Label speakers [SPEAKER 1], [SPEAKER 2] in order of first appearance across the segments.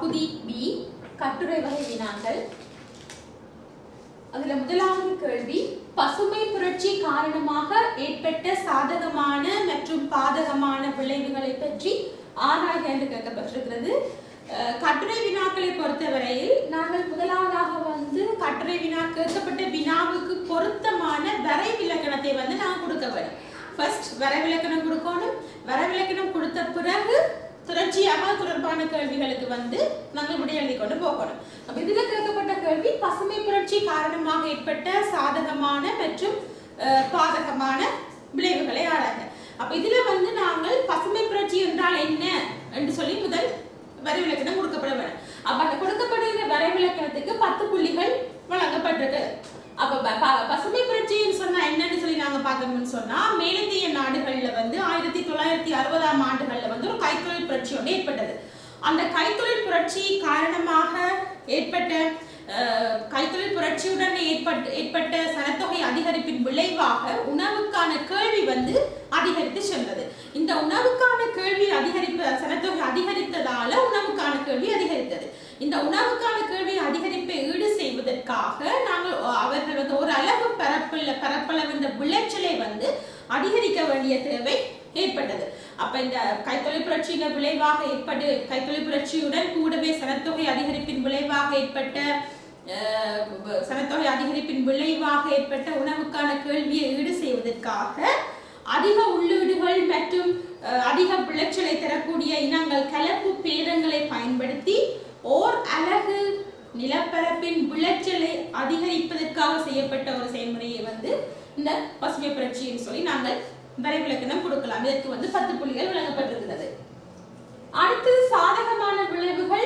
[SPEAKER 1] பகுதி பி கட்டுரை வகை வினாக்கள் அதுல முதலாவது கேள்வி பசுமை புரட்சி காரணமாக ஏற்பட்ட சாதகமான மற்றும் பாதகமான விளைவுகளை பற்றி ஆராய்க என்று கேட்கப்பட்டிருக்கிறது அஹ், கட்டுரை வினாக்களை பொறுத்தவரையில் நாங்கள் முதலாவதாக வந்து கட்டுரை வினா கேட்கப்பட்ட வினாவுக்கு பொருத்தமான வரைவிலக்கணத்தை வந்து நான் கொடுக்க வேண்டும் ஃபர்ஸ்ட் வரைவிலக்கணம் கொடுக்கணும் வரைவிலக்கணம் கொடுத்த பிறகு தொடர்ச்சியாக தொடர்பான கேள்விகளுக்கு வந்து நாங்கள் விடை எழுதி கொண்டு போகணும் அப்ப இதுல கேட்கப்பட்ட கேள்வி பசுமை புரட்சி காரணமாக ஏற்பட்ட சாதகமான மற்றும் அஹ், பாதகமான விளைவுகளை ஆராய்க அப்ப இதுல வந்து நாங்கள் பசுமை புரட்சி என்றால் என்ன என்று சொல்லி முதல் வரைவிலக்கணம் கொடுக்கப்பட வேண்டும் அப்ப அந்த கொடுக்கப்படுகிற வரைவிலக்கணத்துக்கு பத்து புள்ளிகள் வழங்கப்பட்டிருக்கு அப்ப ப- ப- பசுமை புரட்சின்னு சொன்னா என்னன்னு சொல்லி நாங்க பார்த்தோம்னு சொன்னா மேலந்திய நாடுகள்ல வந்து ஆயிரத்தி தொள்ளாயிரத்தி அறுபதாம் ஆண்டுகள்ல வந்து ஒரு கைத்தொழில் புரட்சி ஒன்று ஏற்பட்டது அந்த கைத்தொழில் புரட்சி காரணமாக ஏற்பட்ட அஹ், கைத்தொழில் புரட்சியுடன் ஏற்பட்ட ஏற்பட்ட சனத்தொகை அதிகரிப்பின் விளைவாக உணவுக்கான கேள்வி வந்து அதிகரித்து சென்றது இந்த உணவுக்கான கேள்வி அதிகரிப்பு சனத்தொகை அதிகரித்ததால உணவுக்கான கேள்வி அதிகரித்தது இந்த உணவுக்கான கேள்வி அதிகரிப்பை ஈடு செய்வதற்காக நாங்கள் அவர்கள் வந்து ஒரு அளவு பரப்பில் பரப்பளவு இந்த விளைச்சலை வந்து அதிகரிக்க வேண்டிய தேவை ஏற்பட்டது அப்ப இந்த கைத்தொழில் புரட்சியின் விளைவாக ஏற்பட்டு கைத்தொழில் புரட்சியுடன் கூடவே சனத்தொகை அதிகரிப்பின் விளைவாக ஏற்பட்ட அஹ், சனத்தொகை அதிகரிப்பின் விளைவாக ஏற்பட்ட உணவுக்கான கேள்வியை ஈடு செய்வதற்காக அதிக உள்ளீடுகள் மற்றும் அஹ், அதிக விளைச்சலை தரக்கூடிய இனங்கள் கலப்பு பேதங்களை பயன்படுத்தி ஓர் அலகு நிலப்பரப்பின் விளைச்சலை அதிகரிப்பதற்காக செய்யப்பட்ட ஒரு செயல்முறையை வந்து இந்த பசுமை புரட்சின்னு சொல்லி நாங்கள் வரைவிலக்கணம் கொடுக்கலாம் இதற்கு வந்து பத்து புள்ளிகள் வழங்கப்பட்டிருக்கிறது அடுத்து சாதகமான விளைவுகள்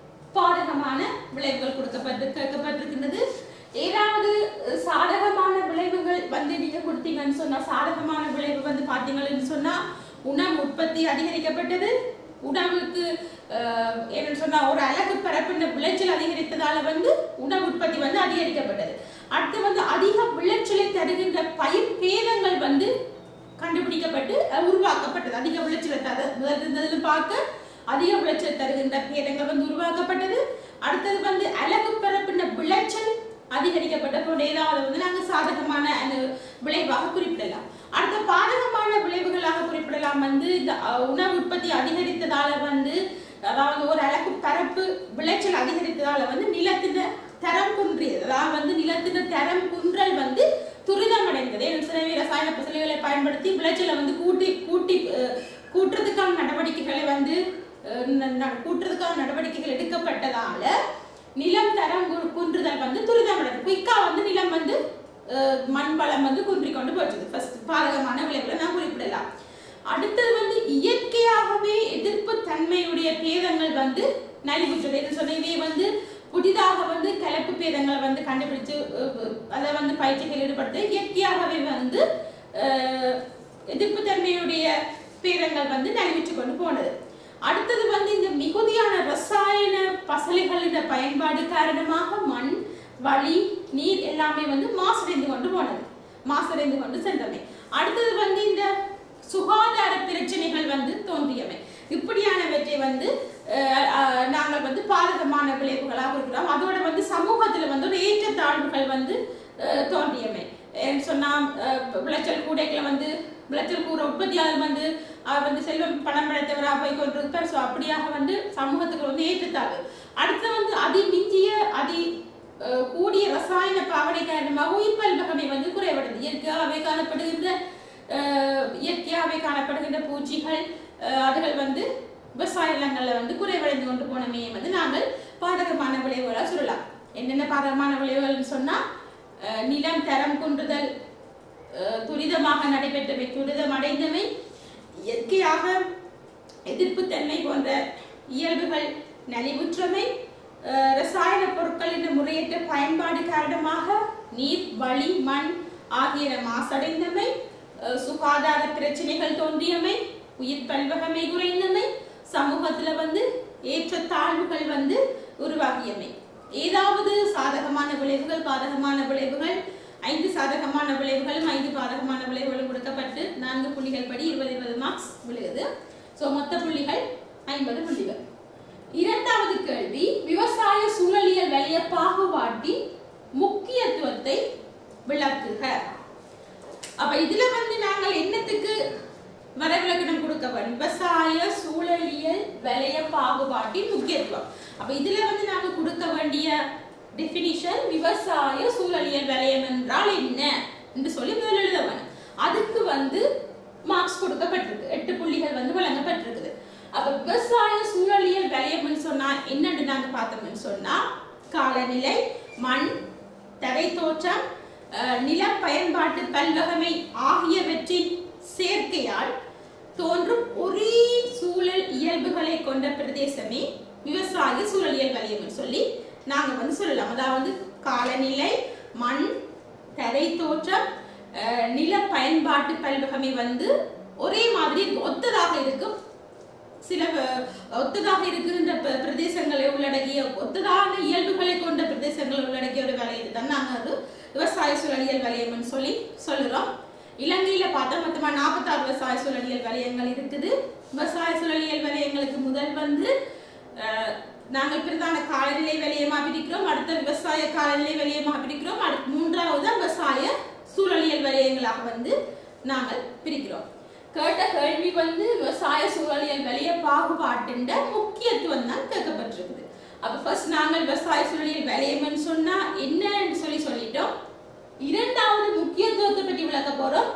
[SPEAKER 1] பாதகமான விளைவுகள் கொடுக்கப்பட்டு கேட்கப்பட்டிருக்கின்றது ஏதாவது அஹ், சாதகமான விளைவுகள் வந்து நீங்க கொடுத்தீங்கன்னு சொன்னா சாதகமான விளைவு வந்து பாத்தீங்கன்னு சொன்னா உணவு உற்பத்தி அதிகரிக்கப்பட்டது உணவுக்கு அஹ், என்னன்னு சொன்னா ஒரு அழகு பரப்பின விளைச்சல் அதிகரித்ததால வந்து உணவு உற்பத்தி வந்து அதிகரிக்கப்பட்டது அடுத்து வந்து அதிக விளைச்சலை தருகின்ற பயிர் பேதங்கள் வந்து கண்டுபிடிக்கப்பட்டு அஹ், உருவாக்கப்பட்டது அதிக விளைச்சலை தர முதல் இருந்ததுன்னு பார்க்க அதிக விளைச்சல் தருகின்ற பேதங்கள் வந்து உருவாக்கப்பட்டது அடுத்தது வந்து அழகு பரப்பின விளைச்சல் அதிகரிக்கப்பட்ட போது ஏதாவது வந்து நாங்கள் சாதகமான அந்த விளைவாக குறிப்பிடலாம் அடுத்த பாதகமான விளைவுகளாக குறிப்பிடலாம் வந்து இந்த அஹ், உணவு உற்பத்தி அதிகரித்ததால வந்து அதாவது ஒரு அழகு பரப்பு விளைச்சல் அதிகரித்ததால வந்து நிலத்தின தரம் குன்றியது அதாவது வந்து நிலத்தின தரம் குன்றல் வந்து துரிதமடைந்தது சிலவே ரசாயன பசலைகளை பயன்படுத்தி விளைச்சலை வந்து கூட்டி கூட்டி அஹ், கூட்டுறதுக்கான நடவடிக்கைகளை வந்து அஹ், ந- ந- கூட்டுறதுக்கான நடவடிக்கைகள் எடுக்கப்பட்டதால நிலம் தரம் கு- குன்றுதல் வந்து துரிதமடைந்தது குயிக்கா வந்து நிலம் வந்து அஹ், மண் வளம் வந்து குன்றி கொண்டு போச்சுது ஃபர்ஸ்ட் பாதகமான விளைவுகளை நான் குறிப்பிடலாம் அடுத்தது வந்து இயற்கையாகவே எதிர்ப்பு தன்மையுடைய பேதங்கள் வந்து நலிவுற்றது என்று சொன்ன இவை வந்து புதிதாக வந்து கலப்பு பேதங்களை வந்து கண்டுபிடிச்சு அஹ், அதை வந்து பயிற்சிகள் ஈடுபடுத்த இயற்கையாகவே வந்து அஹ், எதிர்ப்பு தன்மையுடைய பேதங்கள் வந்து நலிவுற்று கொண்டு போனது அடுத்தது வந்து இந்த மிகுதியான ரசாயன பசலைகளின் பயன்பாடு காரணமாக மண் வளி நீர் எல்லாமே வந்து மாசடைந்து கொண்டு போனது மாசடைந்து கொண்டு சென்றமை அடுத்தது வந்து இந்த சுகாதார பிரச்சனைகள் வந்து தோன்றியமை இப்படியானவற்றை வந்து அஹ், அஹ், நாங்கள் வந்து பாதகமான விளைவுகளாக இருக்கிறோம் அதோட வந்து சமூகத்துல வந்து ஒரு ஏற்றத்தாழ்வுகள் வந்து அஹ், தோன்றியமை ஏன்னு சொன்னா அஹ், விளைச்சல் கூடைகளை வந்து விளைச்சல் கூற உற்பத்தியாளர் வந்து அவர் வந்து செல்வம் பணம் படைத்தவராக போய் கொண்டிருப்பார் ஸோ அப்படியாக வந்து சமூகத்துக்கு வந்து ஏற்றத்தாழ்வு அடுத்து வந்து அதி மிஞ்சிய அதி அஹ், கூடிய ரசாயன பாவனை காரணமாக உயிர் பல்வகமை வந்து குறைவடைது இயற்கையாகவே காணப்படுகின்ற அஹ், இயற்கையாகவே காணப்படுகின்ற பூச்சிகள் அஹ், அதுகள் வந்து விவசாய நிலங்களில் வந்து குறைவடைந்து கொண்டு போனமையை வந்து நாங்கள் பாதகமான விளைவுகளாக சொல்லலாம் என்னென்ன பாதகமான விளைவுகள்னு சொன்னா அஹ், நிலம் தரம் குன்றுதல் அஹ், துரிதமாக நடைபெற்றவை துரிதம் அடைந்தவை இயற்கையாக எதிர்ப்புத்தன்மை போன்ற இயல்புகள் நலிவுற்றமை அஹ், ரசாயன பொருட்களின் முறையற்ற பயன்பாடு காரணமாக நீர் வளி மண் ஆகியன மாசடைந்தமை அஹ், சுகாதார பிரச்சனைகள் தோன்றியமை உயிர் பல்வகமை குறைந்தமை சமூகத்துல வந்து ஏற்றத்தாழ்வுகள் வந்து உருவாகியமை ஏதாவது சாதகமான விளைவுகள் பாதகமான விளைவுகள் ஐந்து சாதகமான விளைவுகளும் ஐந்து பாதகமான விளைவுகளும் கொடுக்கப்பட்டு நான்கு புள்ளிகள் படி இருபது இருபது மார்க்ஸ் விழுகுது ஸோ மொத்த புள்ளிகள் ஐம்பது புள்ளிகள் இரண்டாவது கேள்வி விவசாய சூழலியல் வலய பாகுபாட்டின் முக்கியத்துவத்தை விளக்குக அப்ப இதுல வந்து நாங்கள் என்னத்துக்கு வரைவிலக்கணம் கொடுக்க வேண்டும் விவசாய சூழலியல் வலய பாகுபாட்டின் முக்கியத்துவம் அப்ப இதுல வந்து நாங்க கொடுக்க வேண்டிய டெபினிஷன் விவசாய சூழலியல் வலயம் என்றால் என்ன என்று சொல்லி முதல்ல எழுத வேணும் அதுக்கு வந்து மார்க்ஸ் கொடுக்கப்பட்டிருக்கு எட்டு புள்ளிகள் வந்து வழங்கப்பட்டிருக்குது அப்ப விவசாய சூழலியல் வலயம்னு சொன்னா என்னன்னு நாங்க பார்த்தோம்னு சொன்னா காலநிலை மண் தரை தோற்றம் அஹ், நில பயன்பாட்டு பல்வகமை ஆகியவற்றின் சேர்க்கையால் தோன்றும் ஒரே சூழல் இயல்புகளை கொண்ட பிரதேசமே விவசாய சூழலியல் வலயம் சொல்லி நாங்க வந்து சொல்லலாம் அதாவது காலநிலை மண் தரை தோற்றம் அஹ், நில பயன்பாட்டு பல்வகமை வந்து ஒரே மாதிரி இருக்கும். ஒத்ததாக இருக்கும் சில வ- ஒத்ததாக இருக்கின்ற ப- பிரதேசங்களை உள்ளடக்கிய ஒத்ததான இயல்புகளை கொண்ட பிரதேசங்களை உள்ளடக்கிய ஒரு வலையை தான் நாங்கள் அது விவசாய சூழலியல் வலயம்னு சொல்லி சொல்லுறோம் இலங்கையில பார்த்தா மொத்தமா நாற்பத்தாறு விவசாய சூழலியல் வலயங்கள் இருக்குது விவசாய சூழலியல் வலயங்களுக்கு முதல் வந்து அஹ், நாங்கள் பிரதான காலநிலை வலயமா பிரிக்கிறோம் அடுத்த விவசாய காலநிலை வலயமா பிரிக்கிறோம் அடுத்து மூன்றாவது விவசாய சூழலியல் வலயங்களாக வந்து நாங்கள் பிரிக்கிறோம் கேட்ட கேள்வி வந்து விவசாய சூழலியல் வலிய பாகுபாட்டின் முக்கியத்துவம் தான் கேட்கப்பட்டிருக்குது அப்ப ஃபர்ஸ்ட் நாங்கள் விவசாய சூழலியல் வலயம்னு சொன்னா என்னன்னு சொல்லி சொல்லிட்டோம் இரண்டாவது முக்கியத்துவத்தை பற்றி விளக்க போறோம்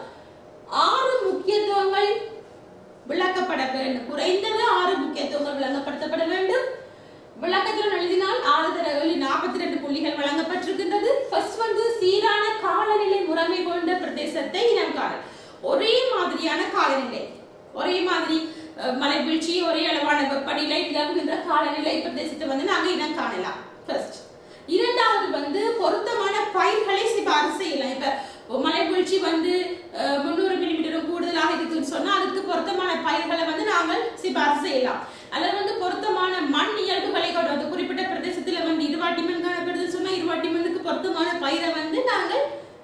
[SPEAKER 1] ஆறு முக்கியத்துவங்கள் விளக்கப்பட வேண்டும் குறைந்தது ஆறு முக்கியத்துவங்கள் விளங்கப்படுத்தப்பட வேண்டும் விளக்கத்தில் எழுதினால் ஆறு தர ஏழு நாற்பத்தி ரெண்டு புள்ளிகள் வழங்கப்பட்டிருக்கின்றது ஃபர்ஸ்ட் வந்து சீரான காலநிலை முறைமை கொண்ட பிரதேசத்தை இனம் காணல் ஒரே மாதிரியான காலநிலை ஒரே மாதிரி அஹ், மழை வீழ்ச்சி ஒரே அளவான வெப்பநிலை நிலவுகின்ற காலநிலை பிரதேசத்தை வந்து நாங்க இனம் காணலாம் ஃபர்ஸ்ட் இரண்டாவது வந்து பொருத்தமான பயிர்களை சிபாரிசு செய்யலாம் இப்ப மழை வீழ்ச்சி வந்து அஹ், முந்நூறு மில்லிமீட்டரும் கூடுதலாக இருக்குன்னு சொன்னா அதுக்கு பொருத்தமான பயிர்களை வந்து நாங்கள் சிபாரிசு செய்யலாம் அல்லது வந்து பொருத்தமான மண் இயல்புகளை கொண்டு வந்து குறிப்பிட்ட பிரதேசத்துல வந்து இருவாட்டி மண் காணப்படுதுன்னு சொன்னா இருவாட்டி மண்ணுக்கு பொருத்தமான பயிரை வந்து நாங்கள்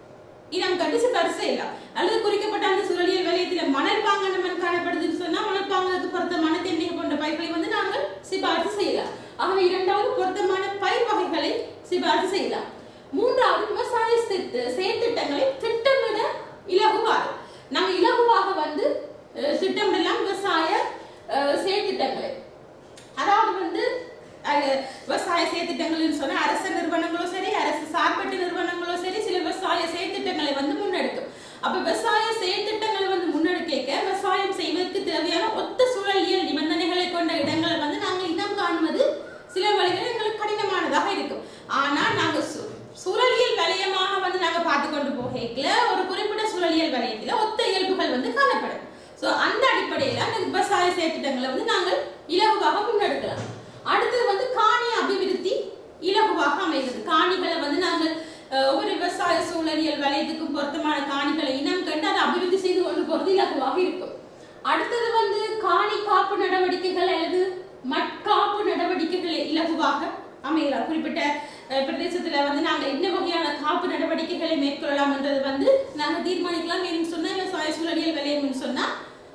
[SPEAKER 1] இனம் கண்டு சிபாரிசு செய்யலாம் அல்லது குறிக்கப்பட்ட அந்த சுழலியல் வலயத்துல மணல் பாங்கான மண் காணப்படுதுன்னு சொன்னா மணல் பாங்கானுக்கு பொருத்தமான தென்னை போன்ற பயிர்களை வந்து நாங்கள் சிபாரிசு செய்யலாம் ஆகவே இரண்டாவது பொருத்தமான பயிர் வகைகளை சிபாரிசு செய்யலாம் மூன்றாவது விவசாய திட்ட- செயற்திட்டங்களை திட்டமிட இலகுவாறு நாங்க இலகுவாக வந்து அஹ், திட்டமிடலாம் விவசாய அஹ், செயற்திட்டங்களை அதாவது வந்து அஹ், விவசாய செயற்திட்டங்கள்னு சொன்னா அரசு நிறுவனங்களோ சரி அரசு சார்பற்ற நிறுவனங்களோ சரி சில விவசாய செயற்திட்டங்களை வந்து முன்னெடுக்கும் அப்ப விவசாய செயற்திட்டங்களை வந்து முன்னெடுக்க விவசாயம் செய்வதற்கு தேவையான ஒத்த சூழலியல் நிபந்தனைகளை கொண்ட இடங்களை வந்து நாங்கள் இனம் காணுவது சில வழிகளில் எங்களுக்கு கடினமானதாக இருக்கும் ஆனா நாங்க சு- சூழலியல் வலயமாக வந்து நாங்க பார்த்து கொண்டு போகல ஒரு குறிப்பிட்ட சூழலியல் வலயத்துல ஒத்த இயல்புகள் வந்து காணப்படும் சோ அந்த அடிப்படையில அந்த விவசாய செயற்திட்டங்களை வந்து நாங்கள் இலகுவாக முன்னெடுக்கலாம் அடுத்தது வந்து காணி அபிவிருத்தி இலகுவாக அமைகிறது காணிகளை வந்து நாங்கள் அஹ், ஒவ்வொரு விவசாய சூழலியல் வலயத்துக்கும் பொருத்தமான காணிகளை இனம் கண்டு அதை அபிவிருத்தி செய்து கொண்டு போறது இலகுவாக இருக்கும் அடுத்தது வந்து காணி காப்பு நடவடிக்கைகள் அல்லது மட்காப்பு நடவடிக்கைகள் இலகுவாக அமையலாம் குறிப்பிட்ட அஹ், பிரதேசத்துல வந்து நாங்க என்ன வகையான காப்பு நடவடிக்கைகளை மேற்கொள்ளலாம் என்றது வந்து நாங்க தீர்மானிக்கலாம் மேலும் சொன்ன விவசாய சூழலியல் விளையம்னு சொன்னா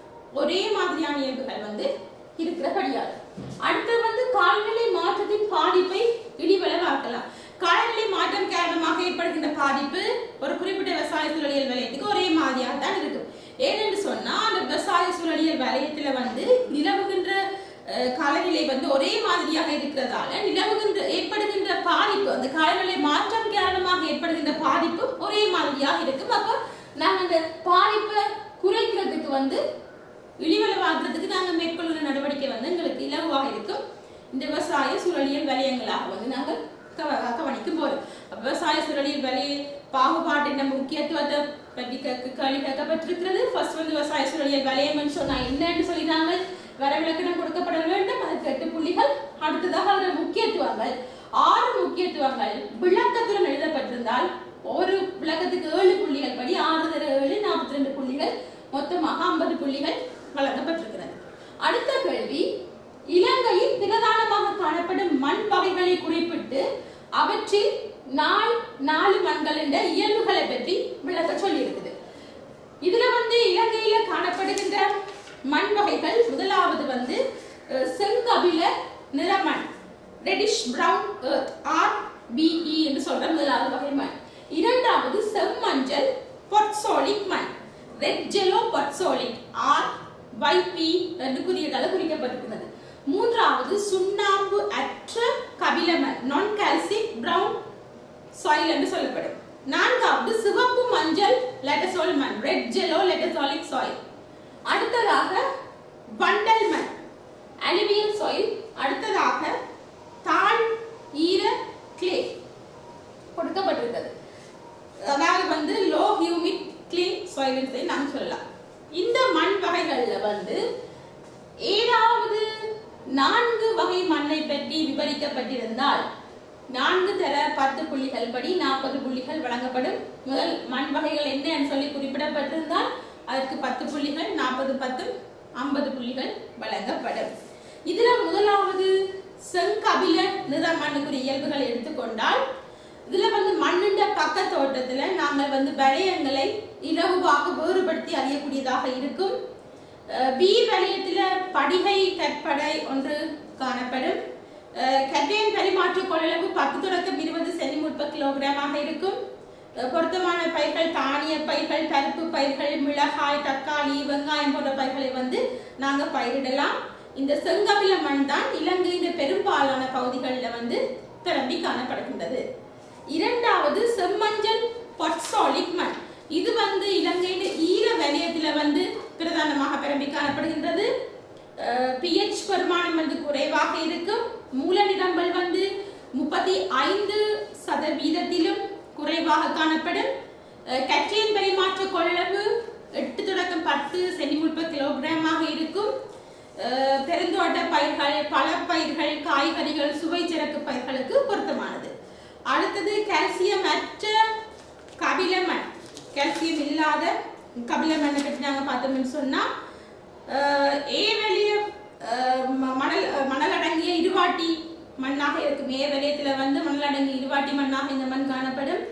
[SPEAKER 1] ஒரே மாதிரியான இயல்புகள் வந்து இருக்கிறபடியால் அடுத்து வந்து காலநிலை மாற்றத்தின் பாதிப்பை இடிவளவாக்கலாம் காலநிலை மாற்றம் காரணமாக ஏற்படுகின்ற பாதிப்பு ஒரு குறிப்பிட்ட விவசாய சூழலியல் வலயத்துக்கு ஒரே மாதிரியாக தான் இருக்கும் ஏனென்று சொன்னா அந்த விவசாய சூழலியல் வலயத்துல வந்து நிலவுகின்ற அஹ், காலநிலை வந்து ஒரே மாதிரியாக இருக்கிறதால நிலவுகின்ற ஏற்படுகின்ற பாதிப்பு அந்த காலநிலை மாற்றம் காரணமாக ஏற்படுகின்ற பாதிப்பு ஒரே மாதிரியாக இருக்கும் அப்ப நாங்க அந்த பாதிப்பை குறைக்கிறதுக்கு வந்து இழிவளவாக்குறதுக்கு நாங்க மேற்கொள்கிற நடவடிக்கை வந்து எங்களுக்கு இலகுவாக இருக்கும் இந்த விவசாய சூழலியல் வலயங்களாக வந்து நாங்கள் கவ- கவனிக்கும் போது அப்ப விவசாய சூழலியல் வலய பாகுபாட்டின் முக்கியத்துவத்தை பற்றி கேட்க- கேள்வி கேட்கப்பட்டிருக்கிறது ஃபர்ஸ்ட் வந்து விவசாய சூழலியல் வலயம்னு சொன்னா என்னன்னு சொல்லி நாங்கள் வரவிலக்கணம் கொடுக்கப்பட வேண்டும் அதுக்கு எட்டு புள்ளிகள் அடுத்ததாக அதோட முக்கியத்துவங்கள் ஆறு முக்கியத்துவங்கள் விளக்கத்துடன் எழுதப்பட்டிருந்தால் ஒரு விளக்கத்துக்கு ஏழு புள்ளிகள் படி ஆறு தர ஏழு நாற்பத்தி ரெண்டு புள்ளிகள் மொத்தமாக ஐம்பது புள்ளிகள் வழங்கப்பட்டிருக்கிறது அடுத்த கேள்வி இலங்கையில் பிரதானமாக காணப்படும் மண் வகைகளை குறிப்பிட்டு அவற்றில் நாள் நாலு மண்கள் என்ற இயல்புகளை பற்றி விளக்க சொல்லியிருக்குது இதுல வந்து இலங்கையில காணப்படுகின்ற மண் வகைகள் முதலாவது வந்து அஹ், செங்கபில நிறமண் reddish brown earth R BE என்று சொல்ற முதலாவது வகை மண் இரண்டாவது செம்மஞ்சள் பொட்சோலிக் மண் red yellow podzolic R YP என்று குறியீடால் குறிக்கப்பட்டிருக்கிறது மூன்றாவது சுண்ணாம்பு அற்ற கபிலமண் நான் கால்சிக் பிரவுன் சாயில் என்று சொல்லப்படும் நான்காவது சிவப்பு மஞ்சள் லெட்டசோல் மண் ரெட் ஜெலோ லெட்டசாலிக் சாயில் அடுத்ததாக வண்டல் மண் அலுமினியம் சாயில் அடுத்ததாக தாழ் ஈர கிளே கொடுக்கப்பட்டிருக்கிறது அதாவது வந்து லோ ஹியூமிட் கிளீன் சாயில் நாம் சொல்லலாம் இந்த மண் வகைகள்ல வந்து ஏழாவது நான்கு வகை மண்ணை பற்றி விவரிக்கப்பட்டிருந்தால் நான்கு தர பத்து புள்ளிகள் படி நாற்பது புள்ளிகள் வழங்கப்படும் முதல் மண் வகைகள் என்னன்னு சொல்லி குறிப்பிடப்பட்டிருந்தால் அதற்கு பத்து புள்ளிகள் நாற்பது பத்து ஐம்பது புள்ளிகள் வழங்கப்படும் இதுல முதலாவது செங்கபில நிற மண்ணுக்குரிய இயல்புகளை எடுத்துக்கொண்டால் இதுல வந்து மண்ணுண்ட பக்க தோட்டத்துல நாங்கள் வந்து வளையங்களை இலகுவாக வேறுபடுத்தி அறியக்கூடியதாக இருக்கும் அஹ் பி வலயத்துல படிகை கற்படை ஒன்று காணப்படும் அஹ் கட்டையின் பரிமாற்ற கொள்ளளவு பத்து தொடக்கம் இருபது சென்டிமீட்டர் கிலோகிராமாக இருக்கும் அஹ் பொருத்தமான பயிர்கள் தானிய பயிர்கள் பருப்பு பயிர்கள் மிளகாய் தக்காளி வெங்காயம் போன்ற பயிர்களை வந்து நாங்க பயிரிடலாம் இந்த செங்கபில மண் தான் இலங்கையின் பெரும்பாலான பகுதிகளில் வந்து திரம்பி காணப்படுகின்றது இரண்டாவது செம்மஞ்சள் பொட்சாலிக் மண் இது வந்து இலங்கையின் ஈர வலயத்துல வந்து பிரதானமாக பரம்பி காணப்படுகின்றது பிஹெச் பெருமானம் வந்து குறைவாக இருக்கும் மூல நிரம்பல் வந்து முப்பத்தி ஐந்து சதவீதத்திலும் குறைவாக காணப்படும் அஹ் கற்றையின் பரிமாற்ற கொள்ளளவு எட்டு தொடக்கம் பத்து சென்டிமீட்டர் கிலோகிராமாக இருக்கும் அஹ் பெருந்தோட்ட பயிர்கள் பழப்பயிர்கள் காய்கறிகள் சுவை சிறக்கு பயிர்களுக்கு பொருத்தமானது அடுத்தது கால்சியம் அற்ற கபிலமண் கால்சியம் இல்லாத கபிலமண்ணை பற்றி நாங்கள் பார்த்தோம்னு சொன்னா அஹ் ஏவெளிய அஹ் ம- மணல் மணல் அடங்கிய இருவாட்டி மண்ணாக இருக்கும் ஏவெளியத்துல வந்து மணல் அடங்கிய இருவாட்டி மண்ணாக இந்த மண் காணப்படும்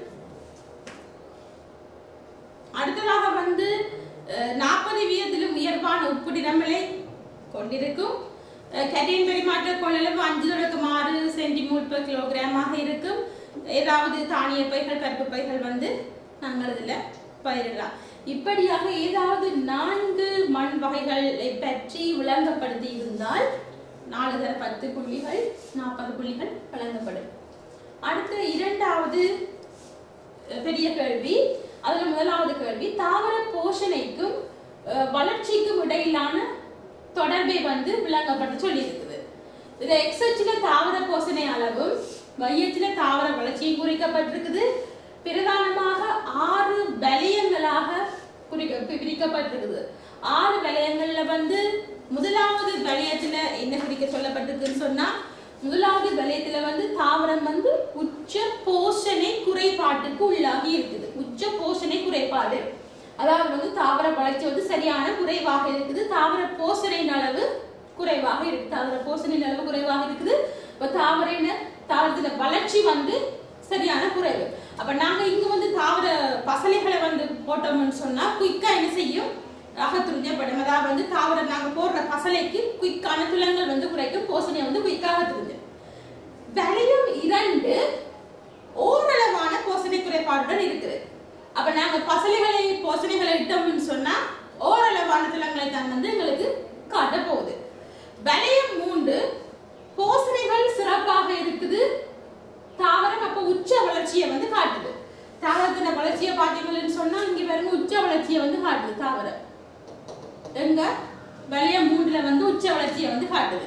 [SPEAKER 1] அடுத்ததாக வந்து நாற்பது வீதத்திலும் உயர்வான உப்பு நிறமலை கொண்டிருக்கும் கரியன் பரிமாற்ற கொள்ளளவு அஞ்சு தொடக்கம் ஆறு சென்டிமீட்டர் கிலோகிராமாக இருக்கும் ஏதாவது தானிய பைகள் பருப்பு பைகள் வந்து நாங்கள் இதில் பயிரிடலாம் இப்படியாக ஏதாவது நான்கு மண் வகைகளை பற்றி விளங்கப்படுத்தி இருந்தால் நாலு தர பத்து புள்ளிகள் நாற்பது புள்ளிகள் வழங்கப்படும் அடுத்த இரண்டாவது பெரிய கேள்வி அதுல முதலாவது கேள்வி தாவர போஷணைக்கும் அஹ், வளர்ச்சிக்கும் இடையிலான தொடர்பை வந்து விளங்கப்பட்டு சொல்லி இருக்குது இது எக்ஸச்சில தாவர போஷணை அளவும் மையத்தில தாவர வளர்ச்சியும் குறிக்கப்பட்டிருக்குது பிரதானமாக ஆறு வலயங்களாக குறிக்க பி- பிரிக்கப்பட்டிருக்குது ஆறு வலயங்கள்ல வந்து முதலாவது வலயத்துல என்ன குறிக்க சொல்லப்பட்டிருக்குன்னு சொன்னா முதலாவது வலயத்துல வந்து தாவரம் வந்து உச்ச போஷணை குறைபாட்டுக்கு உள்ளாகி இருக்குது உச்ச போஷணை குறைபாடு அதாவது வந்து தாவர வளர்ச்சி வந்து சரியான குறைவாக இருக்குது தாவர போஷணையின் அளவு குறைவாக இருக்கு தாவர போஷணையின் அளவு குறைவாக இருக்குது இப்ப தாவரின தாவரத்துல வளர்ச்சி வந்து சரியான குறைவு அப்ப நாங்க இங்க வந்து தாவர பசலைகளை வந்து போட்டோம்னு சொன்னா குயிக்கா என்ன செய்யும் அகத்துறிஞ்சப்படும் அதாவது வந்து தாவரம் நாங்க போடுற பசலைக்கு குயிக்கான துலங்கள் வந்து குறைக்கும் போஷணை வந்து குயிக்காக துரிஞ்சு வளையம் இரண்டு ஓரளவான போஷணை குறைபாடுடன் இருக்குது அப்ப நாங்க பசலைகளை போஷணைகளை இட்டோம்னு சொன்னா ஓரளவான திலங்களை தான் வந்து எங்களுக்கு காட்ட போகுது வளையம் மூன்று போஷணைகள் சிறப்பாக இருக்குது தாவரம் அப்ப உச்ச வளர்ச்சியை வந்து காட்டுது தாவரத்தின வளர்ச்சியை பார்த்தீங்கன்னு சொன்னா இங்க பாருங்க உச்ச வளர்ச்சியை வந்து காட்டுது தாவரம் எங்க வளையம் மூன்றுல வந்து உச்ச வளர்ச்சியை வந்து காட்டுது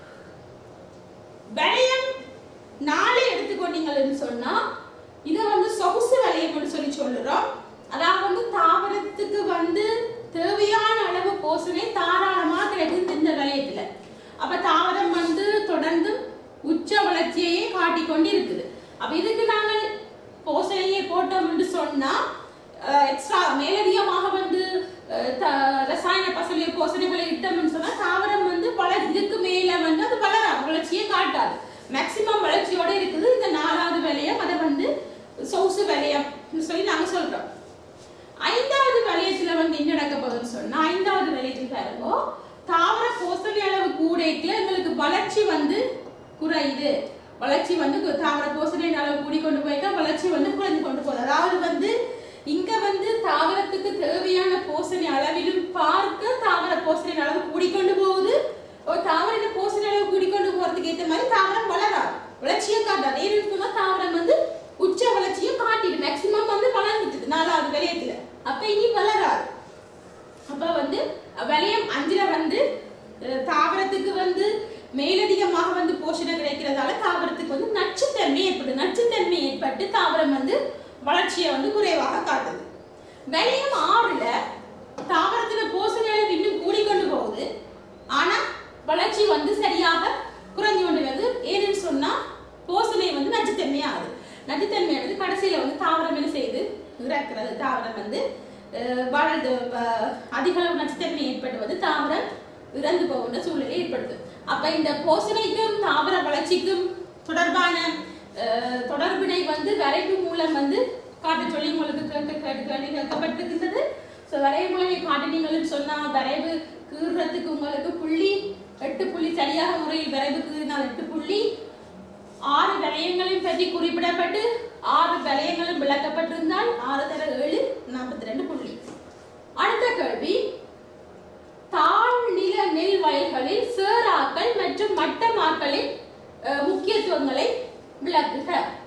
[SPEAKER 1] வளையம் நாளை எடுத்துக்கொண்டீங்கன்னு சொன்னா இதை வந்து சொகுசு வளையம்னு சொல்லி சொல்லுறோம் அதாவது வந்து தாவரத்துக்கு வந்து தேவையான அளவு போஷணை தாராளமா கிடைக்குது இந்த வளையத்துல அப்ப தாவரம் வந்து தொடர்ந்து உச்ச வளர்ச்சியையே காட்டிக் கொண்டு இருக்குது அப்ப இதுக்கு நாங்கள் போஷணையை போட்டோம் என்று சொன்னா எக்ஸ்ட்ரா மேலதிகமாக வந்து அஹ், த- ரசாயன பசலைய போஷணைகளை இட்டோம்னு சொன்னா தாவரம் வந்து பல இதுக்கு மேல வந்து அது வளராது வளர்ச்சியை காட்டாது மேக்சிமம் வளர்ச்சியோட இருக்குது இந்த நாலாவது வளையம் அதை வந்து சொகுசு வளையம் சொல்லி நாங்க சொல்றோம் ஐந்தாவது வளையத்துல வந்து என்ன நடக்க போகுதுன்னு சொன்னா ஐந்தாவது வளையத்தில் பாருங்க தாவர போஷணை அளவு கூடைக்குல எங்களுக்கு வளர்ச்சி வந்து குறையுது வளர்ச்சி வந்து கு- தாவர போசனையின் அளவு கூடி கொண்டு போயிட்டா வளர்ச்சி வந்து குறைஞ்சு கொண்டு போகுது அதாவது வந்து இங்க வந்து தாவரத்துக்கு தேவையான போசனை அளவிலும் பார்க்க தாவர போசனையின் அளவு கூடிக்கொண்டு போகுது ஒரு தாவர போசனை அளவு கூடிக்கொண்டு போறதுக்கு ஏற்ற மாதிரி தாவரம் வளராது வளர்ச்சியை காட்டாது ஏன்னு சொன்னா தாவரம் வந்து உச்ச வளர்ச்சியை காட்டிடு மேக்சிமம் வந்து வளர்ந்துட்டு நாலாவது விளையத்துல அப்ப இனி வளராது அப்ப வந்து வலயம் அஞ்சுல வந்து அஹ், தாவரத்துக்கு வந்து மேலதிகமாக வந்து போஷணம் கிடைக்கிறதால தாவரத்துக்கு வந்து நச்சுத்தன்மை ஏற்படுது நச்சுத்தன்மை ஏற்பட்டு தாவரம் வந்து வளர்ச்சியை வந்து குறைவாக காட்டுது வலயம் ஆறுல தாவரத்துல போஷண அளவு இன்னும் கூடிக்கொண்டு போகுது ஆனா வளர்ச்சி வந்து சரியாக குறைஞ்சு கொண்டு வருது ஏன்னு சொன்னா போசனை வந்து நச்சுத்தன்மை ஆகுது நச்சுத்தன்மையானது கடைசியில வந்து தாவரம் என்ன செய்யுது இறக்குறது தாவரம் வந்து அஹ், வளர்ந்து வ- அதிக அளவு நச்சுத்தன்மை ஏற்படுவது தாவரம் இறந்து போகின்ற சூழ்நிலை ஏற்படுது அப்ப இந்த போசனைக்கும் தாவர வளர்ச்சிக்கும் தொடர்பான அஹ், தொடர்பினை வந்து வரைவு மூலம் வந்து காட்ட சொல்லி உங்களுக்கு கேட்க கேட்டு கேள்வி கேட்கப்பட்டிருக்கின்றது ஸோ வரைவு மூலம் காட்டினீங்கன்னு சொன்னா வரைவு கீறுறதுக்கு உங்களுக்கு புள்ளி எட்டு புள்ளி சரியாக முறையில் வரைவு கீறினால் எட்டு புள்ளி ஆறு வலயங்களையும் பற்றி குறிப்பிடப்பட்டு ஆறு வலயங்களும் விளக்கப்பட்டிருந்தால் ஆறு தர ஏழு நாற்பத்தி ரெண்டு புள்ளி அடுத்த கேள்வி தாழ்நில நெல் வயல்களில் சேராக்கள் மற்றும் மட்டமாக்களின் அஹ், முக்கியத்துவங்களை விளக்குக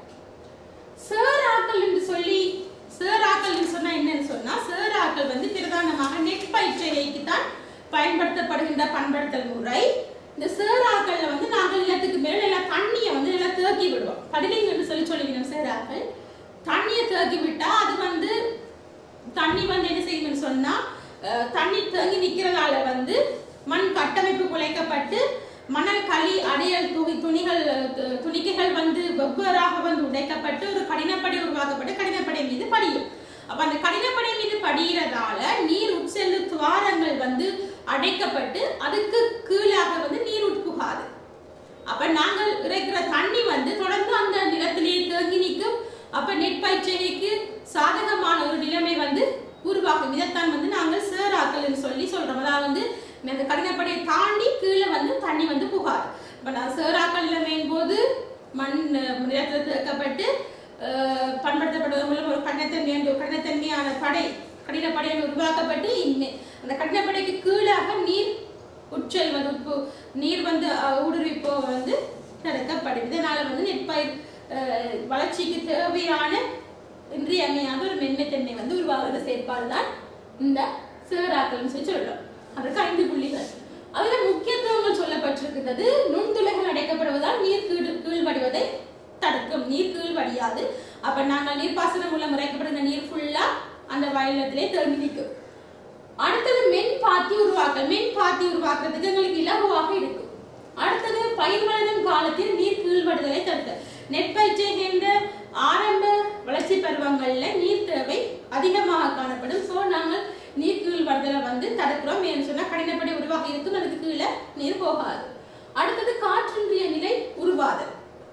[SPEAKER 1] சேராக்கள் என்று சொல்லி சேராக்கள் என்று சொன்னா என்னன்னு சொன்னா சேராக்கள் வந்து பிரதானமாக நெட் பயிற்சிக்கு தான் பயன்படுத்தப்படுகின்ற பண்படுத்தல் முறை இந்த சேராக்கள்ல வந்து நாங்கள் நிலத்துக்கு மேல நல்லா தண்ணியை வந்து நல்லா தேக்கி விடுவோம் படிலிங் என்று சொல்லி சொல்லுவீங்க சேராக்கள் தண்ணியை தேக்கி விட்டா அது வந்து தண்ணி வந்து என்ன செய்யும்னு சொன்னா அஹ், தண்ணி தேங்கி நிக்கிறதால வந்து மண் கட்டமைப்பு குலைக்கப்பட்டு மணல் களி அடையல் துணி துணிகள் து- துணிக்கைகள் வந்து வெவ்வேறாக வந்து உடைக்கப்பட்டு ஒரு கடினப்படை உருவாக்கப்பட்டு கடினப்படை மீது படியும் அப்ப அந்த கடினப்படை மீது படிகிறதால நீர் உட்செல்லு துவாரங்கள் வந்து அடைக்கப்பட்டு அதுக்கு கீழாக வந்து நீர் உட்புகாது அப்ப நாங்கள் இறைக்கிற தண்ணி வந்து தொடர்ந்து அந்த நிலத்திலேயே தேங்கி நிற்கும் அப்ப நெற்பயிற்சிக்கு சாதகமான ஒரு நிலைமை வந்து உருவாகும் இதைத்தான் வந்து நாங்கள் சேராக்கல்னு சொல்லி சொல்றோம் அதாவது வந்து அந்த கடினப்படையை தாண்டி கீழே வந்து தண்ணி வந்து புகாது இப்ப நான் சேராக்கல் நிலைமையின் போது மண் அஹ், நிலத்தில் தேக்கப்பட்டு அஹ், பண்படுத்தப்படுவதன் மூலம் ஒரு கடினத்தன்மை கடினத்தன்மையான படை கடினப்படையை உருவாக்கப்பட்டு இன்மே அந்த கடினப்படைக்கு கீழாக நீர் உட்செல்வது உட்பு நீர் வந்து அஹ், ஊடுருவிப்போ வந்து தடுக்கப்படும் இதனால வந்து நெற்பயிர் அஹ், வளர்ச்சிக்கு தேவையான இன்றியமையாத ஒரு மென்மைத்தன்மை வந்து உருவாகிற செயற்பாடு தான் இந்த சேராக்கள்னு சொல்லி சொல்றோம் அதுக்கு ஐந்து புள்ளிகள் அதுல முக்கியத்துவங்கள் சொல்லப்பட்டிருக்கிறது நுண்துளைகள் அடைக்கப்படுவதால் நீர் கீழ் கீழ்வடிவதை தடுக்கும் நீர் கீழ் வடியாது அப்ப நாங்கள் நீர்ப்பாசனம் மூலம் இறைக்கப்படுகிற நீர் ஃபுல்லா அந்த வயலத்திலே தேங்கி நிற்கும் அடுத்தது மென் பாத்தி உருவாக்கல் மென் பாத்தி உருவாக்குறதுக்கு எங்களுக்கு இலகுவாக இருக்கும் அடுத்தது பயிர் வளரும் காலத்தில் நீர் கீழ்வடுதலை தடுக்க நெற்பயிற்சி என்ற ஆரம்ப வளர்ச்சி பருவங்கள்ல நீர் தேவை அதிகமாக காணப்படும் ஸோ நாங்கள் நீர் கீழ்வடுதலை வந்து தடுக்கிறோம் ஏன்னு சொன்னா கடினப்படி உருவாக இருக்கும் அதுக்கு கீழே நீர் போகாது அடுத்தது காற்றின்றிய நிலை உருவாதல்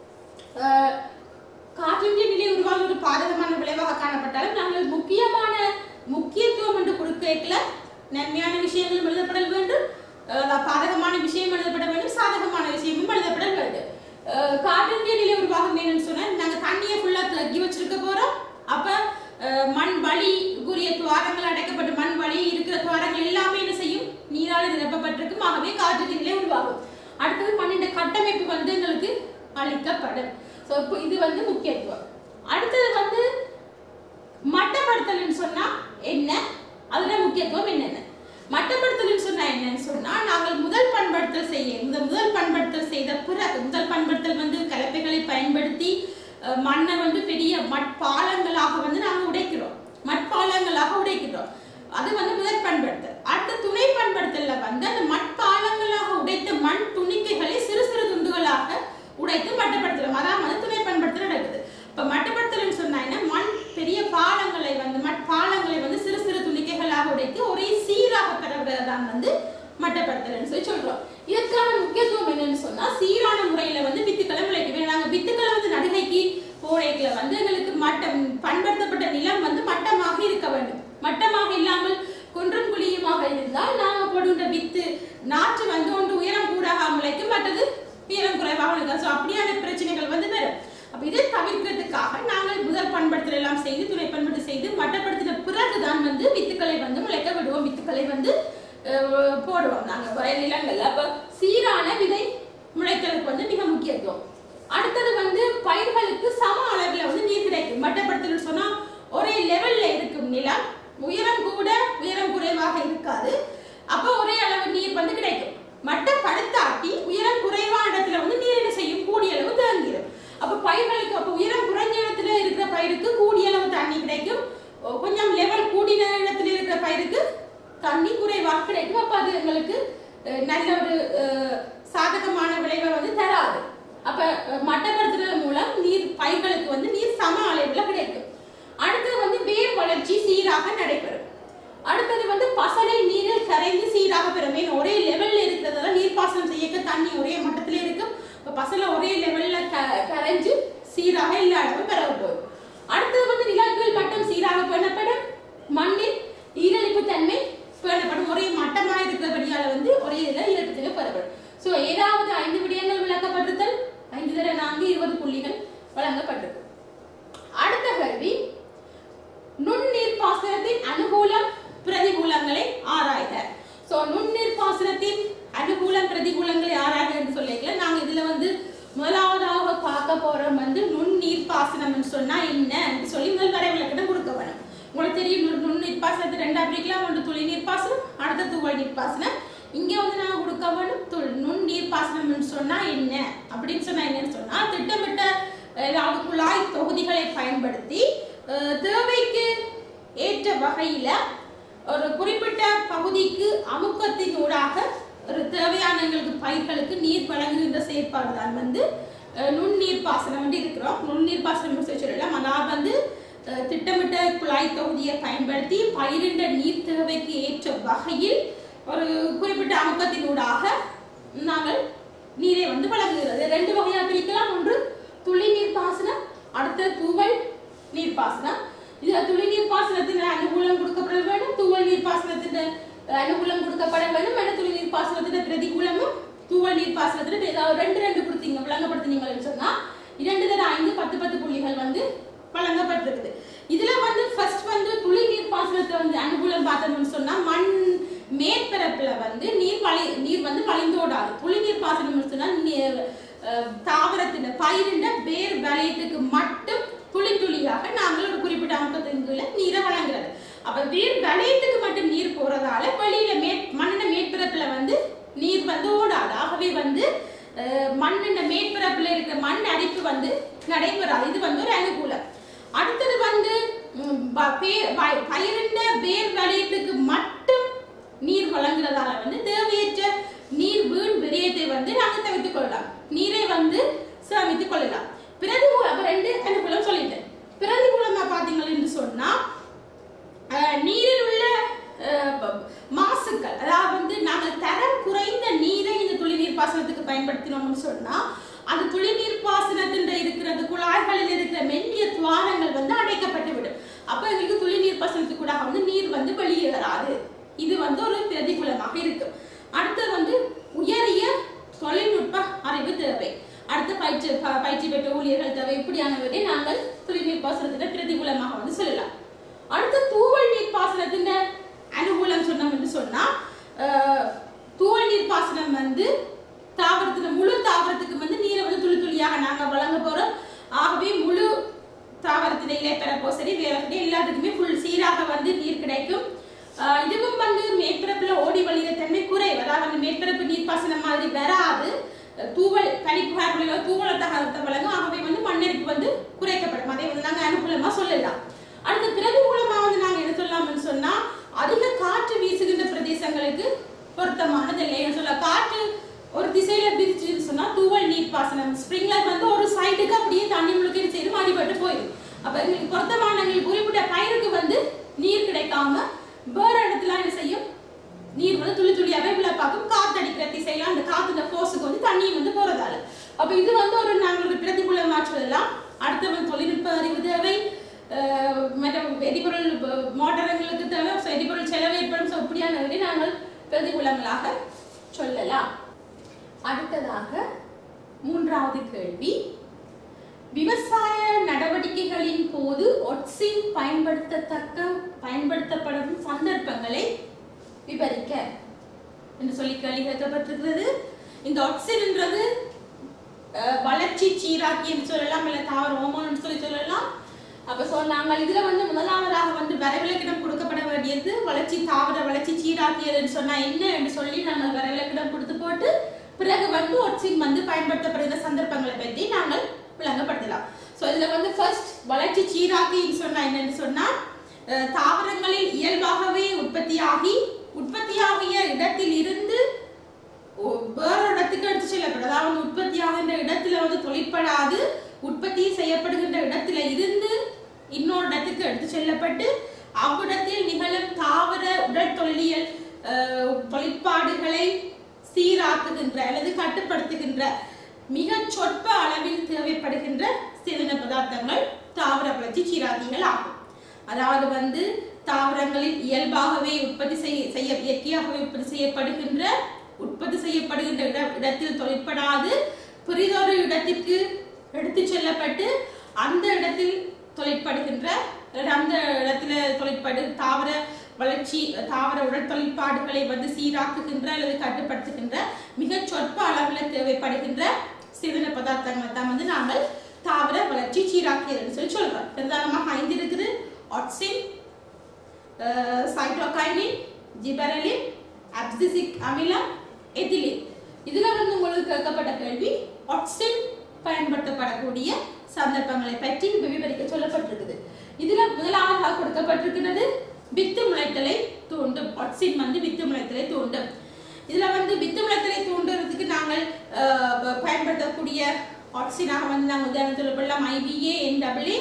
[SPEAKER 1] அஹ், காற்றின்றிய நிலை உருவாக ஒரு பாதகமான விளைவாக காணப்பட்டாலும் நாங்கள் முக்கியமான முக்கியத்துவம் என்று கொடுக்கல நன்மையான விஷயங்களும் எழுதப்படல் வேண்டும் அஹ், பாதகமான விஷயம் எழுதப்பட வேண்டும் சாதகமான விஷயமும் எழுதப்படல் வேண்டும் அஹ், காற்றின்றிய நிலை உருவாகும் என்னன்னு சொன்னா நாங்க தண்ணியை ஃபுல்லா தக்கி வச்சிருக்க போறோம் அப்ப அஹ், மண் வழி கூறிய துவாரங்கள் அடைக்கப்பட்டு மண் வழி இருக்கிற துவாரங்கள் எல்லாமே என்ன செய்யும் நீரால் நிரப்பப்பட்டிருக்கும் ஆகவே காற்றின்றிய நிலை உருவாகும் அடுத்தது மண்ணின் கட்டமைப்பு வந்து எங்களுக்கு அளிக்கப்படும் ஸோ இப்போ இது வந்து முக்கியத்துவம் அடுத்தது வந்து மட்டப்படுத்தல்னு சொன்னா என்ன அதோட முக்கியத்துவம் என்னென்ன மட்டப்படுத்தல்னு சொன்னா என்னன்னு சொன்னா நாங்கள் முதல் பண்படுத்தல் செய்ய இந்த முதல் பண்படுத்தல் செய்த பிறகு முதல் பண்படுத்தல் வந்து கலப்பைகளை பயன்படுத்தி அஹ், மண்ணை வந்து பெரிய மட்பாலங்களாக வந்து நாங்கள் உடைக்கிறோம் மட்பாலங்களாக உடைக்கிறோம் அது வந்து முதல் பண்படுத்தல் அடுத்த துணை பண்படுத்தல்ல வந்து அந்த மட்பாலங்களாக உடைத்த மண் துணிக்கைகளை சிறு சிறு துண்டுகளாக உடைத்து மட்டப்படுத்தலாம் அதான் வந்து துணை பண்படுத்தல் நடக்குது இப்ப மட்டப்படுத்தல்னு சொன்னா என்ன மண் பெரிய பாலங்களை வந்து மட் பாலங்களை வந்து சிறு சிறு துணிக்கைகளாக உடைத்து ஒரே சீராக பெறதான் வந்து மட்டப்படுத்தல்னு சொல்லி சொல்றோம் இதற்கான முக்கியத்துவம் என்னன்னு சொன்னா சீரான முறையில வந்து வித்துக்களை விளைக்க வேண்டும் நாங்க வித்துக்களை வந்து நடுகைக்கு போடைக்குல வந்து எங்களுக்கு மட்டம் பண்படுத்தப்பட்ட நிலம் வந்து மட்டமாக இருக்க வேண்டும் மட்டமாக இல்லாமல் குன்றும் குழியுமாக இருந்தால் நாங்க போடுகின்ற வித்து நாற்று வந்து ஒன்று உயரம் கூடாக முளைக்கும் மற்றது உயரம் குறைவாக முளைக்கும் செய்வாங்க ஸோ அப்படியான பிரச்சனைகள் வந்து வரும் அப்ப இதை தவிர்க்கிறதுக்காக நாங்கள் முதல் பண்படுத்தல் எல்லாம் செய்து துணை பண்படுத்த செய்து மட்டப்படுத்தின பிறகுதான் வந்து வித்துக்களை வந்து முளைக்க விடுவோம் வித்துக்களை வந்து அஹ், போடுவோம் நாங்க வயல் நிலங்கள்ல அப்ப சீரான விதை முளைத்தலுக்கு வந்து மிக முக்கியத்துவம் அடுத்தது வந்து பயிர்களுக்கு சம அளவுல வந்து நீர் கிடைக்கும் மட்டப்படுத்தல் சொன்னா ஒரே லெவல்ல இருக்கும் நிலம் உயரம் கூட உயரம் குறைவாக இருக்காது அப்ப ஒரே அளவு நீர் வந்து கிடைக்கும் மட்டப்படுத்தாட்டி உயரம் குறைவான இடத்துல வந்து நீர் என்ன செய்யும் கூடிய அளவு தேங்கிடும் அப்ப பயிர்களுக்கு அப்ப உயரம் குறைஞ்ச இடத்துல இருக்கிற பயிருக்கு கூடிய அளவு தண்ணி கிடைக்கும் ஓ, கொஞ்சம் லெவல் கூடின இடத்துல இருக்கிற பயிருக்கு தண்ணி குறைவாக கிடைக்கும் அப்ப அது எங்களுக்கு அஹ், நல்ல ஒரு அஹ், சாதகமான விளைவை வந்து தராது அப்ப அஹ், மட்டப்படுத்துறது மூலம் நீர் பயிர்களுக்கு வந்து நீர் சம அளவுல கிடைக்கும் அடுத்தது வந்து வேர் வளர்ச்சி சீராக நடைபெறும் அடுத்தது வந்து பசலை நீரில் கரைந்து சீராக பெறும் ஏன்னா ஒரே லெவல்ல இருக்கிறதால நீர்ப்பாசனம் செய்யக்க தண்ணி ஒரே மட்டத்திலே இருக்கும் இப்ப பசலை ஒரே லெவல்ல க- கரைஞ்சு சீராக எல்லா இடமும் பெறவு போகும் அடுத்தது வந்து நிலக்கல் மட்டம் சீராக பேணப்படும் மண்ணில் ஈரழிப்பு தன்மை பேணப்படும் ஒரே மட்டமா இருக்கிறபடியால வந்து ஒரே இதுல ஈரப்பு தன்மை பெறப்படும் சோ ஏதாவது ஐந்து விடயங்கள் விளக்கப்பட்டிருத்தல் ஐந்து தர நான்கு இருபது புள்ளிகள் வழங்கப்பட்டிருக்கு அடுத்த கேள்வி நுண்ணீர் பாசனத்தின் அனுகூலம் பிரதிகூலங்களை ஆராய்க சோ நுண்ணீர் பாசனத்தின் அனுகூலம் பிரதிகூலங்களை ஆராய்க என்று சொல்லிக்கல நாங்க இதுல வந்து முதலாவதாக பார்க்க போறோம் வந்து நுண்ணீர் பாசனம்னு சொன்னா என்ன என்று சொல்லி முதல் வரை விளக்கணம் கொடுக்க வேணும் உங்களுக்கு தெரியும் நுண்- நுண்ணீர் பாசனத்தை ரெண்டா பிரிக்கலாம் ஒன்று துளி நீர் பாசனம் அடுத்த துவள் நீர் பாசனம் இங்க வந்து நாங்க கொடுக்க வேணும் துள்- நுண்ணீர் பாசனம்னு சொன்னா என்ன அப்படின்னு சொன்னா என்னன்னு சொன்னா திட்டமிட்ட ஏதாவது குழாய் தொகுதிகளை பயன்படுத்தி அஹ், தேவைக்கு ஏற்ற வகையில ஒரு குறிப்பிட்ட பகுதிக்கு அமுக்கத்தின் ஊடாக ஒரு தேவையான எங்களுக்கு பயிர்களுக்கு நீர் வழங்குகின்ற செயற்பாடு தான் வந்து அஹ், நுண்ணீர் பாசனம் வந்து இருக்கிறோம் நுண்ணீர் பாசனம் சொல்லி சொல்லலாம் அதாவது வந்து அஹ், திட்டமிட்ட குழாய் தொகுதியை பயன்படுத்தி பயிரின்ற நீர் தேவைக்கு ஏற்ற வகையில் ஒரு குறிப்பிட்ட அமுக்கத்தினூடாக நாங்கள் நீரை வந்து வழங்குகிறது ரெண்டு வகையாக பிரிக்கலாம் ஒன்று துளி நீர் பாசனம் அடுத்த தூவல் நீர் பாசனம் இதுல துளி நீர் பாசனத்தின் அனுகூலம் கொடுக்கப்பட வேண்டும் தூவல் நீர் பாசனத்தின் அனுகூலம் கொடுக்கப்பட வேண்டும் என துளி நீர் பாசனத்தின் பிரதிகூலமும் தூவல் நீர் பாசனத்தின் ஏதாவது ரெண்டு ரெண்டு கொடுத்தீங்க வழங்கப்படுத்தினீங்கன்னு சொன்னா இரண்டு தர ஐந்து பத்து பத்து புள்ளிகள் வந்து வழங்கப்பட்டிருக்குது இதுல வந்து ஃபர்ஸ்ட் வந்து துளி நீர் பாசனத்தை வந்து அனுகூலம் பார்த்தோம்னு சொன்னா மண் மேற்பரப்புல வந்து நீர் வளி நீர் வந்து வழிந்தோடாது துளி நீர் பாசனம் சொன்னா நீ- அஹ் தாவரத்தின் பயிரின வேர் வலயத்துக்கு மட்டும் துளி துளியாக நாங்கள் ஒரு குறிப்பிட்ட அமுக்கத்தின் கீழே நீரை வழங்குறது அப்ப வேர் வலயத்துக்கு மட்டும் நீர் போறதால வெளியில மே மண்ணின மேற்பரப்புல வந்து நீர் வந்து ஓடாது ஆகவே வந்து அஹ், மண்ணின மேற்பரப்புல இருக்கிற மண் அரிப்பு வந்து நடைபெறாது இது வந்து ஒரு அனுகூலம் அடுத்தது வந்து ம், ப- பே- ப- பயிரின வேர் வலயத்துக்கு மட்டும் நீர் வழங்குறதால வந்து தேவையற்ற நீர் வீண் விரயத்தை வந்து நாங்க தவிர்த்துக் கொள்ளலாம் நீரை வந்து சேமித்துக் கொள்ளலாம் பிரதிகூலம் அப்ப ரெண்டு அனுகூலம் சொல்லிட்டேன் பிரதிகூலமா பாத்தீங்கன்னு சொன்னா அஹ், நீரில் உள்ள அஹ், ப- மாசுக்கள் அதாவது வந்து நாங்கள் தரம் குறைந்த நீரை இந்த துளி நீர் பாசனத்துக்கு பயன்படுத்தினோம்னு சொன்னா அது துளி நீர் பாசனத்தின் இருக்கிறது குழாய்களில் இருக்கிற மெல்லிய துவாரங்கள் வந்து அடைக்கப்பட்டு விடும் அப்ப எங்களுக்கு துளி நீர் பாசனத்துக்கு கூட வந்து நீர் வந்து வெளியேறாது இது வந்து ஒரு பிரதிகூலமாக இருக்கு அடுத்தது வந்து உயரிய தொழில்நுட்ப அறிவு தேவை அடுத்த பயிற்சி ப- பயிற்சி பெற்ற ஊழியர்கள் தேவை இப்படியானவற்றை நாங்கள் துளி நீர் பாசனத்தின் பிரதிகூலமாக வந்து சொல்லலாம் அடுத்த தூவல் நீர் பாசனத்தின் அனுகூலம் சொன்னோம் என்று சொன்னா அஹ், தூவல் நீர் பாசனம் வந்து தாவரத்துல முழு தாவரத்துக்கு வந்து நீரை வந்து துளி துளியாக நாங்க வழங்க போறோம் ஆகவே முழு தாவரத்தின இலைப்பரப்போ சரி வேற சரி எல்லாத்துக்குமே ஃபுல் சீராக வந்து நீர் கிடைக்கும் ஆஹ் இதுவும் வந்து மேற்பரப்புல ஓடி வழிகிற தன்மை குறைவு அதாவது வந்து மேற்பரப்பு நீர்ப்பாசனம் மாதிரி வராது அஹ் தூவல் பனிப்புகார்களோ தூவல தகவத்தை வழங்கும் ஆகவே வந்து மண்ணரிப்பு வந்து குறைக்கப்படும் அதை வந்து நாங்க அனுகூலமா சொல்லலாம் அடுத்த பிரதிகூலமா வந்து நாங்க என்ன சொல்லலாம்னு சொன்னா அதிக காற்று வீசுகின்ற பிரதேசங்களுக்கு பொருத்தமானது இல்லைன்னு சொல்ல காற்று ஒரு திசையில பிரிச்சுன்னு சொன்னா தூவல் நீர் பாசனம் ஸ்ப்ரிங்லர் வந்து ஒரு சைடுக்கு அப்படியே தண்ணி முழுக்க செய்து மாடிப்பட்டு போயிடும் அப்ப எங்களுக்கு பொருத்தமான எங்களுக்கு குறிப்பிட்ட பயிருக்கு வந்து நீர் கிடைக்காம வேற இடத்துல என்ன செய்யும் நீர் வந்து துளி துளியாவே விழப்பாக்கும் காத்து அடிக்கிற திசையில அந்த காத்து ஃபோர்ஸுக்கு வந்து தண்ணி வந்து போறதால அப்ப இது வந்து ஒரு நாங்கள் ஒரு பிரதிகூல மாற்றுவதெல்லாம் அடுத்த வந்து தொழில்நுட்ப அறிவு தேவை அஹ் மற்ற எரிபொருள் ப- மோட்டார்களுக்கு தேவை so எரிபொருள் செலவு ஏற்படும் so இப்படியானவற்றை நாங்கள் பிரதிகூலங்களாக சொல்லலாம் அடுத்ததாக மூன்றாவது கேள்வி விவசாய நடவடிக்கைகளின் போது ஒட்சின் பயன்படுத்தத்தக்க பயன்படுத்தப்படும் சந்தர்ப்பங்களை விவரிக்க என்று சொல்லி கேள்வி கேட்கப்பட்டிருக்கிறது இந்த ஒட்சின்ன்றது அஹ், வளர்ச்சி சீராக்கி என்று சொல்லலாம் இல்ல தாவர ஹோமோன் சொல்லி சொல்லலாம் அப்ப so நாங்கள் இதுல வந்து முதலாவதாக வந்து வரைவிலக்கிடம் கொடுக்கப்பட வேண்டியது வளர்ச்சி தாவர வளர்ச்சி சீராக்கியதுன்னு சொன்னா என்ன என்று சொல்லி நாங்கள் வரைவிலக்கிடம் கொடுத்து போட்டு பிறகு வந்து ஒட்சின் வந்து பயன்படுத்தப்படுகிற சந்தர்ப்பங்களை பற்றி நாங்கள் விளங்கப்படுத்தலாம் ஸோ இதுல வந்து ஃபர்ஸ்ட் வளர்ச்சி சீராக்கின்னு சொன்னா என்னன்னு சொன்னா அஹ், தாவரங்களில் இயல்பாகவே உற்பத்தியாகி உற்பத்தியாகிய இடத்தில் இருந்து ஒ- வேறொரு இடத்துக்கு எடுத்து செல்லப்படும் அதாவது உற்பத்தி ஆகின்ற இடத்துல வந்து தொழிற்படாது உற்பத்தி செய்யப்படுகின்ற இடத்துல இருந்து இன்னொரு இடத்துக்கு எடுத்து செல்லப்பட்டு அவ்விடத்தில் நிகழும் தாவர உடல் தொழிலியல் அஹ், தொழிற்பாடுகளை சீராக்குகின்ற அல்லது கட்டுப்படுத்துகின்ற மிக சொற்ப அளவில் தேவைப்படுகின்ற சிறின பதார்த்தங்கள் தாவர வளர்ச்சி சீராக்கிகள் ஆகும் அதாவது வந்து தாவரங்களில் இயல்பாகவே உற்பத்தி செய்ய செய்ய இயற்கையாகவே உற்பத்தி செய்யப்படுகின்ற உற்பத்தி செய்யப்படுகின்ற இட இடத்தில் தொழிற்படாது பிறிதொரு இடத்திற்கு எடுத்து செல்லப்பட்டு அந்த இடத்தில் தொழிற்படுகின்ற அல்லது அந்த இடத்துல தொழிற்படு தாவர வளர்ச்சி தாவர உடல் தொழிற்பாடுகளை வந்து சீராக்குகின்ற அல்லது கட்டுப்படுத்துகின்ற மிக சொற்ப அளவில் தேவைப்படுகின்ற சிறின பதார்த்தங்களை தான் வந்து நாங்கள் தாவர வளர்ச்சி சீராக்கியதுன்னு சொல்லி சொல்றோம் பிரதானமாக ஐந்து இருக்குது ஆக்சின் சைட்டோகைனின் ஜிபரலின் அப்சிசிக் அமிலம் எதிலின் இதுல வந்து உங்களுக்கு கேட்கப்பட்ட கேள்வி ஆக்சின் பயன்படுத்தப்படக்கூடிய சந்தர்ப்பங்களை பற்றி விவரிக்க சொல்லப்பட்டிருக்குது இதுல முதலாவதாக கொடுக்கப்பட்டிருக்கிறது வித்து முளைத்தலை தூண்டும் ஆக்சின் வந்து வித்து முளைத்தலை தூண்டும் இதுல வந்து வித்து முளைத்தலை தூண்டுறதுக்கு நாங்கள் அஹ், ப- பயன்படுத்தக்கூடிய ஆக்சினாக வந்து நாங்கள் உதாரணம் சொல்லப்படலாம் ஐபிஏ என்டபிள்ஏ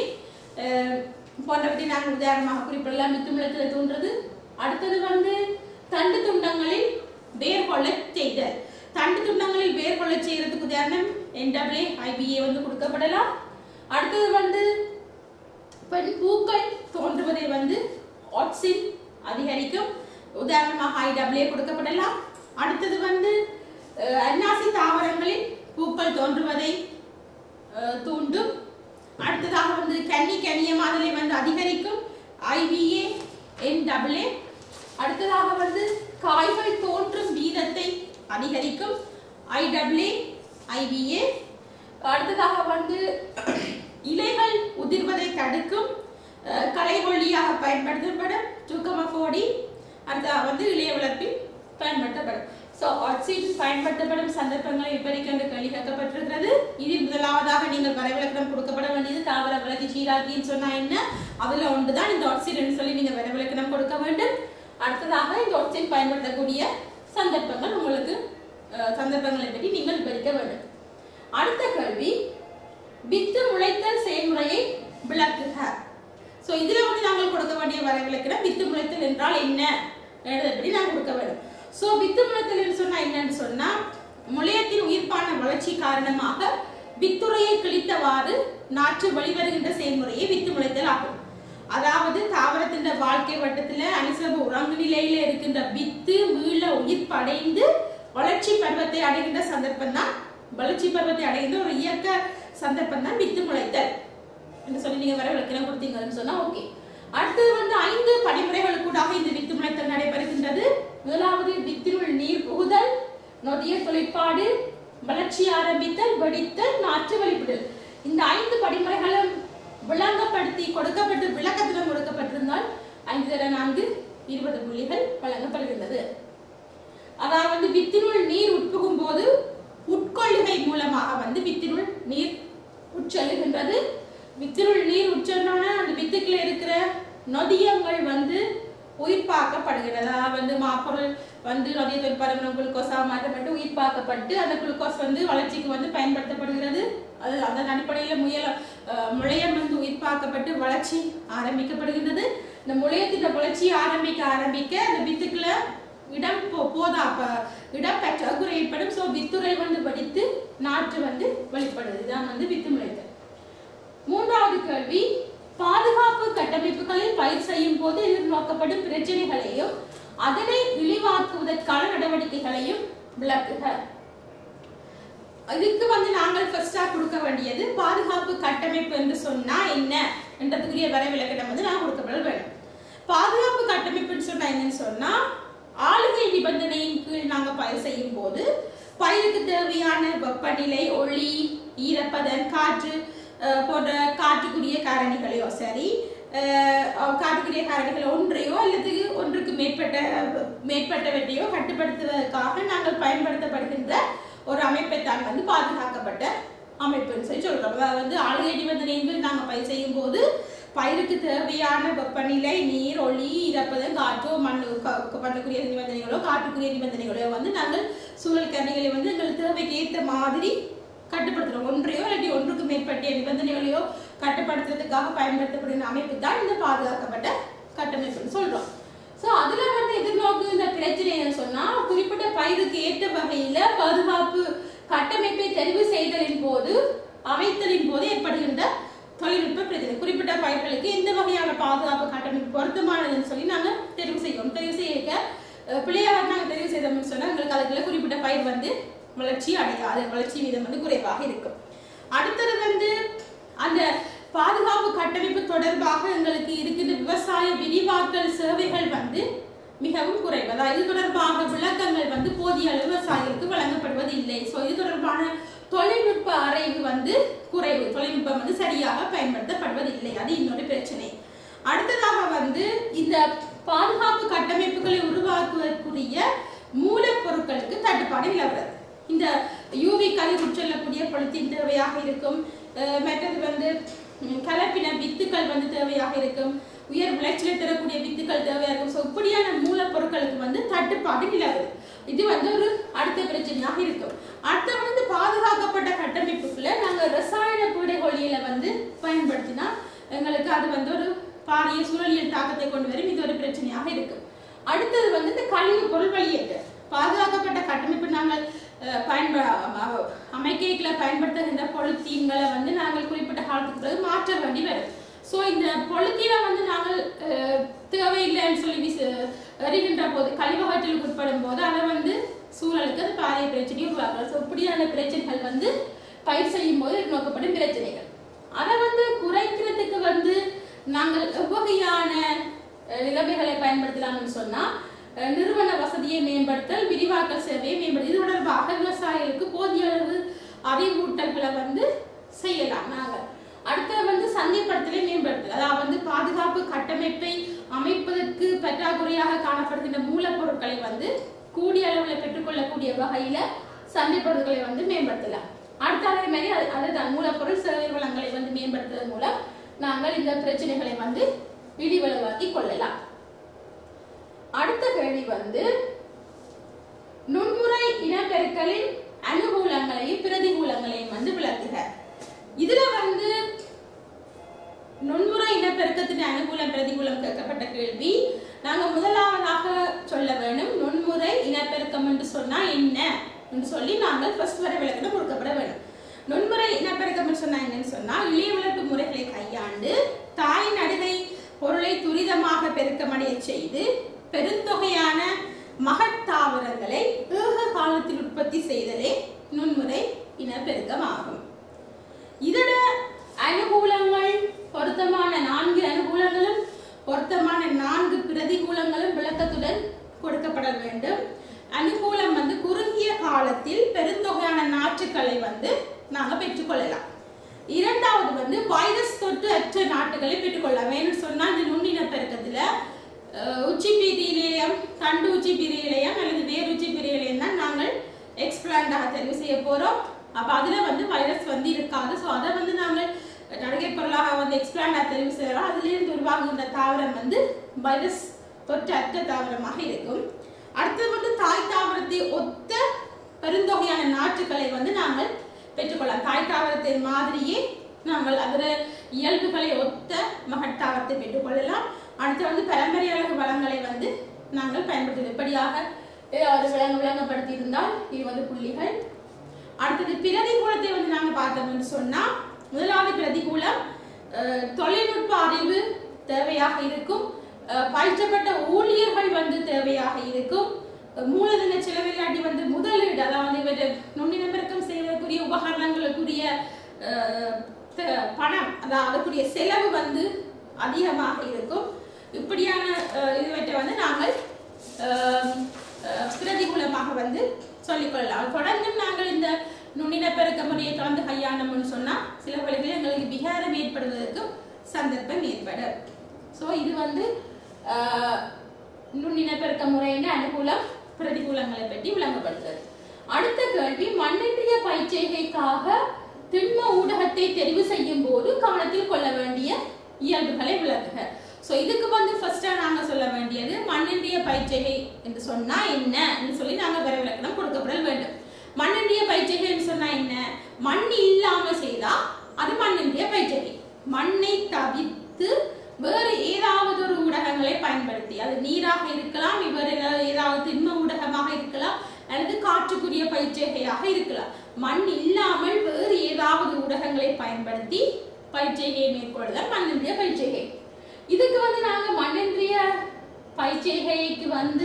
[SPEAKER 1] போன்றவற்றை நாங்கள் உதாரணமாக குறிப்பிடலாம் வித்து முளைத்தலை தூண்டுறது அடுத்தது வந்து தண்டு துண்டங்களில் வேர் கொள்ளச் செய்தல் தண்டு துண்டங்களில் வேர் கொள்ளச் செய்யறதுக்கு உதாரணம் என்டபிள்ஏ ஐபிஏ வந்து கொடுக்கப்படலாம் அடுத்தது வந்து பெண் பூக்கள் தோன்றுவதை வந்து ஆக்சின் அதிகரிக்கும் உதாரணமாக ஐடபிள்யூ கொடுக்கப்படலாம் அடுத்தது வந்து அஹ், அன்னாசி தாவரங்களில் பூக்கள் தோன்றுவதை அஹ், தூண்டும் அடுத்ததாக வந்து கன்னி கனியமாதலை வந்து அதிகரிக்கும் ஐவிஏ என்டபிள்ஏ அடுத்ததாக வந்து காய்கள் தோன்றும் வீதத்தை அதிகரிக்கும் ஐடபிள்யூ ஐவிஏ அடுத்ததாக வந்து இலைகள் உதிர்வதை தடுக்கும் அஹ், களைகொல்லியாக பயன்படுத்தப்படும் டூக்கமஃபோடி அடுத்ததாக வந்து இளைய வளர்ப்பில் பயன்படுத்தப்படும் ஸோ ஆக்சிஜன் பயன்படுத்தப்படும் சந்தர்ப்பங்களை விவரிக்கின்ற கேள்வி கேட்கப்பட்டிருக்கிறது இதில் முதலாவதாக நீங்கள் வரைவிலக்கணம் கொடுக்கப்பட வேண்டியது தாவர வளர்ச்சி சீராக்கின்னு சொன்னா என்ன அதுல ஒன்று தான் இந்த ஆக்சிஜன் சொல்லி நீங்க வரைவிலக்கணம் கொடுக்க வேண்டும் அடுத்ததாக இந்த ஆக்சிஜன் பயன்படுத்தக்கூடிய சந்தர்ப்பங்கள் உங்களுக்கு அஹ், சந்தர்ப்பங்களை பற்றி நீங்கள் விவரிக்க வேண்டும் அடுத்த கேள்வி வித்து முளைத்தல் செயல்முறையை விளக்குக சோ இதுல வந்து நாங்கள் கொடுக்க வேண்டிய வரைவிலக்கணம் வித்து முளைத்தல் என்றால் என்ன எழுதப்படி நாங்கள் கொடுக்க வேண்டும் சோ வித்து முளைத்தல் என்று சொன்னா என்னன்னு சொன்னா முளையத்தின் உயிர்ப்பான வளர்ச்சி காரணமாக வித்துறையை கிழித்தவாறு நாற்று வெளிவருகின்ற செயல்முறையை வித்து முளைத்தல் ஆகும் அதாவது தாவரத்தின் வாழ்க்கை வட்டத்துல அனுசரப உறங்கு நிலையில இருக்கின்ற வித்து மீள உயிர்ப்படைந்து வளர்ச்சி பருவத்தை அடைகின்ற சந்தர்ப்பம் தான் வளர்ச்சி பருவத்தை அடைகின்ற ஒரு இயக்க சந்தர்ப்பம் தான் வித்து முளைத்தல் என்று சொல்லி நீங்க வர விளக்கணம் கொடுத்தீங்கன்னு சொன்னா ஓகே அடுத்தது வந்து ஐந்து படிமுறைகளுக்கூடாக இந்த வித்து முளைத்தல் நடைபெறுகின்றது முதலாவது வித்தினுள் நீர் புகுதல் நொதிய தொழிற்பாடு வளர்ச்சி ஆரம்பித்தல் வெடித்தல் நாற்று வெளிப்படுதல் இந்த ஐந்து படிமுறைகளும் விளங்கப்படுத்தி கொடுக்கப்பட்டு விளக்கத்துடன் கொடுக்கப்பட்டிருந்தால் ஐந்து தர நான்கு இருபது புள்ளிகள் வழங்கப்படுகின்றது அதாவது வித்தினுள் நீர் உட்புகும் போது உட்கொள்ளுகை மூலமாக வந்து வித்தினுள் நீர் உட்செல்லுகின்றது வித்தினுள் நீர் உட்செல்லோன்னா அந்த வித்துக்குள்ள இருக்கிற நொதியங்கள் வந்து உயிர்ப்பாக்கப்படுகிறது அதாவது வந்து மாப்பொருள் வந்து நொதிய தொழிற்பாடுகிற குளுக்கோஸாக மாற்றப்பட்டு உயிர்ப்பாக்கப்பட்டு அந்த குளுக்கோஸ் வந்து வளர்ச்சிக்கு வந்து பயன்படுத்தப்படுகிறது அது அதன் அடிப்படையில் முயல அஹ், முளையம் வந்து உயிர்ப்பாக்கப்பட்டு வளர்ச்சி ஆரம்பிக்கப்படுகின்றது இந்த முளையத்தின் வளர்ச்சி ஆரம்பிக்க ஆரம்பிக்க அந்த வித்துக்குள்ள இடம் போ- போதா அப்ப இடம் பற்றாக்குறை ஏற்படும் ஸோ வித்துறை வந்து வெடித்து நாற்று வந்து வெளிப்படுது இதுதான் வந்து வித்து முளைத்தல் மூன்றாவது கேள்வி பாதுகாப்பு கட்டமைப்புகளில் பயிர் செய்யும் போது எதிர்நோக்கப்படும் பிரச்சனைகளையும் அதனை இழிவாக்குவதற்கான நடவடிக்கைகளையும் விளக்குக இதுக்கு வந்து நாங்கள் ஃபர்ஸ்டா கொடுக்க வேண்டியது பாதுகாப்பு கட்டமைப்பு என்று சொன்னா என்ன என்றதுக்குரிய வரைவிலக்கணம் வந்து நான் கொடுக்கப்பட வேண்டும் பாதுகாப்பு கட்டமைப்புன்னு சொன்னா என்னன்னு சொன்னா ஆளுகை நிபந்தனையின் கீழ் நாங்க பயிர் செய்யும் போது பயிருக்கு தேவையான வெப்பநிலை ஒளி ஈரப்பதன் காற்று அஹ், போன்ற காற்றுக்குரிய காரணிகளையோ சரி அஹ், காற்றுக்குரிய காரணிகள் ஒன்றையோ அல்லது ஒன்றுக்கு மேற்பட்ட மேற்பட்டவற்றையோ கட்டுப்படுத்துவதற்காக நாங்கள் பயன்படுத்தப்படுகின்ற ஒரு அமைப்பை தான் வந்து பாதுகாக்கப்பட்ட அமைப்புன்னு சொல்லி சொல்றோம் அதாவது வந்து ஆளுகை நிபந்தனைகள் நாங்கள் பயிர் செய்யும் போது பயிருக்கு தேவையான வெப்பநிலை நீர் ஒளி ஈரப்பதம் காற்றோ மண் க- பண்ணக்கூடிய நிபந்தனைகளோ காற்றுக்குரிய நிபந்தனைகளோ வந்து நாங்கள் சூழல் கரணிகளை வந்து எங்களுக்கு தேவைக்கு ஏற்ற மாதிரி கட்டுப்படுத்துறோம் ஒன்றையோ இல்லாட்டி ஒன்றுக்கு மேற்பட்ட நிபந்தனைகளையோ கட்டுப்படுத்துறதுக்காக பயன்படுத்தப்படுகிற அமைப்பு தான் இந்த பாதுகாக்கப்பட்ட கட்டமைப்புன்னு சொல்றோம் ஸோ அதுல வந்து எதிர்நோக்கு இந்த பிரச்சனை என்னன்னு சொன்னா குறிப்பிட்ட பயிருக்கு ஏற்ற வகையில பாதுகாப்பு கட்டமைப்பை தெரிவு செய்தலின் போது அமைத்தலின் போது ஏற்படுகின்ற தொழில்நுட்ப பிரச்சனை குறிப்பிட்ட பயிர்களுக்கு எந்த வகையான பாதுகாப்பு கட்டமைப்பு பொருத்தமானதுன்னு சொல்லி நாங்க தெரிவு செய்வோம் தெரிவு செய்ய அஹ், பிள்ளையாக நாங்க தெரிவு செய்தோம்னு சொன்னா எங்களுக்கு அதுக்குள்ள குறிப்பிட்ட பயிர் வந்து வளர்ச்சி அடையாது வளர்ச்சி வீதம் வந்து குறைவாக இருக்கும் அடுத்தது வந்து அந்த பாதுகாப்பு கட்டமைப்பு தொடர்பாக எங்களுக்கு இருக்கின்ற விவசாய விரிவாக்கல் சேவைகள் வந்து மிகவும் குறைவு அதாவது இது தொடர்பாக விளக்கங்கள் வந்து போதிய அளவு விவசாயிகளுக்கு வழங்கப்படுவது இல்லை ஸோ இது தொடர்பான தொழில்நுட்ப அறிவு வந்து குறைவு தொழில்நுட்பம் வந்து சரியாக பயன்படுத்தப்படுவதில்லை அது இன்னொரு பிரச்சனை அடுத்ததாக வந்து இந்த பாதுகாப்பு கட்டமைப்புகளை உருவாக்குவதற்குரிய மூலப்பொருட்களுக்கு தட்டுப்பாடு நிலவுறது இந்த யூவி கதிர் உட்செல்லக்கூடிய பொலித்தீன் தேவையாக இருக்கும் அஹ் மற்றது வந்து ம், கலப்பின வித்துக்கள் வந்து தேவையாக இருக்கும் உயர் விளைச்சலை தரக்கூடிய வித்துக்கள் தேவையாக இருக்கும் ஸோ இப்படியான மூலப்பொருட்களுக்கு வந்து தட்டுப்பாடு நிலவுது இது வந்து ஒரு அடுத்த பிரச்சனையாக இருக்கும் அடுத்த வந்து பாதுகாக்கப்பட்ட கட்டமைப்புக்குள்ள நாங்கள் ரசாயன பீடைகொல்லியில வந்து பயன்படுத்தினா எங்களுக்கு அது வந்து ஒரு பாரிய சூழலியல் தாக்கத்தை கொண்டு வரும் இது ஒரு பிரச்சனையாக இருக்கும் அடுத்தது வந்து இந்த கழிவு பொருள் வெளியேற்று பாதுகாக்கப்பட்ட கட்டமைப்பு நாங்கள் அஹ், பயன்ப அ- அமைக்கைகளை பயன்படுத்துகின்ற பொலித்தீன்களை வந்து நாங்கள் குறிப்பிட்ட காலத்துக்கு பிறகு மாற்ற வேண்டி வரும் ஸோ இந்த பொலித்தீனை வந்து நாங்கள் அஹ், தேவையில்லைன்னு சொல்லி விச எறிகின்ற போது கழிவகற்றலுக்கு உட்படும் போது அதை வந்து சூழலுக்கு அது பாரிய பிரச்சனையை உருவாக்கலாம் ஸோ இப்படியான பிரச்சனைகள் வந்து பயிர் செய்யும் போது நோக்கப்படும் பிரச்சனைகள் அதை வந்து குறைக்கிறதுக்கு வந்து நாங்கள் எவ்வகையான அஹ், நிலைமைகளை பயன்படுத்தலாம்னு சொன்னா அஹ், நிறுவன வசதியை மேம்படுத்தல் விரிவாக்கல் சேவையை மேம்படுத்த இது தொடர்பாக விவசாயிகளுக்கு போதிய அளவு அறிவூட்டல்களை வந்து செய்யலாம் நாங்கள் அடுத்தது வந்து சந்தைப்படுத்தலை மேம்படுத்தல் அதாவது வந்து பாதுகாப்பு கட்டமைப்பை அமைப்பதற்கு பற்றாக்குறையாக காணப்படுகின்ற மூலப்பொருட்களை வந்து கூடிய அளவில் பெற்றுக்கொள்ளக்கூடிய வகையில சந்தைப்படுத்தலை வந்து மேம்படுத்தலாம் அடுத்த அதே மாதிரி அது அதுதான் மூலப்பொருள் சேவை வளங்களை வந்து மேம்படுத்துவதன் மூலம் நாங்கள் இந்த பிரச்சனைகளை வந்து இடிவளவாக்கி கொள்ளலாம் அடுத்த கேள்வி வந்து நுண்முறை இனப்பெருக்கலின் அனுகூலங்களையும் பிரதிகூலங்களையும் வந்து விளக்குக இதுல வந்து நுண்முறை இனப்பெருக்கத்தின் அனுகூலம் பிரதிகூலம் கேட்கப்பட்ட கேள்வி நாங்க முதலாவதாக சொல்ல வேண்டும் நுண்முறை இனப்பெருக்கம் என்று சொன்னா என்ன என்று சொல்லி நாங்கள் ஃபர்ஸ்ட் வரை விளக்கணம் கொடுக்கப்பட வேண்டும் நுண்முறை இனப்பெருக்கம் என்று சொன்னா என்னன்னு சொன்னா இளைய வளர்ப்பு முறைகளை கையாண்டு தாய் நடுகை பொருளை துரிதமாக பெருக்கமடைய செய்து பெருந்தொகையான மகத்தாவரங்களை ஏக காலத்தில் உற்பத்தி செய்தலே நுண்முறை இனப்பெருக்கம் ஆகும் இதோட அனுகூலங்கள் பொருத்தமான நான்கு அனுகூலங்களும் பொருத்தமான நான்கு பிரதிகூலங்களும் விளக்கத்துடன் கொடுக்கப்பட வேண்டும் அனுகூலம் வந்து குறுகிய காலத்தில் பெருந்தொகையான நாற்றுக்களை வந்து நாங்க பெற்றுக்கொள்ளலாம் இரண்டாவது வந்து வைரஸ் தொற்று அற்ற நாட்டுகளை பெற்றுக்கொள்ளலாம் வேணும்னு சொன்னா இந்த நுண்ணின பெருக்கத்துல அஹ், உச்சி பீதியிலேயம் தண்டு உச்சி பீதியிலேயம் அல்லது வேர் உச்சி பீதியிலேயம் தான் நாங்கள் எக்ஸ்பிளாண்டாக தெரிவு செய்ய போறோம் அப்ப அதுல வந்து வைரஸ் வந்து இருக்காது ஸோ அதை வந்து நாங்கள் நடுகை பொருளாக வந்து எக்ஸ்பிளாண்டாக தெரிவு செய்யலாம் அதிலிருந்து உருவாகுகின்ற தாவரம் வந்து வைரஸ் தொற்று அற்ற தாவரமாக இருக்கும் அடுத்தது வந்து தாய் தாவரத்தை ஒத்த பெருந்தொகையான நாற்றுக்களை வந்து நாங்கள் பெற்றுக்கொள்ளலாம் தாய் தாவரத்தின் மாதிரியே நாங்கள் அதில் இயல்புகளை ஒத்த மகட்டாவரத்தை பெற்றுக்கொள்ளலாம் அடுத்து வந்து பரம்பரை அழகு வளங்களை வந்து நாங்கள் பயன்படுத்துவது இப்படியாக ஏதாவது விளங்க விளங்கப்படுத்தி இருந்தால் இருபது புள்ளிகள் அடுத்தது பிரதிகூலத்தை வந்து நாங்கள் பார்த்தோம்னு சொன்னா முதலாவது பிரதிகூலம் அஹ், தொழில்நுட்ப அறிவு தேவையாக இருக்கும் அஹ், பயிற்றப்பட்ட ஊழியர்கள் வந்து தேவையாக இருக்கும் மூலதன செலவில்லாட்டி வந்து முதலீடு அதாவது இவர் நுண்ணின பெருக்கம் செய்வதற்குரிய உபகரணங்களுக்குரிய அஹ், த- பணம் அதாவது அதுக்குரிய செலவு வந்து அதிகமாக இருக்கும் இப்படியான அஹ், இதுவற்றை வந்து நாங்கள் அஹ், அஹ், பிரதிகூலமாக வந்து சொல்லிக்கொள்ளலாம் தொடர்ந்தும் நாங்கள் இந்த நுண்ணின பெருக்க முறையை தொடர்ந்து கையாண்டோம்னு சொன்னா சில வழிகளில் எங்களுக்கு விகாரம் ஏற்படுவதற்கும் சந்தர்ப்பம் ஏற்படும் ஸோ இது வந்து அஹ், நுண்ணின பெருக்க முறையின் அனுகூலம் பிரதிகூலங்களை பற்றி விளங்கப்படுத்துறது அடுத்த கேள்வி மண்ணின்றிய பயிற்சிகைக்காக திண்ம ஊடகத்தை தெரிவு செய்யும் போது கவனத்தில் கொள்ள வேண்டிய இயல்புகளை விளக்குக ஸோ இதுக்கு வந்து ஃபர்ஸ்டா நாங்க சொல்ல வேண்டியது மண்ணின்றிய பயிற்சிகை என்று சொன்னா என்ன என்று சொல்லி நாங்க வேற விளக்கணம் கொடுக்கப்படல் வேண்டும் மண்ணின்றிய பயிற்சிகைன்னு சொன்னா என்ன மண் இல்லாம செய்தா அது மண்ணின்றிய பயிற்சிகை மண்ணை தவிர்த்து வேறு ஏதாவது ஒரு ஊடகங்களை பயன்படுத்தி அது நீராக இருக்கலாம் வேறு ஏதாவது ஏதாவது திண்ம ஊடகமாக இருக்கலாம் அல்லது காற்றுக்குரிய பயிற்சிகையாக இருக்கலாம் மண் இல்லாமல் வேறு ஏதாவது ஊடகங்களை பயன்படுத்தி பயிற்சிகையை மேற்கொள்ளுதல் மண்ணின்றிய பயிற்சிகை இதுக்கு வந்து நாங்க மண்ணின்றிய பயிற்சிகைக்கு வந்து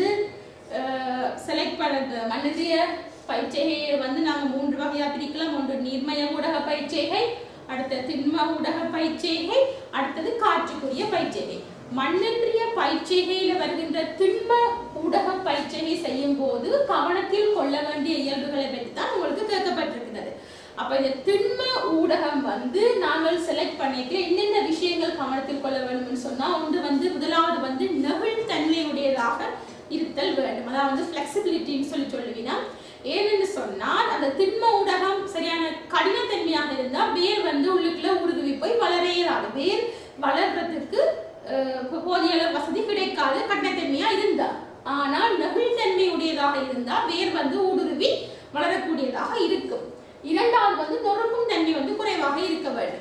[SPEAKER 1] செலக்ட் பண்ண மண்ணின்றிய பயிற்சிகையை வந்து நாங்க மூன்று வகையா பிரிக்கலாம் ஒன்று நீர்மய ஊடக பயிற்சிகை அடுத்தது திண்ம ஊடக பயிற்சிகை அடுத்தது காற்றுக்குரிய பயிற்சிகை மண்ணின்றிய பயிற்சிகையில வருகின்ற திண்ம ஊடக பயிற்சிகை செய்யும் போது கவனத்தில் கொள்ள வேண்டிய இயல்புகளை பற்றி தான் உங்களுக்கு கேட்கப்பட்டிருக்கிறது அப்ப இந்த திண்ம ஊடகம் வந்து நாங்கள் செலக்ட் பண்ணிக்க என்னென்ன விஷயங்கள் கவனத்தில் கொள்ள வேண்டும்னு சொன்னா ஒன்று வந்து முதலாவது வந்து நெகிழ்தன்மையுடையதாக இருத்தல் வேண்டும் அதாவது வந்து ஃபிளெக்சிபிலிட்டின்னு சொல்லி சொல்லுவீங்கன்னா ஏனென்று சொன்னால் அந்த திண்ம ஊடகம் சரியான கடினத்தன்மையாக இருந்தா வேர் வந்து உள்ளுக்குள்ள உருகுவி போய் வளர இயலாது வேர் வளர்றதுக்கு அஹ், போதிய அளவு வசதி கிடைக்காது கடினத்தன்மையா இருந்தா ஆனால் நெகிழ்தன்மை உடையதாக இருந்தா வேர் வந்து ஊடுருவி வளரக்கூடியதாக இருக்கும் இரண்டாவது வந்து நொறுக்கும் தன்மை வந்து குறைவாக இருக்க வேண்டும்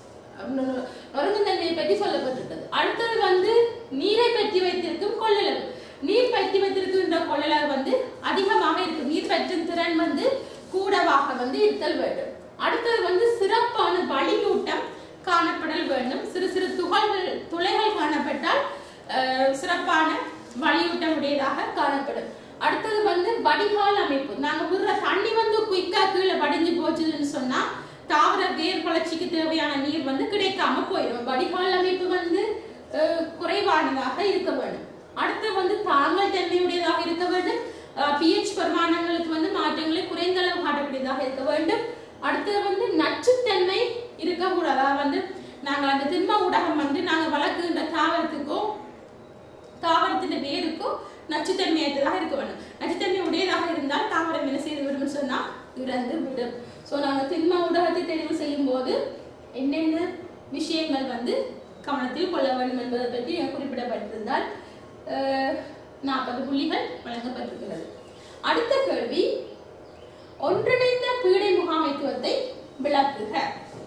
[SPEAKER 1] நொ- நொறுங்கும் தன்மையை பற்றி சொல்லப்பட்டிருக்கிறது அடுத்தது வந்து நீரை பற்றி வைத்திருக்கும் கொள்ளளவு நீர் பற்றி வைத்திருக்கின்ற கொள்ளளவு வந்து அதிகமாக இருக்கும் நீர் பற்றும் திறன் வந்து கூடவாக வந்து இருத்தல் வேண்டும் அடுத்தது வந்து சிறப்பான வழியூட்டம் காணப்படல் வேண்டும் சிறு சிறு துகள்கள் துளைகள் காணப்பட்டால் அஹ், சிறப்பான வழியூட்டம் உடையதாக காணப்படும் அடுத்தது வந்து வடிகால் அமைப்பு நாங்க விடுற தண்ணி வந்து குயிக்கா கீழே வடிஞ்சு போச்சுன்னு சொன்னா தாவர வேர் வளர்ச்சிக்கு தேவையான நீர் வந்து கிடைக்காம போயிடும் வடிகால் அமைப்பு வந்து அஹ், குறைவானதாக இருக்க வேண்டும் அடுத்து வந்து தாங்கல் தன்மையுடையதாக இருக்க வேண்டும் பிஹெச் பரிமாணங்களுக்கு வந்து மாற்றங்களை குறைந்த அளவு காட்டக்கூடியதாக இருக்க வேண்டும் அடுத்தது வந்து நச்சுத்தன்மை இருக்கக்கூடாது அதாவது வந்து நாங்கள் அந்த திண்ம ஊடகம் வந்து நாங்கள் வளர்க்குகின்ற தாவரத்துக்கோ தாவரத்தின் வேருக்கும் நச்சுத்தன்மையற்றதாக இருக்க வேண்டும் நச்சுத்தன்மை உடையதாக இருந்தால் தாவரம் என்ன செய்து விடும் சொன்னா இறந்து விடும் ஸோ நாங்கள் திண்ம ஊடகத்தை தெரிவு செய்யும் போது என்னென்ன விஷயங்கள் வந்து கவனத்தில் கொள்ள வேண்டும் என்பதை பற்றி குறிப்பிடப்பட்டிருந்தால் நாற்பது புள்ளிகள் வழங்கப்பட்டிருக்கிறது அடுத்த கேள்வி ஒன்றிணைந்த பீடை முகாமைத்துவத்தை விளக்குக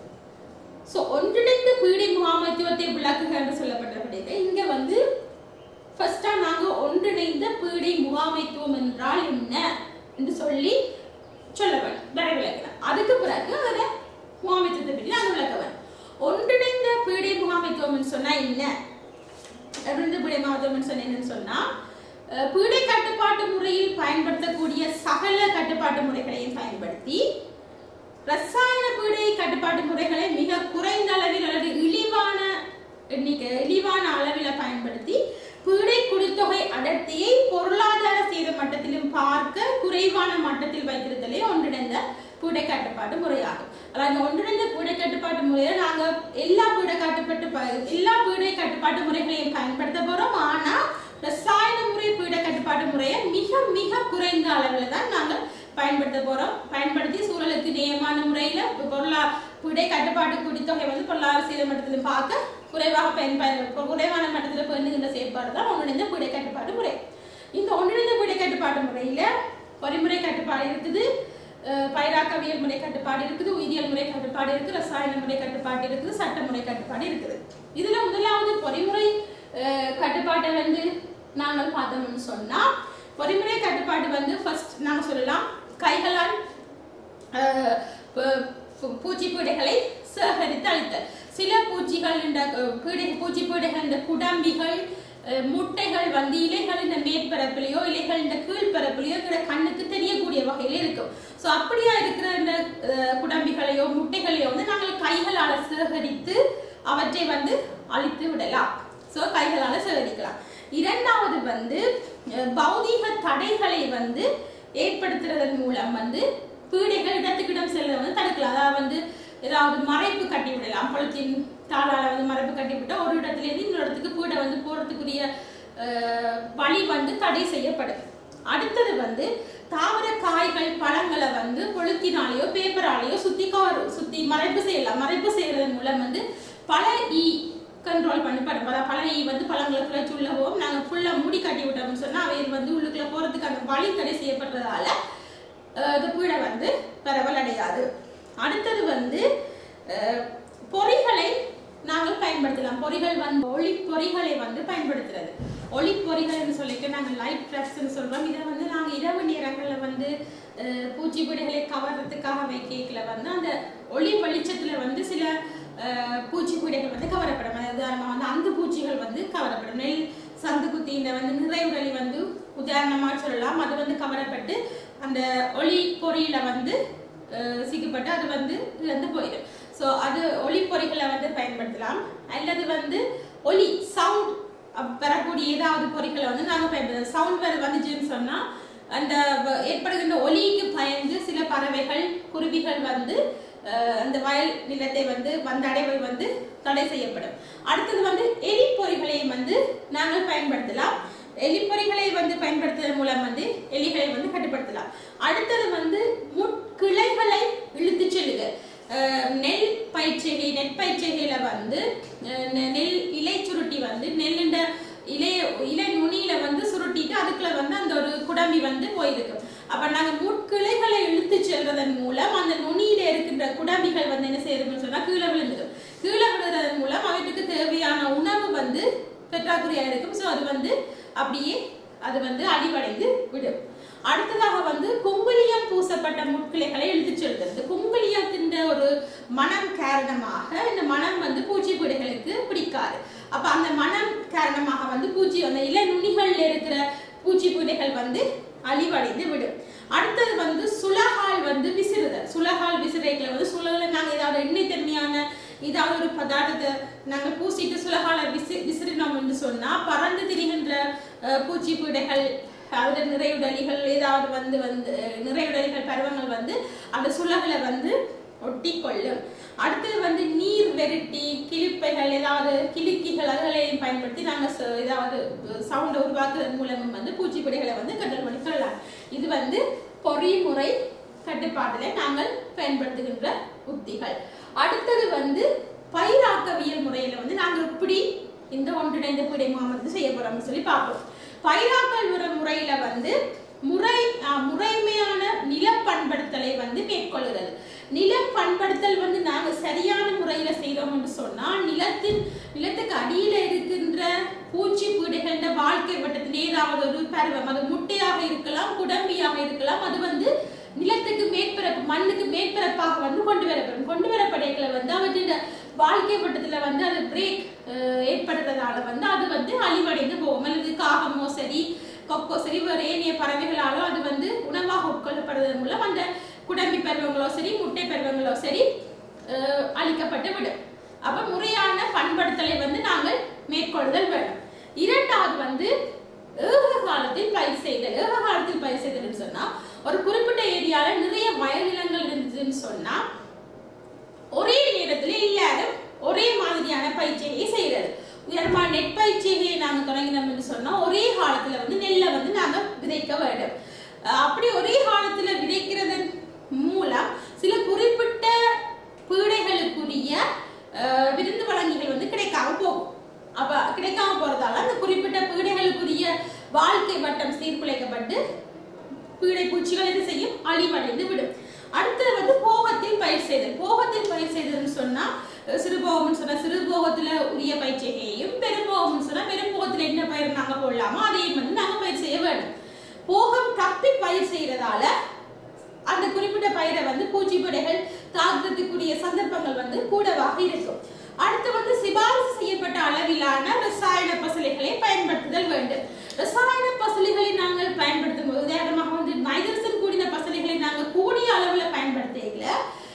[SPEAKER 1] சோ ஒன்றிணைந்த பீடை முகாமைத்துவத்தை விளக்குக என்று சொல்லப்பட்டபடிக்கு இங்க வந்து ஃபர்ஸ்டா நாங்க ஒன்றிணைந்த பீடை முகாமைத்துவம் என்றால் என்ன என்று சொல்லி சொல்ல வேண்டும் வர விளக்கலாம் அதுக்கு பிறகு அதை முகாமைத்துவத்தை பற்றி நாங்க விளக்க வேண்டும் ஒன்றிணைந்த பீடை முகாமைத்துவம் சொன்னா என்ன ஒன்றிணைந்த பீடை முகாமைத்துவம் சொன்னா என்னன்னு சொன்னா அஹ், பீடை கட்டுப்பாட்டு முறையில் பயன்படுத்தக்கூடிய சகல கட்டுப்பாட்டு முறைகளையும் பயன்படுத்தி ரசாயன பீடை கட்டுப்பாட்டு முறைகளை மிக குறைந்த அளவில் அல்லது இழிவான எண்ணிக்கை இழிவான அளவில் பயன்படுத்தி பீடை குடித்தொகை அடர்த்தியை பொருளாதார சேத மட்டத்திலும் பார்க்க குறைவான மட்டத்தில் வைத்திருத்தலே ஒன்றிணைந்த பீடை கட்டுப்பாட்டு முறையாகும் அதாவது ஒன்றிணைந்த பீடை கட்டுப்பாட்டு முறையில நாங்க எல்லா பீடை கட்டுப்பாட்டு ப- எல்லா பீடை கட்டுப்பாட்டு முறைகளையும் பயன்படுத்த போறோம் ஆனா ரசாயன முறை பீடை கட்டுப்பாட்டு முறையை மிக மிக குறைந்த அளவில் தான் நாங்கள் பயன்படுத்த போறோம் பயன்படுத்தி சூழலுக்கு நியமான முறையில பொருளா புடை கட்டுப்பாட்டு குடித்தொகை வந்து பொருளாதார சீர மட்டத்திலும் பார்க்க குறைவாக பயன் பயன் குறைவான மட்டத்தில் பெண்ணுகின்ற செயற்பாடு தான் ஒன்றிணைந்த புடை கட்டுப்பாட்டு முறை இந்த ஒன்றிணைந்த புடை கட்டுப்பாட்டு முறையில பொறிமுறை கட்டுப்பாடு இருக்குது அஹ் பயிராக்கவியல் முறை கட்டுப்பாடு இருக்குது உயிரியல் முறை கட்டுப்பாடு இருக்குது ரசாயன முறை கட்டுப்பாடு இருக்குது சட்ட முறை கட்டுப்பாடு இருக்குது இதுல முதலாவது பொறிமுறை அஹ், கட்டுப்பாட்டை வந்து நாங்கள் பார்த்தோம்னு சொன்னா பொறிமுறை கட்டுப்பாடு வந்து ஃபர்ஸ்ட் நாங்க சொல்லலாம் கைகளால் அஹ், பு- பு- பூச்சி பீடைகளை சேகரித்து அழித்தல் சில பூச்சிகள் இந்த அஹ், பீடை பூச்சி பீடைகள் இந்த குடம்பிகள் அஹ், முட்டைகள் வந்து இலைகளின் மேற்பரப்பிலையோ இலைகளின் கீழ்ப்பரப்பிலையோ எங்களோட கண்ணுக்கு தெரியக்கூடிய வகையில இருக்கும் ஸோ அப்படியா இருக்கிற இந்த அஹ், குடம்பிகளையோ முட்டைகளையோ வந்து நாங்கள் கைகளால் சேகரித்து அவற்றை வந்து அழித்து விடலாம் ஸோ கைகளால் சேகரிக்கலாம் இரண்டாவது வந்து அஹ், பௌதீக தடைகளை வந்து ஏற்படுத்துறதன் மூலம் வந்து பீடைகள் இடத்துக்கு இடம் செல்வதை வந்து தடுக்கலாம் அதாவது வந்து ஏதாவது மறைப்பு கட்டி விடலாம் பொலித்தீன் தாளால வந்து மறைப்பு கட்டி விட்டா ஒரு இடத்துல இருந்து இன்னொரு இடத்துக்கு பீடை வந்து போறதுக்குரிய அஹ், வழி வந்து தடை செய்யப்படும் அடுத்தது வந்து தாவர காய்கள் பழங்களை வந்து பொழுத்தினாலேயோ பேப்பராலேயோ சுத்தி கவர் சுத்தி மறைப்பு செய்யலாம் மறைப்பு செய்யறதன் மூலம் வந்து பல ஈ கண்ட்ரோல் பண்ணப்படும் அதாவது பல ஈ வந்து பழங்களை குறைச்சி உள்ள போகும் நாங்கள் ஃபுல்லாக மூடி கட்டி விட்டோம்னு சொன்னா அவை வந்து உள்ளுக்குள்ள போறதுக்கான வழி தடை செய்யப்படுறதால அஹ், இந்த பீடை வந்து பரவல் அடையாது அடுத்தது வந்து அஹ், பொறிகளை நாங்கள் பயன்படுத்தலாம் பொறிகள் வந்து ஒளி பொறிகளை வந்து பயன்படுத்துறது ஒளி பொறிகள்னு சொல்லிட்டு நாங்கள் லைட் ட்ரெஸ்ன்னு சொல்றோம் இதை வந்து நாங்கள் இரவு நேரங்களில் வந்து அஹ், பூச்சிப்பொடிகளை கவர்றதுக்காக வைக்கல வந்து அந்த ஒளி வெளிச்சத்துல வந்து சில அஹ், பூச்சிப்பொடிகள் வந்து கவரப்படும் அதாவது உதாரணமா வந்து அந்த பூச்சிகள் வந்து கவரப்படும் நெல் சந்து குத்தின வந்து நிறைவுடலி வந்து உதாரணமா சொல்லலாம் அது வந்து கவரப்பட்டு அந்த ஒளி பொறியில வந்து அஹ், சிக்கப்பட்டு அது வந்து இழந்து போயிடும் ஸோ அது ஒளி பொறிகளை வந்து பயன்படுத்தலாம் அல்லது வந்து ஒலி சவுண்ட் பெறக்கூடிய ஏதாவது பொறிகளை வந்து நாங்கள் பயன்படுத்தலாம் சவுண்ட் வேறு வந்துச்சுன்னு சொன்னா அந்த வ- ஏற்படுகின்ற ஒலிக்கு பயந்து சில பறவைகள் குருவிகள் வந்து அஹ், அந்த வயல் நிலத்தை வந்து வந்தடைவது வந்து தடை செய்யப்படும் அடுத்தது வந்து எலிப்பொறிகளையும் வந்து நாங்கள் பயன்படுத்தலாம் எலிப்பொறிகளை வந்து பயன்படுத்துவதன் மூலம் வந்து எலிகளை வந்து கட்டுப்படுத்தலாம் அடுத்தது வந்து முட்கிளைகளை இழுத்துச் செல்லுக அஹ், நெல் பயிற்சிகை நெற்பயிற்சிகையில வந்து அஹ், நெ- நெல் இலை சுருட்டி வந்து நெல்லுண்ட இலைய இலை நுனியில வந்து சுருட்டிட்டு அதுக்குள்ள வந்து அந்த ஒரு குடம்பி வந்து போயிருக்கு அப்ப நாங்க முட்கிளைகளை இழுத்து செல்வதன் மூலம் அந்த நுனியில இருக்கின்ற குடம்பிகள் வந்து என்ன செய்யறதுன்னு சொன்னா கீழே விழுந்துடும் கீழே விழுறதன் மூலம் அவற்றுக்கு தேவையான உணவு வந்து பற்றாக்குறையா இருக்கும் ஸோ அது வந்து அப்படியே அது வந்து அடிவடைந்து விடும் அடுத்ததாக வந்து குங்குலியம் பூசப்பட்ட முட்கிளைகளை இழுத்துச் செல்கிறது குங்குலியத்தின் ஒரு மனம் காரணமாக இந்த மனம் வந்து பூச்சிப்பொடிகளுக்கு பிடிக்காது அப்ப அந்த மனம் காரணமாக வந்து பூச்சி அந்த இலை நுனிகள்ல இருக்கிற பூச்சிப்பொடிகள் வந்து அழிவடைந்து விடும் அடுத்தது வந்து சுலகால் வந்து விசிறுதல் சுலகால் விசிறைகளை வந்து சுலகில் நாங்கள் ஏதாவது எண்ணெய் தன்மையான ஏதாவது ஒரு பதார்த்தத்தை நாங்கள் பூசிட்டு சுலகால விசி விசிறினோம் என்று சொன்னா பறந்து திரிகின்ற அஹ், பூச்சிப்பீடைகள் அதோட நிறையுடலிகள் ஏதாவது வந்து வந்து அஹ், நிறையுடலிகள் பருவங்கள் வந்து அந்த சுலகில வந்து ஒட்டி கொள்ளும் அடுத்தது வந்து நீர் வெருட்டி கிளிப்பைகள் ஏதாவது கிளிக்கிகள் அதுகளையும் பயன்படுத்தி நாங்கள் ச- ஏதாவது சவுண்டை உருவாக்குவதன் மூலமும் வந்து பூச்சிப்பொடிகளை வந்து கண்ட்ரோல் பண்ணி கொள்ளலாம் இது வந்து பொறிமுறை கட்டுப்பாட்டில் நாங்கள் பயன்படுத்துகின்ற உத்திகள் அடுத்தது வந்து பயிராக்கவியல் முறையில வந்து நாங்கள் இப்படி இந்த ஒன்றிணைந்த பீடை மாமத்து செய்ய போறோம்னு சொல்லி பார்ப்போம் பயிராக்கல் முறை முறையில வந்து முறை ஆஹ், முறைமையான நிலப்பண்படுத்தலை வந்து மேற்கொள்கிறது நிலம் பண்படுத்தல் வந்து நாங்க சரியான முறையில செய்தோம்னு சொன்னா நிலத்தின் நிலத்துக்கு அடியில இருக்கின்ற பூச்சி பீடைகள வாழ்க்கை வட்டத்தில் ஏதாவது ஒரு பருவம் அது முட்டையாக இருக்கலாம் குடம்பியாக இருக்கலாம் அது வந்து நிலத்துக்கு மேற்பரப்பு மண்ணுக்கு மேற்பரப்பாக வந்து கொண்டு வரப்படும் கொண்டு வரப்படைகளை வந்து அவற்றின் வாழ்க்கை வட்டத்துல வந்து அது பிரேக் ஏற்படுறதால வந்து அது வந்து அழிவடைந்து போகும் அல்லது காகமோ சரி கொக்கோ சரி வேறு ஏனைய பறவைகளாலோ அது வந்து உணவாக உட்கொள்ளப்படுவதன் மூலம் அந்த குடம்பி பருவங்களோ சரி முட்டை பருவங்களோ சரி அஹ், அழிக்கப்பட்டு விடும் அப்ப முறையான பண்படுத்தலை வந்து நாங்கள் மேற்கொள்ளுதல் வேண்டும் இரண்டாவது வந்து ஏக காலத்தில் பயிர் செய்தல் ஏக காலத்தில் பயிர் செய்தல்னு சொன்னா ஒரு குறிப்பிட்ட ஏரியால நிறைய வயல் நிலங்கள் இருந்துச்சுன்னு சொன்னா ஒரே நேரத்துல எல்லாரும் ஒரே மாதிரியான பயிற்சியை செய்யறது உயர்மா நெற்பயிற்சியை நாங்க தொடங்கினோம்னு சொன்னா ஒரே காலத்துல வந்து நெல்லை வந்து நாங்க விதைக்க வேண்டும் அஹ் அப்படி ஒரே காலத்துல விதைக்கிறதன் மூலம் சில குறிப்பிட்ட பீடைகளுக்குரிய அஹ், விருந்து வழங்கிகள் வந்து கிடைக்காம போகும் அப்ப கிடைக்காம போறதால அந்த குறிப்பிட்ட பீடைகளுக்குரிய வாழ்க்கை வட்டம் சீர்குலைக்கப்பட்டு பீடை பூச்சிகள் என்ன செய்யும் அழிவடைந்து விடும் அடுத்தது வந்து போகத்தில் பயிர் செய்தல் போகத்தில் பயிர் செய்தல்னு சொன்னா அஹ் சிறுபோகம்னு சொன்னா சிறுபோகத்துல உரிய பயிற்சியையும் பெரும்போகம்னு சொன்னா பெரும்போகத்துல என்ன பயிர் நாங்க போடலாமோ அதையும் வந்து நாங்க பயிர் செய்ய வேண்டும் போகம் தப்பி பயிர் செய்யறதால அந்த குறிப்பிட்ட பயிரை வந்து பூச்சிப்படைகள் தாக்கத்துக்குரிய சந்தர்ப்பங்கள் வந்து கூடவாக இருக்கும் அடுத்து வந்து சிபாரிசு செய்யப்பட்ட அளவிலான ரசாயன பசலைகளை பயன்படுத்துதல் வேண்டும் ரசாயன பசலைகளை நாங்கள் பயன்படுத்தும் போது உதாரணமாக வந்து நைதரசன் கூடின பசலைகளை நாங்கள் கூடிய அளவில் பயன்படுத்தல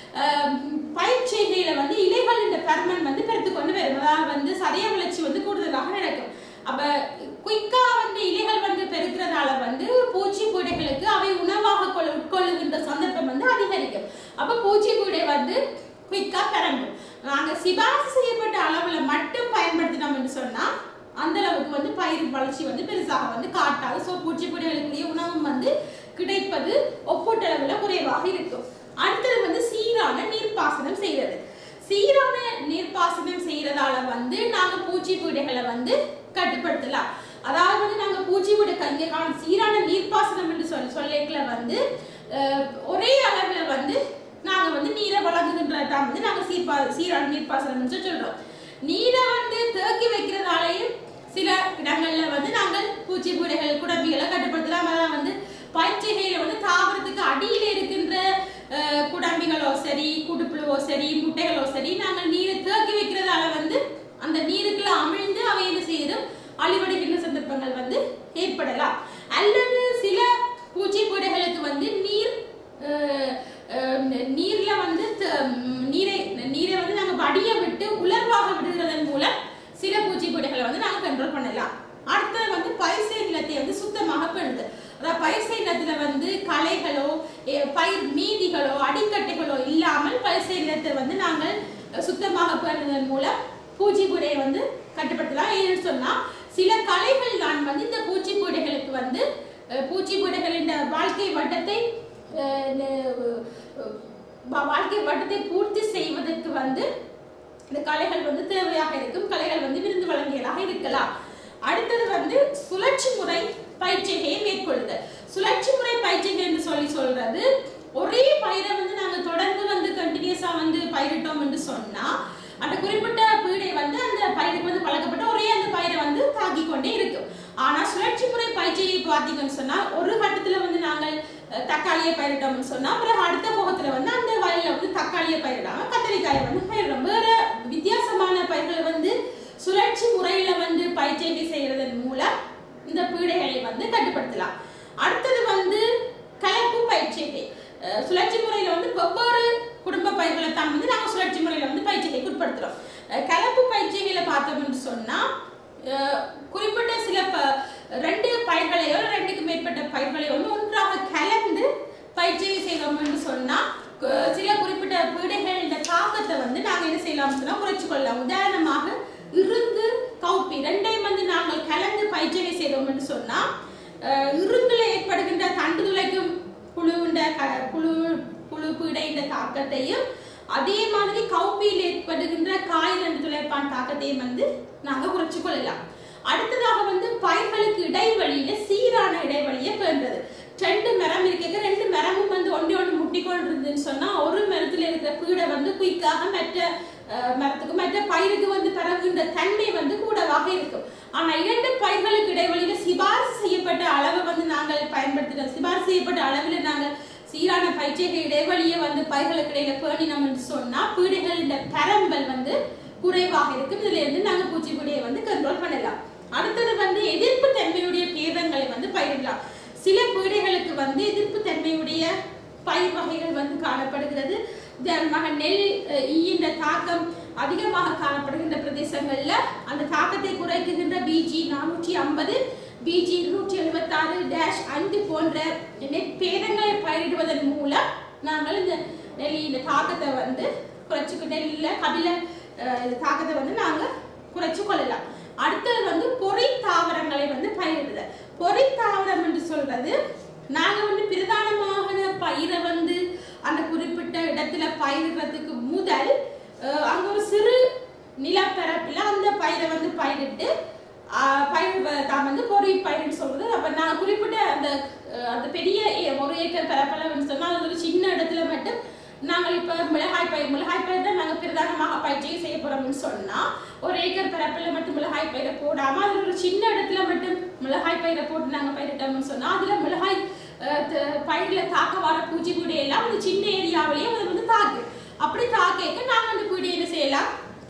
[SPEAKER 1] பயிர் செய்கையில வந்து இலைகளின் பர்மன் வந்து பெருத்து கொண்டு வரும் அதாவது வந்து சதய வளர்ச்சி வந்து கூடுதலாக நடக்கும் அப்ப குயிக்கா வந்து இலைகள் வந்து பெருக்கிறதால வந்து பூச்சி பூடைகளுக்கு அவை உணவாக கொள்ள உட்கொள்ளுகின்ற சந்தர்ப்பம் வந்து அதிகரிக்கும் அப்ப பூச்சி பூடை வந்து குயிக்கா பரம்பும் நாங்க சிபாரிசு செய்யப்பட்ட அளவுல மட்டும் பயன்படுத்தினோம் என்று சொன்னா அந்த அளவுக்கு வந்து பயிர் வளர்ச்சி வந்து பெருசாக வந்து காட்டாது ஸோ பூச்சி பூடைகளுக்குரிய உணவும் வந்து கிடைப்பது ஒப்பீட்டளவில் குறைவாக இருக்கும் அடுத்தது வந்து சீரான நீர்ப்பாசனம் செய்யறது சீரான நீர்ப்பாசனம் செய்யறதால வந்து நாங்க பூச்சி பூடைகளை வந்து கட்டுப்படுத்தலாம் அதாவது வந்து நாங்க பூச்சி பூடை இங்க காணும் சீரான நீர்ப்பாசனம் என்று சொல் சொல்லிக்கல வந்து அஹ், ஒரே அளவுல வந்து நாங்க வந்து நீரை வழங்குகின்றதான் வந்து நாங்க சீர்பா சீரான நீர்ப்பாசனம் சொல்றோம் நீரை வந்து தேக்கி வைக்கிறதாலையும் சில இடங்கள்ல வந்து நாங்கள் பூச்சி பூடைகள் குடம்பிகளை கட்டுப்படுத்தலாம் அதான் வந்து பயிற்சிகையில வந்து தாவரத்துக்கு அடியில இருக்கின்ற அஹ், குடம்பிகளோ சரி குடுப்புழுவோ சரி முட்டைகளோ சரி நாங்கள் நீரை தேக்கி வைக்கிறதால வந்து அந்த நீருக்குள்ள அமிழ்ந்து அவை என்ன செய்யும் அழிவடைகின்ற சந்தர்ப்பங்கள் வந்து ஏற்படலாம் அல்லது சில பூச்சி பூடைகளுக்கு வந்து நீர் அஹ், அஹ், நீர்ல வந்து த- ம், நீரை நீரை வந்து நாங்க வடிய விட்டு உலர்வாக விடுகிறதன் மூலம் சில பூச்சி பூடைகளை வந்து நாங்க கண்ட்ரோல் பண்ணலாம் அடுத்தது வந்து பயிர்சை நிலத்தை வந்து சுத்தமாக பண்ணுது அதாவது பயிர்சை நிலத்துல வந்து களைகளோ எ, பயிர் மீதிகளோ அடிக்கட்டைகளோ இல்லாமல் பயிர்சை நிலத்தை வந்து நாங்கள் சுத்தமாக பண்ணுவதன் மூலம் பூச்சி பூடையை வந்து கட்டுப்படுத்தலாம் ஏன்னு சொன்னா சில களைகள் தான் வந்து இந்த பூச்சி பூடைகளுக்கு வந்து அஹ், பூச்சி பூடைகளின் வாழ்க்கை வட்டத்தை அஹ், ந- அஹ், வா- வாழ்க்கை வட்டத்தை பூர்த்தி செய்வதற்கு வந்து இந்த கலைகள் வந்து தேவையாக இருக்கும் கலைகள் வந்து விருந்து வழங்கியதாக இருக்கலாம் அடுத்தது வந்து சுழற்சி முறை பயிற்சிகையை மேற்கொள்ளுதல் சுழற்சி முறை பயிற்சிகை என்று சொல்லி சொல்றது ஒரே பயிரை வந்து நாங்க தொடர்ந்து வந்து கண்டினியூஸா வந்து பயிரிட்டோம் என்று சொன்னா அந்த குறிப்பிட்ட பீடை வந்து அந்த பயிருக்கு வந்து பழக்கப்பட்ட ஒரே அந்த பயிரை வந்து தாக்கி கொண்டே இருக்கும் ஆனா சுழற்சி முறை பயிற்சியை பார்த்தீங்கன்னு சொன்னா ஒரு கட்டத்துல வந்து நாங்கள் அஹ், தக்காளியை பயிரிட்டோம்னு சொன்னா பிறகு அடுத்த முகத்துல வந்து அந்த வயல்ல வந்து தக்காளியை பயிரிடாம கத்திரிக்காயை வந்து பயிரிடும் வேற வித்தியாசமான பயிர்களை வந்து சுழற்சி முறையில வந்து பயிற்சிகை செய்யறதன் மூலம் இந்த பீடைகளை வந்து கட்டுப்படுத்தலாம் அடுத்தது வந்து கலப்பு பயிற்சிகை அஹ், சுழற்சி முறையில வந்து வெவ்வேறு குடும்ப பயிர்களை தான் வந்து நாங்க சுழற்சி முறையில வந்து பயிற்சிகைக்கு உட்படுத்துறோம் அஹ், கலப்பு பயிற்சிகளை பார்த்தோம்னு சொன்னா அஹ், குறிப்பிட்ட சில ப- ரெண்டு பயிர்களையோ ரெண்டுக்கு மேற்பட்ட பயிர்களையோ வந்து ஒன்றாக கலந்து பயிற்சியை செய்தோம்னு சொன்னா கு- சில குறிப்பிட்ட பீடைகள் இந்த தாக்கத்தை வந்து நாங்க என்ன செய்யலாம் சொன்னா குறைச்சு கொள்ளலாம் உதாரணமாக இருந்து கௌப்பி ரெண்டையும் வந்து நாங்கள் கலந்து பயிற்சியை செய்தோம்னு சொன்னா அஹ், இருந்துல ஏற்படுகின்ற தண்டு துளைக்கும் புழுவுண்ட க- புழு புழு பீடையின் தாக்கத்தையும் அதே மாதிரி கௌப்பியில் ஏற்படுகின்ற காய் ரெண்டு துளைப்பான் தாக்கத்தையும் வந்து நாங்க குறைச்சு கொள்ளலாம் அடுத்ததாக வந்து பயிர்களுக்கு இடைவெளியில சீரான இடைவெளியை பேண்டது ரெண்டு மரம் இருக்க ரெண்டு மரமும் வந்து ஒன்றி ஒன்று முட்டிக்கொண்டு இருந்துன்னு சொன்னா ஒரு மரத்துல இருக்கிற பீடை வந்து குயிக்காக மற்ற அஹ், மரத்துக்கு மற்ற பயிருக்கு வந்து பரவுகின்ற தன்மை வந்து கூடவாக இருக்கும் ஆனா இரண்டு பயிர்களுக்கு இடைவெளியில சிபாரிசு செய்யப்பட்ட அளவை வந்து நாங்கள் பயன்படுத்தினோம் சிபாரிசு செய்யப்பட்ட அளவில் நாங்கள் சீரான பயிற்சிகை இடைவெளியை வந்து பயிர்களுக்கு இடையில பேணினோம்னு சொன்னா பீடைகளின் பரம்பல் வந்து குறைவாக இருக்கும் இதுல இருந்து நாங்க பூச்சிக்கொடியை வந்து கண்ட்ரோல் பண்ணலாம் அடுத்தது வந்து எதிர்ப்பு தன்மையுடைய பேதங்களை வந்து பயிரிடலாம் சில பீடைகளுக்கு வந்து எதிர்ப்பு தன்மையுடைய பயிர் வகைகள் வந்து காணப்படுகிறது உதாரணமாக நெல் அஹ், ஈயின் தாக்கம் அதிகமாக காணப்படுகின்ற பிரதேசங்கள்ல அந்த தாக்கத்தை குறைக்குகின்ற பிஜி நானூற்றி ஐம்பது பிஜி இருநூற்றி எழுபத்தாறு டேஷ் ஐந்து போன்ற நெற்பேதங்களை பயிரிடுவதன் மூலம் நாங்கள் இந்த நெல்லியின் தாக்கத்தை வந்து குறைச்சு நெல்லில் கபில அஹ், இந்த தாக்கத்தை வந்து நாங்கள் குறைச்சு கொள்ளலாம் அடுத்தது வந்து பொறி தாவரங்களை வந்து பயிரிடுதல் பொறி தாவரம் என்று சொல்றது நாங்க வந்து பிரதானமான பயிரை வந்து அந்த குறிப்பிட்ட இடத்துல பயிரிடுறதுக்கு முதல் அஹ், அங்க ஒரு சிறு நிலப்பரப்புல அந்த பயிரை வந்து பயிரிட்டு ஆஹ், பயிர் வ- தான் வந்து பொறி பயிர்னு சொல்றது அப்ப நான் குறிப்பிட்ட அந்த அஹ், அந்த பெரிய ஏ- ஒரு ஏக்கர் பரப்பளவுன்னு சொன்னா அது ஒரு சின்ன இடத்துல மட்டும் நாங்கள் இப்ப மிளகாய் பயிர் மிளகாய் பயிர் தான் நாங்க பிரதானமாக பயிற்சியை செய்ய போறோம்னு சொன்னா ஒரு ஏக்கர் பரப்பில் மட்டும் மிளகாய் பயிரை போடாம அதுல ஒரு சின்ன இடத்துல மட்டும் மிளகாய் பயிரை போட்டு நாங்க பயிரிட்டோம்னு சொன்னா அதுல மிளகாய் அஹ், த- பயிர்ல தாக்க வர பூச்சிக்குடி எல்லாம் அந்த சின்ன ஏரியாவிலேயே அது வந்து தாக்கு அப்படி தாக்க நாங்க அந்த குடி என்ன செய்யலாம்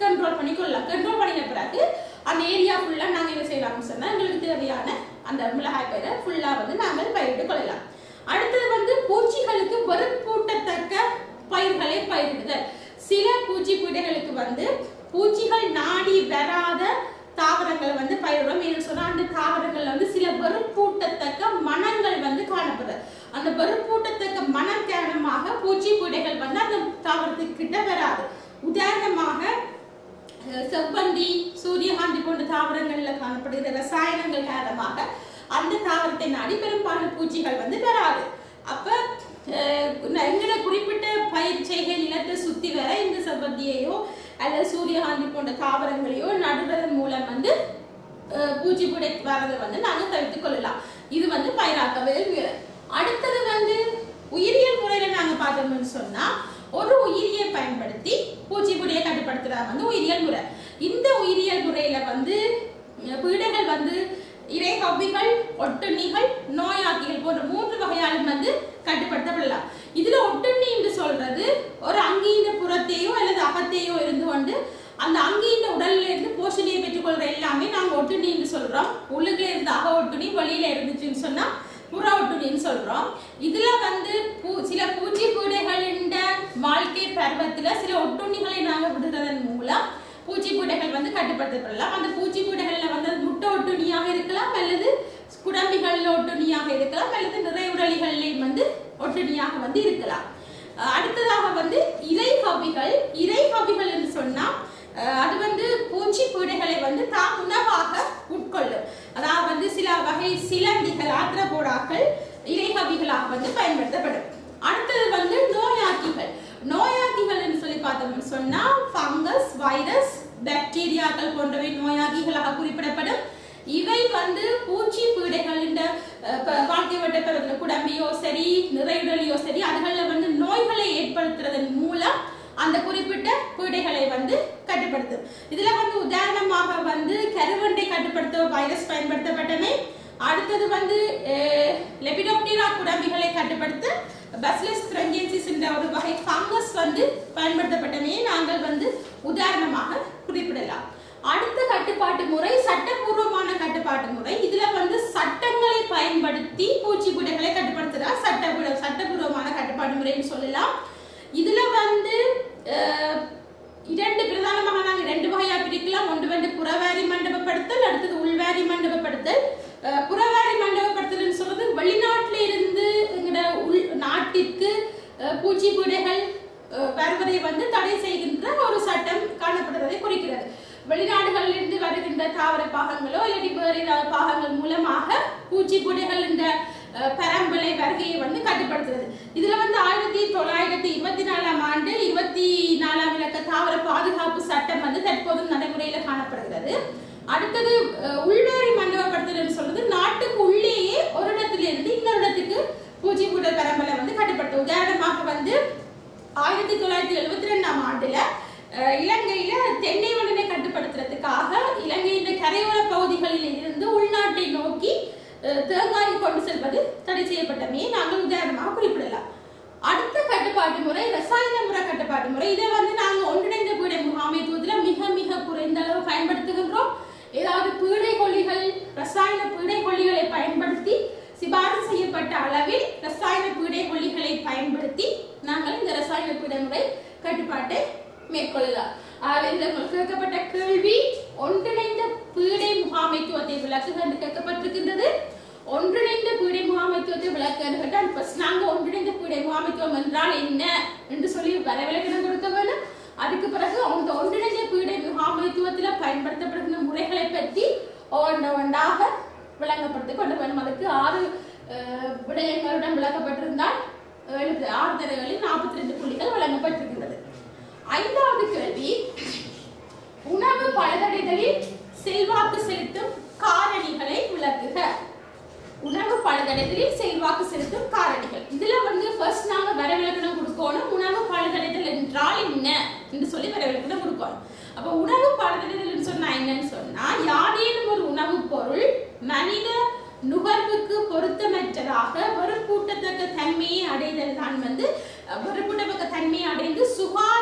[SPEAKER 1] கண்ட்ரோல் பண்ணி கொள்ளலாம் கண்ட்ரோல் பண்ணின பிறகு அந்த ஏரியா ஃபுல்லா நாங்க என்ன செய்யலாம்னு சொன்னா எங்களுக்கு தேவையான அந்த மிளகாய் பயிரை ஃபுல்லா வந்து நாங்கள் பயிரிட்டு கொள்ளலாம் அடுத்தது வந்து பூச்சிகளுக்கு வெறுப்பூட்டத்தக்க பயிர்களை பயிரிடுதல் சில பூச்சி பீடைகளுக்கு வந்து பூச்சிகள் நாடி வராத தாவரங்களை வந்து பயிரிடும் ஏன்னு சொன்னா அந்த தாவரங்கள்ல வந்து சில வெறுப்பூட்டத்தக்க மனங்கள் வந்து காணப்படுது அந்த வெறுப்பூட்டத்தக்க மனம் காரணமாக பூச்சி பீடைகள் வந்து அந்த தாவரத்துக்கு கிட்ட வராது உதாரணமாக அஹ், செவ்வந்தி சூரியகாந்தி போன்ற தாவரங்கள்ல காணப்படுகிற ரசாயனங்கள் காரணமாக அந்த தாவரத்தை நாடி பெரும்பாலான பூச்சிகள் வந்து வராது அப்ப அஹ், எங்களை குறிப்பிட்ட பயிர் செய்கை நிலத்தை சுத்தி வர இந்த செவ்வந்தியையோ அல்லது சூரியகாந்தி போன்ற தாவரங்களையோ நடுவதன் மூலம் வந்து அஹ், பூச்சி புடை வரதை வந்து நாங்க தவிர்த்துக் கொள்ளலாம் இது வந்து பயிராக்கவே முறை அடுத்தது வந்து உயிரியல் முறையில நாங்க பார்த்தோம்னு சொன்னா ஒரு உயிரியை பயன்படுத்தி பூச்சிப்புடியை கட்டுப்படுத்துறது வந்து உயிரியல் முறை இந்த உயிரியல் முறையில வந்து அஹ், பீடைகள் வந்து இறைகவ்விகள் ஒட்டுண்ணிகள் நோயாக்கிகள் போன்ற மூன்று வகையாலும் வந்து கட்டுப்படுத்தப்படலாம் இதுல ஒட்டுண்ணி என்று சொல்றது ஒரு அங்கீன புறத்தையோ அல்லது அகத்தையோ இருந்து கொண்டு அந்த அங்கீன உடல்ல இருந்து போஷணையை பெற்றுக்கொள்ற எல்லாமே நாங்க ஒட்டுண்ணி என்று சொல்றோம் உள்ளுக்குள்ள இருந்து அக ஒட்டுண்ணி வெளியில இருந்துச்சுன்னு சொன்னா புற ஒட்டுண்ணின்னு சொல்றோம் இதுல வந்து பூ சில பூச்சி பூடைகளின் வாழ்க்கை பருவத்துல சில ஒட்டுண்ணிகளை நாங்க விடுறதன் மூலம் பூச்சி பூடைகள் வந்து கட்டுப்படுத்தப்படலாம் அந்த பூச்சி பூடைகள்ல வந்து அது முட்டை ஒட்டுண்ணியாக இருக்கலாம் அல்லது குடம்பிகள்ல ஒட்டுண்ணியாக இருக்கலாம் அல்லது நிறைவுடலிகள்லையும் வந்து ஒட்டுண்ணியாக வந்து இருக்கலாம் அஹ் அடுத்ததாக வந்து இறை கவிகள் இறை கவிகள் என்று சொன்னா அஹ் அது வந்து பூச்சி பீடைகளை வந்து தாம் உணவாக உட்கொள்ளும் அதாவது வந்து சில வகை சிலந்திகள் ஆத்திரபோடாக்கள் இறைகவிகளாக வந்து பயன்படுத்தப்படும் அடுத்தது வந்து நோயாக்கிகள் நோயாக்கிகள் என்று சொல்லி பார்த்தோம்னு சொன்னா ஃபங்கஸ் வைரஸ் பாக்டீரியாக்கள் போன்றவை நோயாக்கிகளாக குறிப்பிடப்படும் இவை வந்து பூச்சி பீடைகளின் அஹ், ப- வாழ்க்கை வட்டத்தில் குடம்பியோ சரி நிறையுடலியோ சரி அதுகளில் வந்து நோய்களை ஏற்படுத்துறதன் மூலம் அந்த குறிப்பிட்ட பீடைகளை வந்து கட்டுப்படுத்தும் இதுல வந்து உதாரணமாக வந்து கருவண்டை கட்டுப்படுத்த வைரஸ் பயன்படுத்தப்பட்டமை அடுத்தது வந்து லெபிடோப்டிரா குடம்பிகளை கட்டுப்படுத்த பஸ்லஸ் கிரங்கியன்சிஸ் என்ற ஒரு வகை ஃபங்கஸ் வந்து பயன்படுத்தப்பட்டமையை நாங்கள் வந்து உதாரணமாக குறிப்பிடலாம் அடுத்த கட்டுப்பாட்டு முறை சட்டப்பூர்வமான கட்டுப்பாட்டு முறை இதுல வந்து சட்டங்களை பயன்படுத்தி பூச்சிப்புடைகளை கட்டுப்படுத்துறா சட்ட சட்டப்பூர்வமான கட்டுப்பாட்டு முறைன்னு சொல்லலாம் இதுல வந்து அஹ், இரண்டு பிரதானமாக நாங்கள் ரெண்டு வகையா பிரிக்கலாம் ஒன்று வந்து புறவாரி மண்டபப்படுத்தல் அடுத்தது உள்வாரி மண்டபப்படுத்தல் அஹ், புறவாரி மண்டபப்படுத்தல்னு சொல்றது வெளிநாட்டில இருந்து எங்கட உள் நாட்டிற்கு அஹ், பூச்சிப்புடைகள் அஹ், வருவதை வந்து தடை செய்கின்ற ஒரு சட்டம் காணப்படுவதை குறிக்கிறது வெளிநாடுகளில் இருந்து வருகின்ற தாவர பாகங்களோ இல்லாட்டி வேறு ஏதாவது பாகங்கள் மூலமாக பூச்சிப்புடைகள் இந்த அஹ், பரம்பலை வருகையை வந்து கட்டுப்படுத்துறது இதுல வந்து ஆயிரத்தி தொள்ளாயிரத்தி இருபத்தி நாலாம் ஆண்டு இருபத்தி நாலாம் இலக்க தாவர பாதுகாப்பு சட்டம் வந்து தற்போதும் நடைமுறையில காணப்படுகிறது அடுத்தது அஹ், உள்வேறி மண்டபப்படுத்தல் சொல்றது நாட்டுக்கு உள்ளேயே ஒரு இடத்துல இருந்து இன்னொரு இடத்துக்கு பூச்சிப்புடல் பரம்பலை வந்து கட்டுப்படுத்தும் உதாரணமாக வந்து ஆயிரத்தி தொள்ளாயிரத்தி எழுபத்தி ரெண்டாம் ஆண்டுல அஹ், இலங்கையில தென்னை மண்ணினை கட்டுப்படுத்துறதுக்காக இலங்கையின் கரையோர பகுதிகளில் இருந்து உள்நாட்டை நோக்கி அஹ், தேங்காய் கொண்டு செல்வது தடை செய்யப்பட்டமையை நாங்கள் உதாரணமாக குறிப்பிடலாம் அடுத்த கட்டுப்பாட்டு முறை ரசாயன முறை கட்டுப்பாட்டு முறை இதை வந்து நாங்கள் ஒன்றிணைந்த பீடை முகாமைத்துவத்துல மிக மிக குறைந்த அளவு பயன்படுத்துகின்றோம் ஏதாவது பீடை கொல்லிகள் ரசாயன பீடை கொல்லிகளை பயன்படுத்தி சிபாரிசு செய்யப்பட்ட அளவில் ரசாயன பீடை கொல்லிகளை பயன்படுத்தி நாங்கள் இந்த ரசாயன பீடை முறை கட்டுப்பாட்டை மேற்கொள்ளலாம் ஆக இந்த உங்களுக்கு கேட்கப்பட்ட கேள்வி ஒன்றிணைந்த பீடை முகாமைத்துவத்தை விளக்குக என்று கேட்கப்பட்டிருக்கின்றது ஒன்றிணைந்த பீடை முகாமைத்துவத்தை விளக்க என்று கேட்டால் first நாங்க ஒன்றிணைந்த பீடை முகாமைத்துவம் என்றால் என்ன என்று சொல்லி வரவிலக்கணம் கொடுக்க வேண்டும் அதுக்கு பிறகு அந்த ஒன்றிணைந்த பீடை முகாமைத்துவத்தில் பயன்படுத்தப்படுகின்ற முறைகளை பற்றி ஒவ்வொன்று ஒன்றாக விளங்கப்படுத்தி கொண்டு வேண்டும் அதுக்கு ஆறு அஹ், விடயங்களுடன் விளக்கப்பட்டிருந்தால் எழுபது ஆறு தடவைகளில் நாற்பத்தி ரெண்டு புள்ளிகள் வழங்கப்பட்டிருக்கின்றது ஐந்தாவது கேள்வி உணவு பழுதடைதலில் செல்வாக்கு செலுத்தும் காரணிகளை விளக்குக உணவு பழுதடைதலில் செல்வாக்கு செலுத்தும் காரணிகள் இதுல வந்து ஃபர்ஸ்ட் நாங்க வரவிலக்கணம் கொடுக்கணும் உணவு பழுதடைதல் என்றால் என்ன என்று சொல்லி வரவிலக்கணம் கொடுக்கணும் அப்ப உணவு பழுதடைதல் சொன்னா என்னன்னு சொன்னா யாரேனும் ஒரு உணவுப் பொருள் மனித நுகர்வுக்கு பொருத்தமற்றதாக வெறுப்பூட்டத்தக்க தன்மையை அடைதல் தான் வந்து அஹ், வெறுப்பூட்டத்தக்க தன்மையை அடைந்து சுகாதார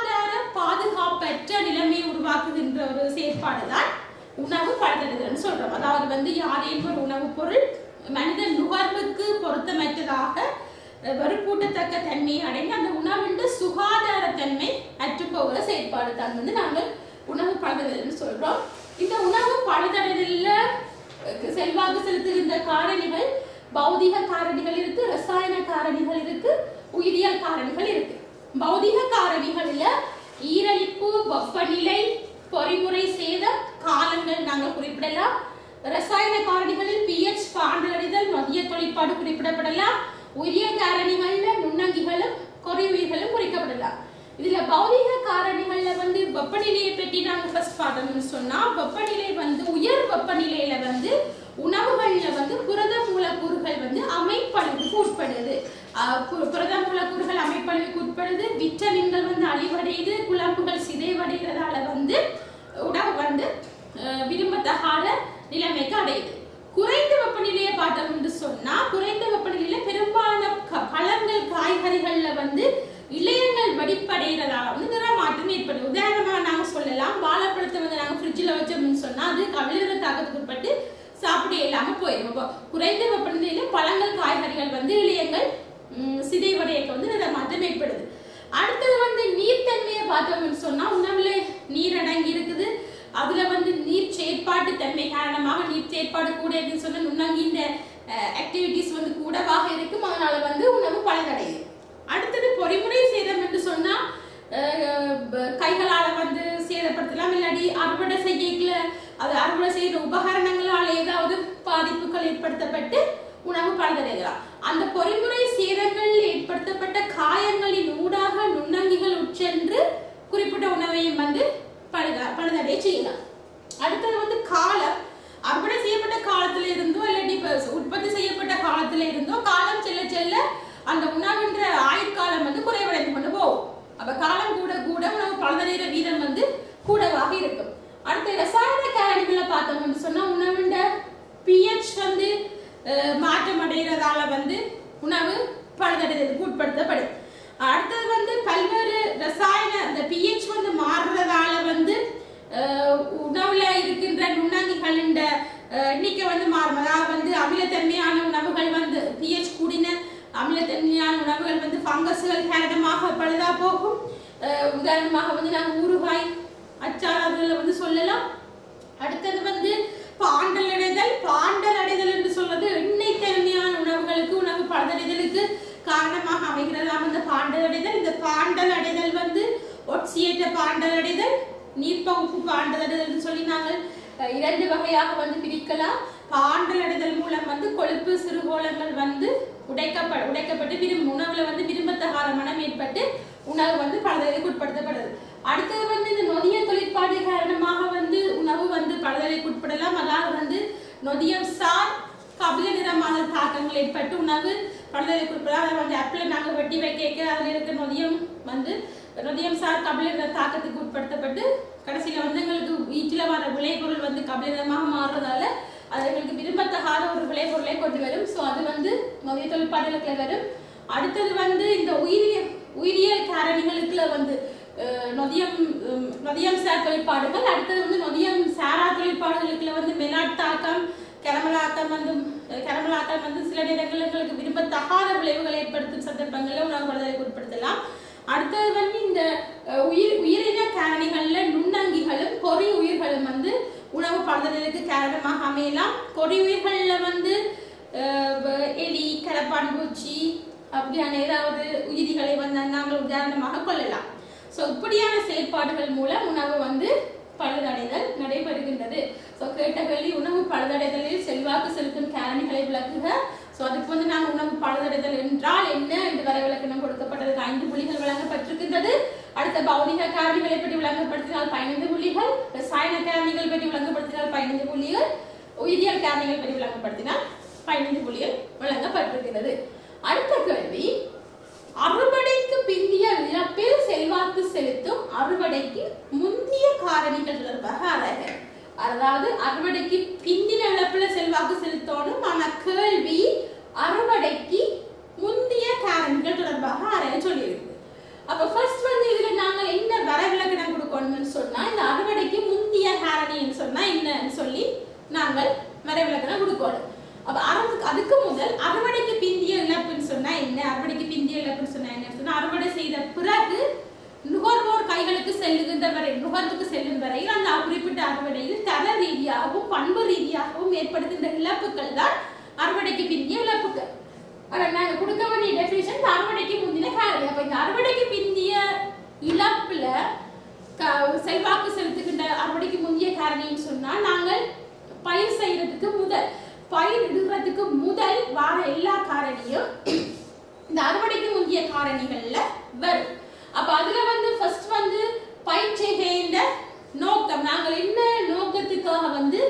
[SPEAKER 1] பாதுகாப்பற்ற நிலைமையை உருவாக்குகின்ற ஒரு செயற்பாடு தான் உணவு பழுதடைதல்னு சொல்றோம் அதாவது வந்து யாரேனும் ஒரு உணவுப் பொருள் மனித நுகர்வுக்கு பொருத்தமற்றதாக அஹ், வெறுப்பூட்டத்தக்க தன்மையை அடைந்து அந்த உணவுண்டு சுகாதாரத்தன்மை அற்றுப்போகிற செயற்பாடு தான் வந்து நாங்கள் உணவு பழுதடைதல்னு சொல்றோம் இந்த உணவு பழுதடைதல்ல அஹ், செல்வாக்கு செலுத்துகின்ற காரணிகள் பௌதிக காரணிகள் இருக்கு ரசாயன காரணிகள் இருக்கு உயிரியல் காரணிகள் இருக்கு பௌதிக காரணிகள்ல ஈரலிப்பு வெப்பநிலை பொறிமுறை சேதம் காலங்கள் நாங்கள் குறிப்பிடலாம் ரசாயன காரணிகளில் pH பாண்டறிதல் மதிய தொழிற்பாடு குறிப்பிடப்படலாம் உரிய காரணிகள்ல நுண்ணங்கிகளும் கொறியுயிர்களும் குறிக்கப்படலாம் இதுல பௌதிக காரணிகள்ல வந்து வெப்பநிலையை பற்றி நாங்க ஃபர்ஸ்ட் பார்த்தோம்னு சொன்னா வெப்பநிலை வந்து உயர் வெப்பநிலையில வந்து உணவுகள்ல வந்து புரத மூலக்கூறுகள் வந்து அமைப்பழிவுக்கு உட்படுது ஆஹ் பு- புரத மூலக்கூறுகள் அமைப்பழிவுக்கு உட்படுது விட்டமின்கள் வந்து அழிவடையுது குழம்புகள் சிதைவடைகிறதால வந்து உணவு வந்து ஆஹ் விரும்பத்தகாத நிலைமைக்கு அடையுது குறைந்த வெப்பநிலையை பார்த்தோம்னு சொன்னா குறைந்த வெப்பநிலையில பெரும்பாலான க- பழங்கள் காய்கறிகள்ல வந்து இளையங்கள் வெடிப்படைகிறதால வந்து நிற மாற்றம் ஏற்படுது உதாரணமா நாங்க சொல்லலாம் வாழைப்பழத்தை வந்து நாங்க ஃப்ரிட்ஜில் வச்சோம்னு சொன்னா அது கவிழ்கிற தாக்கத்துக்கு உட்பட்டு சாப்பிட இல்லாம போயிடும் அப்போ குறைந்த வெப்பநிலையில பழங்கள் காய்கறிகள் வந்து இளையங்கள் ம், சிதைவடையக்கு வந்து நிற மாற்றம் ஏற்படுது அடுத்தது வந்து நீர்த்தன்மையை பார்த்தோம்னு சொன்னா உணவுல நீர் அடங்கி இருக்குது அதுல வந்து நீர் செயற்பாட்டு தன்மை காரணமாக நீர் செயற்பாடு கூட இருக்குன்னு சொன்னா நுண்ணங்கி இந்த ஆக்டிவிட்டிஸ் வந்து கூடவாக இருக்கும் அதனால வந்து உணவு பலனடையுது அடுத்தது பொறிமுறை சேதம் என்று சொன்னா அஹ், ப- கைகளால வந்து சேதப்படுத்தலாம் இல்லாட்டி அறுவடை செய்யல அது அறுவடை செய்யற உபகரணங்களால ஏதாவது பாதிப்புகள் ஏற்படுத்தப்பட்டு உணவு பலனடையலாம் அந்த பொறிமுறை சேதங்கள் ஏற்படுத்தப்பட்ட காயங்களின் ஊடாக நுண்ணங்கிகள் உட்சென்று குறிப்பிட்ட உணவையும் வந்து பழுத பழுதடைய செய்யலாம் அடுத்தது வந்து காலம் அறுவடை செய்யப்பட்ட காலத்துல இருந்தோ இல்லாட்டி இப்ப உற்பத்தி செய்யப்பட்ட காலத்துல இருந்தோ காலம் செல்ல செல்ல அந்த உணவுன்ற ஆயுட்காலம் வந்து குறைவடைந்து கொண்டு போகும் அப்ப காலம் கூட கூட உணவு பழுதடைகிற வீதம் வந்து கூடவாக இருக்கும் அடுத்து ரசாயன காரணிகளை பார்த்தோம்னு சொன்னா உணவுண்ட பிஹெச் வந்து அஹ், மாற்றம் அடைகிறதால வந்து உணவு பழுதடைதலுக்கு உட்படுத்தப்படும் அடுத்தது வந்து பல்வேறு ரசாயன அந்த பிஹெச் வந்து மாறுறதால வந்து அஹ், உணவுல இருக்கின்ற நுண்ணங்கிகளின் எண்ணிக்கை வந்து மாறும் அதாவது வந்து அமிலத்தன்மையான உணவுகள் வந்து பிஹெச் கூடின அமிலத்தன்மையான உணவுகள் வந்து ஃபங்கஸ்கள் காரணமாக பழுதா போகும் அஹ், உதாரணமாக வந்து நாங்கள் ஊறுகாய் அச்சார் அதுல வந்து சொல்லலாம் அடுத்தது வந்து பாண்டல் அடைதல் பாண்டல் அடைதல் என்று சொல்வது எண்ணெய் தன்மையான உணவுகளுக்கு உணவு பழுதடைதலுக்கு காரணமாக அமைகிறதாம் அந்த பாண்டல் அடைதல் இந்த பாண்டல் அடைதல் வந்து ஒட்சியேற்ற பாண்டல் அடைதல் நீர்ப்பகுப்பு பாண்டல் அடைதல் சொல்லி நாங்கள் அஹ், இரண்டு வகையாக வந்து பிரிக்கலாம் பாண்டல் அடைதல் மூலம் வந்து கொழுப்பு சிறுகோளங்கள் வந்து உடைக்கப்பட உடைக்கப்பட்டு விரும்ப உணவுல வந்து விரும்பத்தகாத மனம் ஏற்பட்டு உணவு வந்து பழுதலுக்கு உட்படுத்தப்படுது அடுத்தது வந்து இந்த நொதிய தொழிற்பாடு காரணமாக வந்து உணவு வந்து பழுதலுக்கு உட்படலாம் அதாவது வந்து நொதியம் சார் கபில நிறமான தாக்கங்கள் ஏற்பட்டு உணவு பழுதலுக்கு உட்படலாம் அதை வந்து ஆப்பிள் நாங்கள் வெட்டி வைக்க அதில் இருக்க நொதியம் வந்து நொதியம் சார் கபில நிற தாக்கத்துக்கு உட்படுத்தப்பட்டு கடைசியில வந்து எங்களுக்கு வீட்டில் வர விளைபொருள் வந்து கபில நிறமாக மாறுறதால அது எங்களுக்கு விரும்பத்தகாத ஒரு விளைபொருளை கொண்டு வரும் ஸோ அது வந்து நொதிய தொழிற்பாடுகளுக்குள்ள வரும் அடுத்தது வந்து இந்த உயிரிய உயிரியல் காரணிகளுக்குள்ள வந்து அஹ், நொதியம் உம், நொதியம் சார் தொழிற்பாடுகள் அடுத்தது வந்து நொதியம் சாரா தொழிற்பாடுகளுக்குள்ள வந்து மெலாட்டாக்கம் கரமலாக்கம் வந்து அஹ், கரமலாக்கம் வந்து சில நேரங்களில் எங்களுக்கு விரும்பத்தகாத விளைவுகளை ஏற்படுத்தும் சந்தர்ப்பங்களில் உணவு படுதலுக்கு உட்படுத்தலாம் அடுத்தது வந்து இந்த அஹ், உயிர் உயிரின காரணிகள்ல நுண்ணங்கிகளும் பொறி உயிர்களும் வந்து உணவு பழுதலுக்கு காரணமாக அமையலாம் பொறி உயிர்கள்ல வந்து அஹ், வ- எலி கடப்பான் பூச்சி அப்படியான ஏதாவது உயிரிகளை வந்து நாங்கள் உதாரணமாக கொள்ளலாம் ஸோ இப்படியான செயற்பாடுகள் மூலம் உணவு வந்து பழுதடைதல் நடைபெறுகின்றது ஸோ கேட்ட கேள்வி உணவு பழுதடைதலில் செல்வாக்கு செலுத்தும் காரணிகளை விளக்குக ஸோ அதுக்கு வந்து நாங்கள் உணவு பழுதடைதல் என்றால் என்ன என்று வரை விளக்கணம் கொடுக்கப்பட்டதுக்கு ஐந்து புள்ளிகள் வழங்கப்பட்டிருக்கின்றது அடுத்த பௌதிக காரணிகளை பற்றி விளங்கப்படுத்தினால் பதினைந்து புள்ளிகள் ரசாயன காரணிகள் பற்றி விளங்கப்படுத்தினால் பதினைந்து புள்ளிகள் உயிரியல் காரணிகள் பற்றி விளங்கப்படுத்தினால் பதினைந்து புள்ளிகள் வழங்கப்பட்டிருக்கிறது அடுத்த கேள்வி அறுவடைக்கு பிந்திய இழப்பில் செல்வாக்கு செலுத்தும் அறுவடைக்கு முந்திய காரணிகள் தொடர்பாக ஆராய்க அதாவது அறுவடைக்கு பிந்தின இழப்புல செல்வாக்கு செலுத்தணும் ஆனா கேள்வி அறுவடைக்கு முந்திய காரணிகள் தொடர்பாக ஆராய சொல்லியிருக்கு அப்ப ஃபர்ஸ்ட் வந்து இதுல நாங்க என்ன வரவிலக்கணம் அதுக்கு முதல் அறுவடைக்கு பிந்திய இழப்புன்னு சொன்னா என்ன அறுவடைக்கு பிந்திய இழப்புன்னு சொன்னா என்ன சொன்னா அறுவடை செய்த பிறகு நுகர்வோர் கைகளுக்கு செல்லுகின்ற வரை நுகர்வுக்கு செல்லும் வரையில் அந்த குறிப்பிட்ட அறுவடையில் தர ரீதியாகவும் பண்பு ரீதியாகவும் ஏற்படுகின்ற இழப்புகள் தான் அறுவடைக்கு பிந்திய இழப்புகள் ஆனா நாங்க கொடுக்க வேண்டிய டெஃபினிஷன் அறுவடைக்கு முந்தின காரணி அப்ப இந்த அறுவடைக்கு பிந்திய இழப்புல க- செல்வாக்கு செலுத்துகின்ற அறுவடைக்கு முந்திய காரணின்னு சொன்னா நாங்கள் பயிர் செய்யறதுக்கு முதல் பயிர் இடுறதுக்கு முதல் வார எல்லா காரணியும் இந்த அறுவடைக்கு முந்திய காரணிகள்ல வரும் அப்ப அதுல வந்து ஃபர்ஸ்ட் வந்து பயிர் செய்கின்ற நோக்கம் நாங்கள் என்ன நோக்கத்துக்காக வந்து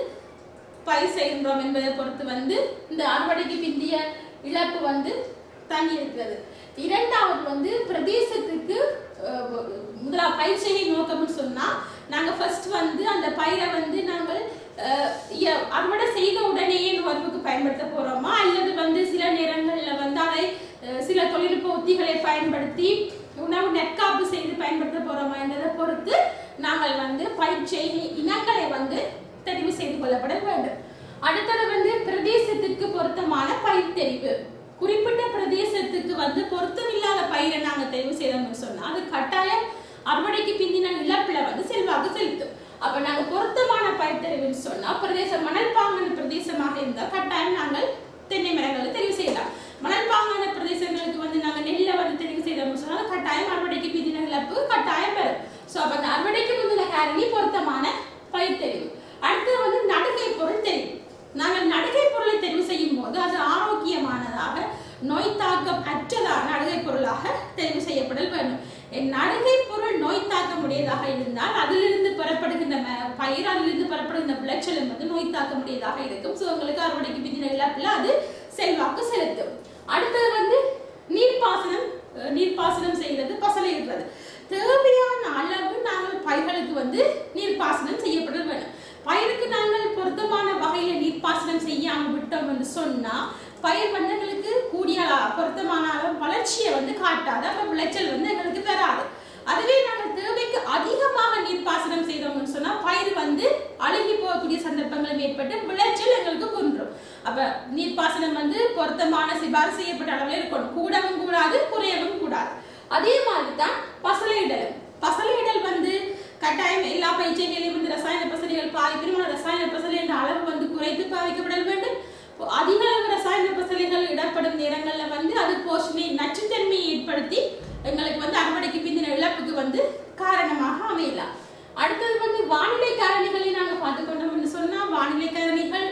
[SPEAKER 1] பயிர் செய்கின்றோம் என்பதை பொறுத்து வந்து இந்த அறுவடைக்கு பிந்திய இழப்பு வந்து தங்கி இருக்கிறது இரண்டாவது வந்து பிரதேசத்துக்கு அஹ், முதலா பயிர் செய்கை நோக்கம்னு சொன்னா நாங்க ஃபர்ஸ்ட் வந்து அந்த பயிரை வந்து நாங்கள் அஹ், இய- அறுவடை செய்த உடனேயே நுகர்வுக்கு பயன்படுத்த போறோமா அல்லது வந்து சில நேரங்கள்ல வந்து அதை அஹ், சில தொழில்நுட்ப உத்திகளை பயன்படுத்தி உணவு நெற்காப்பு செய்து பயன்படுத்த போறோமா என்பதை பொறுத்து நாங்கள் வந்து பயிர் செய்கை இனங்களை வந்து தெரிவு செய்து கொள்ளப்பட வேண்டும் அடுத்தது வந்து பிரதேசத்திற்கு பொருத்தமான பயிர் தெரிவு குறிப்பிட்ட பிரதேசத்துக்கு வந்து பொருத்தமில்லாத பயிரை நாங்க தெரிவு செய்தோம்னு சொன்னா அது கட்டாயம் அறுவடைக்கு பிந்தின இழப்புல வந்து செல்வாக்கு செலுத்தும் அப்ப நாங்க பொருத்தமான பயிர் தெரிவுன்னு சொன்னா பிரதேசம் மணல் பாங்கான பிரதேசமாக இருந்தால் கட்டாயம் நாங்கள் தென்னை மரங்களை தெரிவு செய்யலாம் மணல் பாங்கான பிரதேசங்களுக்கு வந்து நாங்க நெல்லை வந்து தெரிவு செய்தோம்னு சொன்னா கட்டாயம் அறுவடைக்கு பிந்தின இழப்பு கட்டாயம் வரும் சோ அப்ப அந்த அறுவடைக்கு முந்தின காரணி பொருத்தமான பயிர் தெரிவு அடுத்து வந்து நடுகை பொருள் தெரிவு நாங்கள் நடுகை பொருளை தெரிவு செய்யும் போது அது ஆரோக்கியமானதாக நோய் தாக்கம் அற்றதான நடுகை பொருளாக தெரிவு செய்யப்படல் வேண்டும் என் நடுகை பொருள் நோய் தாக்கம் உடையதாக இருந்தால் அதிலிருந்து பெறப்படுகின்ற ம- பயிர் அதிலிருந்து பெறப்படுகின்ற விளைச்சலும் வந்து நோய் தாக்கம் உடையதாக இருக்கும் ஸோ உங்களுக்கு அறுவடைக்கு பிந்தின இழப்பில் அது செல்வாக்கு செலுத்தும் அடுத்தது வந்து நீர்ப்பாசனம் அஹ், நீர்ப்பாசனம் செய்யறது பசலையிடுறது தேவையான அளவு நாங்கள் பயிர்களுக்கு வந்து நீர்ப்பாசனம் செய்யப்பட வேண்டும் பயிருக்கு நாங்கள் பொருத்தமான வகையில நீர்ப்பாசனம் செய்யாம விட்டோம் என்று சொன்னா பயிர் வந்து எங்களுக்கு கூடிய அள- பொருத்தமான அளவு வளர்ச்சியை வந்து காட்டாது அப்ப விளைச்சல் வந்து எங்களுக்கு பெறாது அதுவே நாங்கள் தேவைக்கு அதிகமாக நீர்ப்பாசனம் செய்தோம்னு சொன்னா பயிர் வந்து அழுகி போகக்கூடிய சந்தர்ப்பங்களும் ஏற்பட்டு விளைச்சல் எங்களுக்கு குன்றும் அப்ப நீர்ப்பாசனம் வந்து பொருத்தமான சிபாரிசு செய்யப்பட்ட அளவில் இருக்கணும் கூடவும் கூடாது குறையவும் கூடாது அதே மாதிரி தான் பசலையிடல் பசலையிடல் வந்து கட்டாயம் எல்லா பயிற்சிகளையும் வந்து ரசாயன பசலைகள் பாதிக்கணும் ரசாயன பசலை என்ற அளவு வந்து குறைத்து பாதிக்கப்படல் வேண்டும் இப்போ அதிக அளவு ரசாயன பசலைகள் இடப்படும் நேரங்கள்ல வந்து அது போஷணை நச்சுத்தன்மையை ஏற்படுத்தி எங்களுக்கு வந்து அறுவடைக்கு பிந்தின இழப்புக்கு வந்து காரணமாக அமையலாம் அடுத்தது வந்து வானிலை காரணிகளை நாங்க பார்த்துக்கொண்டோம்னு சொன்னா வானிலை காரணிகள்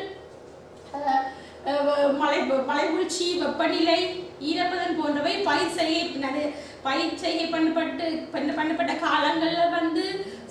[SPEAKER 1] அஹ், அஹ், மழை மழை வீழ்ச்சி வெப்பநிலை ஈரப்பதம் போன்றவை பயிர் செய்ய நடு- பயிர் செய்கை பண்ணப்பட்டு பண்ண- பண்ணப்பட்ட காலங்கள்ல வந்து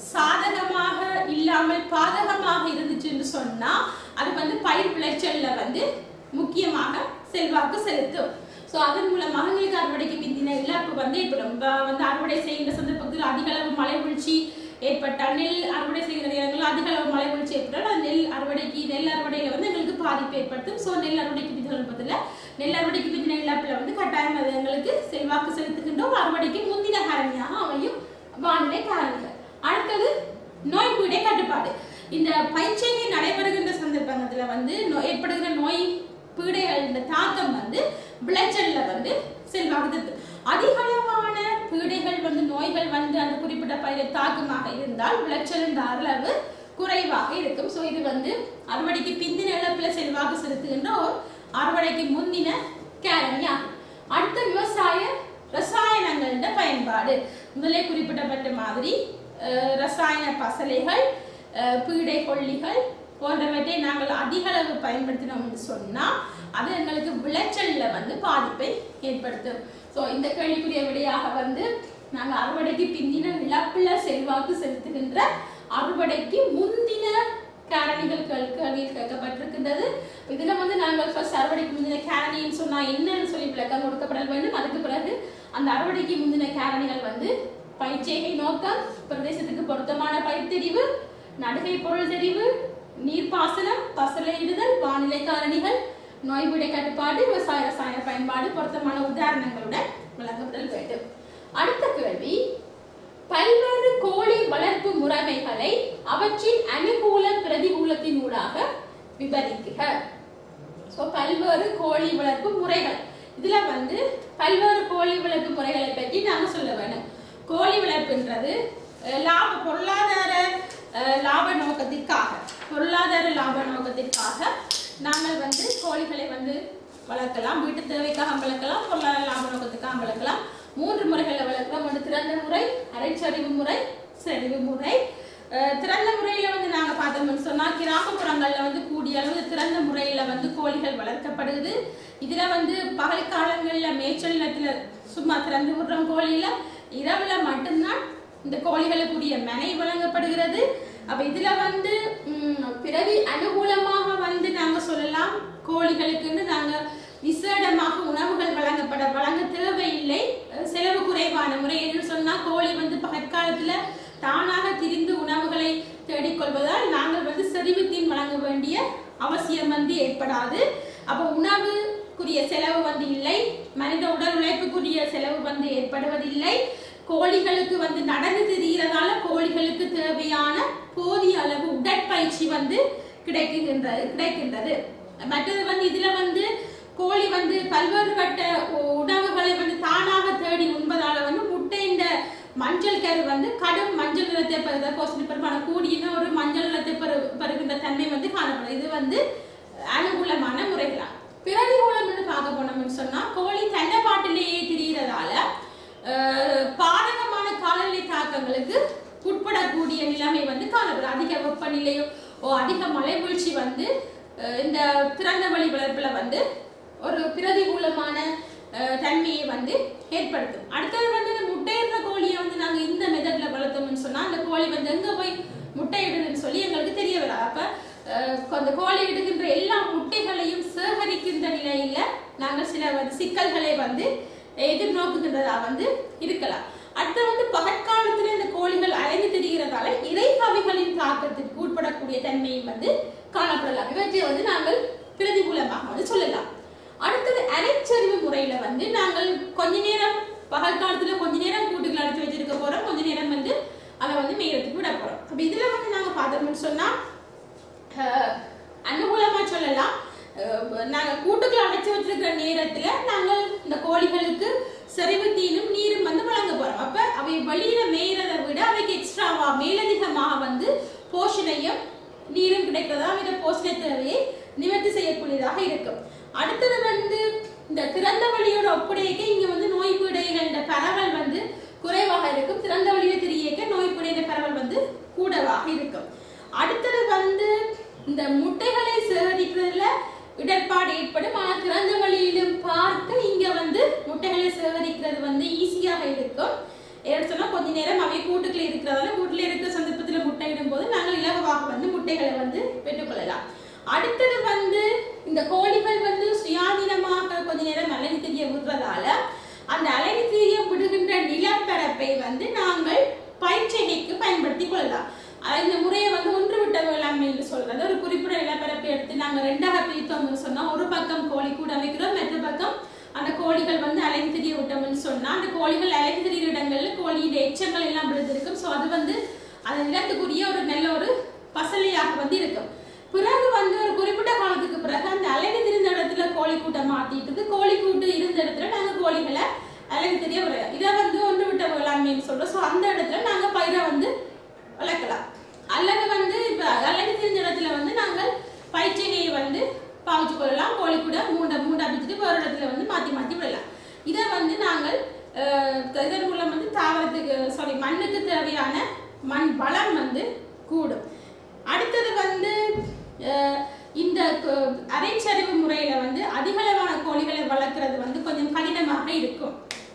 [SPEAKER 1] சாதகமாக இல்லாமல் பாதகமாக இருந்துச்சுன்னு சொன்னா அது வந்து பயிர் விளைச்சல்ல வந்து முக்கியமாக செல்வாக்கு செலுத்தும் ஸோ அதன் மூலமாக எங்களுக்கு அறுவடைக்கு பிந்தின இழப்பு வந்து ஏற்படும் இப்ப வந்து அறுவடை செய்கின்ற சந்தர்ப்பத்தில் அதிக அளவு மழை வீழ்ச்சி ஏற்பட்டால் நெல் அறுவடை செய்கிற நேரங்களில் அதிக அளவு மழை வீழ்ச்சி ஏற்பட்டால் அது நெல் அறுவடைக்கு நெல் அறுவடையில வந்து எங்களுக்கு பாதிப்பு ஏற்படுத்தும் ஸோ நெல் அறுவடைக்கு பிந்தின இழப்பத்தில் நெல் அறுவடைக்கு பிந்தின இழப்பில் வந்து கட்டாயம் அது எங்களுக்கு செல்வாக்கு செலுத்துகின்ற ஒரு அறுவடைக்கு முந்தின காரணியாக அமையும் வானிலை காரணிகள் அடுத்தது நோய் பீடை கட்டுப்பாடு இந்த பயிற்சியை நடைபெறுகின்ற சந்தர்ப்பத்துல வந்து நோ- ஏற்படுகிற நோய் பீடைகளின் தாக்கம் வந்து விளைச்சல்ல வந்து செல்வாக்கு செலுத்தும். அதிக அளவான பீடைகள் வந்து நோய்கள் வந்து அந்த குறிப்பிட்ட பயிரை தாக்கமாக இருந்தால் விளைச்சலின் அளவு குறைவாக இருக்கும் ஸோ இது வந்து அறுவடைக்கு பிந்தின இழப்புல செல்வாக்கு செலுத்துகின்ற ஒரு அறுவடைக்கு முந்தின காரணியாகும் அடுத்த விவசாய ரசாயனங்களோட பயன்பாடு முதலே குறிப்பிடப்பட்ட மாதிரி அஹ், ரசாயன பசலைகள் அஹ், பீடை கொல்லிகள் போன்றவற்றை நாங்கள் அதிக அளவு பயன்படுத்தினோம் என்று சொன்னா அது எங்களுக்கு விளைச்சல்ல வந்து பாதிப்பை ஏற்படுத்தும் ஸோ இந்த கேள்விக்குரிய விடையாக வந்து நாங்க அறுவடைக்கு பிந்தின இழப்புல செல்வாக்கு செலுத்துகின்ற அறுவடைக்கு முந்தின காரணிகள் கேள்- கேள்வியில் கேட்கப்பட்டிருக்கின்றது இதுல வந்து நாங்கள் ஃபர்ஸ்ட் அறுவடைக்கு முந்தின காரணின்னு சொன்னா என்னன்னு சொல்லி விளக்கம் கொடுக்கப்பட வேண்டும் அதுக்கு பிறகு அந்த அறுவடைக்கு முந்தின காரணிகள் வந்து பயிற்சிகை நோக்கம் பிரதேசத்துக்கு பொருத்தமான பயிர் தெரிவு நடுகை பொருள் தெரிவு நீர்ப்பாசனம் பசலையிடுதல் வானிலை காரணிகள் நோய் விடை கட்டுப்பாடு விவசாய ரசாயன பயன்பாடு பொருத்தமான உதாரணங்களுடன் விளக்கப்படல் வேண்டும் அடுத்த கேள்வி பல்வேறு கோழி வளர்ப்பு முறைமைகளை அவற்றின் அனுகூல பிரதிகூலத்தினூடாக விவரிக்குக ஸோ பல்வேறு கோழி வளர்ப்பு முறைகள் இதுல வந்து பல்வேறு கோழி வளர்ப்பு முறைகளை பற்றி நாங்க சொல்ல வேணும் கோழி வளர்ப்புன்றது அஹ், லாப பொருளாதார அஹ், லாப நோக்கத்திற்காக பொருளாதார லாப நோக்கத்திற்காக நாங்கள் வந்து கோழிகளை வந்து வளர்க்கலாம் வீட்டு தேவைக்காக வளர்க்கலாம் பொருளாதார லாப நோக்கத்துக்காக வளர்க்கலாம் மூன்று முறைகளில் வளர்க்கலாம் ஒன்று திறந்த முறை அரைச்சரிவு முறை சரிவு முறை அஹ், திறந்த முறையில வந்து நாங்க பார்த்தோம்னு சொன்னா கிராமப்புறங்கள்ல வந்து கூடிய அளவு திறந்த முறையில வந்து கோழிகள் வளர்க்கப்படுது இதுல வந்து பகல் காலங்கள்ல மேய்ச்சல் நிலத்துல சும்மா திறந்து விடுறோம் கோழியில இரவுல மட்டும்தான் இந்த கோழிகளுக்குரிய மனை வழங்கப்படுகிறது அப்ப இதுல வந்து ம், பிறவி அனுகூலமாக வந்து நாங்க சொல்லலாம் கோழிகளுக்குன்னு நாங்க விசேடமாக உணவுகள் வழங்கப்பட வழங்க தேவையில்லை அஹ் செலவு குறைவான முறை என்று சொன்னா கோழி வந்து பகற்காலத்துல தானாக திரிந்து உணவுகளை தேடிக்கொள்வதால் நாங்கள் வந்து செறிவுத்தீன் வழங்க வேண்டிய அவசியம் வந்து ஏற்படாது அப்போ உணவுக்குரிய செலவு வந்து இல்லை மனித உடல் உழைப்புக்குரிய செலவு வந்து ஏற்படுவதில்லை கோழிகளுக்கு வந்து நடந்து திரிகிறதால கோழிகளுக்கு தேவையான போதிய அளவு உடற்பயிற்சி வந்து கிடைக்குகின்றது கிடைக்கின்றது மற்றது வந்து இதுல வந்து கோழி வந்து பல்வேறுபட்ட உ- உணவுகளை வந்து தானாக தேடி உண்பதால வந்து முட்டையின் மஞ்சள் கரு வந்து கடும் மஞ்சள் நிறத்தை பெறுத கோசனி பெருமான கூடின ஒரு மஞ்சள் நிறத்தை பெறு பெறுகின்ற தன்மை வந்து காணப்படும் இது வந்து அனுகூலமான முறைகளாம் பிரதிகூலம்னு பார்க்க போனோம்னு சொன்னா கோழி தண்டை பாட்டிலேயே திரிகிறதால அஹ், பாதகமான காலநிலை தாக்கங்களுக்கு உட்படக்கூடிய நிலைமை வந்து காணப்படும் அதிக வெப்பநிலையோ ஓ அதிக மழை வீழ்ச்சி வந்து அஹ், இந்த திறந்த வழி வளர்ப்புல வந்து ஒரு பிரதிகூலமான அஹ், தன்மையை வந்து ஏற்படுத்தும் அடுத்தது வந்து இந்த முட்டையிடுற கோழியை வந்து நாங்க இந்த மெத்தட்ல வளர்த்தோம்னு சொன்னா அந்த கோழி வந்து எங்க போய் முட்டையிடுதுன்னு சொல்லி எங்களுக்கு தெரிய வராது அப்ப அஹ், அந்த கோழி இடுகின்ற எல்லா முட்டைகளையும் சேகரிக்கின்ற நிலையில நாங்கள் சில வந்து சிக்கல்களை வந்து எதிர்நோக்குகின்றதா வந்து இருக்கலாம் அடுத்து வந்து பகற்காலத்துல இந்த கோழிகள் அலைந்து திரிகிறதால இறைப்பவைகளின் தாக்கத்திற்கு உட்படக்கூடிய தன்மையும் வந்து காணப்படலாம் இவற்றை வந்து நாங்கள் பிரதிகூலமாக வந்து சொல்லலாம் அடுத்தது அரைச்சரிவு முறையில வந்து நாங்கள் கொஞ்ச நேரம் பகல் காலத்துல கொஞ்ச நேரம் கூட்டுகள் அடைச்சு வச்சிருக்க போறோம் கொஞ்ச நேரம் வந்து அதை வந்து மேயறதுக்கு விட போறோம் அப்ப இதுல வந்து நாங்க பார்த்தோம்னு சொன்னா அஹ், அனுகூலமா சொல்லலாம் அஹ், நாங்க கூட்டுக்குள்ள அடைச்சு வச்சிருக்கிற நேரத்துல நாங்கள் இந்த கோழிகளுக்கு செறிவு தீனும் நீரும் வந்து வழங்க போறோம் அப்ப அவை வெளியில மேயறதை விட அவைக்கு எக்ஸ்ட்ராவா மேலதிகமாக வந்து போஷணையும் நீரும் கிடைக்கிறதா விட போஷண தேவையை நிவர்த்தி செய்யக்கூடியதாக இருக்கும் அடுத்தது வந்து இந்த திறந்த வழியோட ஒப்படைக்க இங்க வந்து நோய் பீடைகள பரவல் வந்து குறைவாக இருக்கும் திறந்த வழியில திரியக்க நோய் பீடையில பரவல் வந்து கூடவாக இருக்கும் அடுத்தது வந்து இந்த முட்டைகளை சேகரிக்கிறதுல இடர்பாடு ஏற்படும் ஆனால் திறந்த வழியிலும் பார்க்க இங்க வந்து முட்டைகளை சேகரிக்கிறது வந்து ஈஸியாக இருக்கும் ஏன்னு சொன்னா கொஞ்ச நேரம் அவை கூட்டுக்குள்ள இருக்கிறதால கூட்டுல இருக்கிற சந்தர்ப்பத்துல முட்டையிடும் போது நாங்கள் இலகுவாக வந்து முட்டைகளை வந்து பெற்றுக்கொள்ளலாம் அடுத்தது வந்து இந்த கோழிகள் வந்து சுயாதீனமாக கொஞ்ச நேரம் அலைந்து திரிய விடுறதால அந்த அலைந்து திரிய விடுகின்ற நிலப்பரப்பை வந்து நாங்கள் பயிற்சிகைக்கு பயன்படுத்தி கொள்ளலாம் அஹ் இந்த முறையை வந்து ஒன்று விட்ட வேளாண்மை என்று சொல்றது ஒரு குறிப்பிட்ட நிலப்பரப்பை எடுத்து நாங்கள் ரெண்டாக பிரித்தோம்னு சொன்னா ஒரு பக்கம் கோழி கூட வைக்கிறோம் மற்ற பக்கம் அந்த கோழிகள் வந்து அலைந்து திரிய விட்டோம்னு சொன்னா அந்த கோழிகள் அலைந்து திரிகிற இடங்கள்ல கோழியின் எச்சங்கள் எல்லாம் விழுந்திருக்கும் ஸோ அது வந்து அந்த நிலத்துக்குரிய ஒரு நல்ல ஒரு பசலையாக வந்து இருக்கும் பிறகு வந்து ஒரு குறிப்பிட்ட காலத்துக்கு பிறகு அந்த அலைந்து திரிந்த இடத்துல கோழி கூட்டம் மாத்திட்டு கோழி கூட்டு இருந்த இடத்துல நாங்க கோழிகளை அலைந்து தெரிய விளையாடும் இதை வந்து ஒன்று விட்ட வேளாண்மைன்னு சொல்றோம் ஸோ அந்த இடத்துல நாங்க பயிரை வந்து வளர்க்கலாம் அல்லது வந்து இப்ப அலைந்து திரிந்த இடத்துல வந்து நாங்கள் பயிற்சிகையை வந்து பாவிச்சு கொள்ளலாம் கோழி கூட மூண்டை மூண்டை அமைச்சிட்டு வேறு இடத்துல வந்து மாத்தி மாத்தி விடலாம் இதை வந்து நாங்கள் அஹ், இதன் மூலம் வந்து தாவரத்துக்கு சாரி மண்ணுக்கு தேவையான மண் வளம் வந்து கூடும் அடுத்தது வந்து அஹ், இந்த கு- அரைச்சரிவு முறையில வந்து அதிகளவான கோழிகளை வளர்க்கறது வந்து கொஞ்சம் கடினமாக இருக்கும்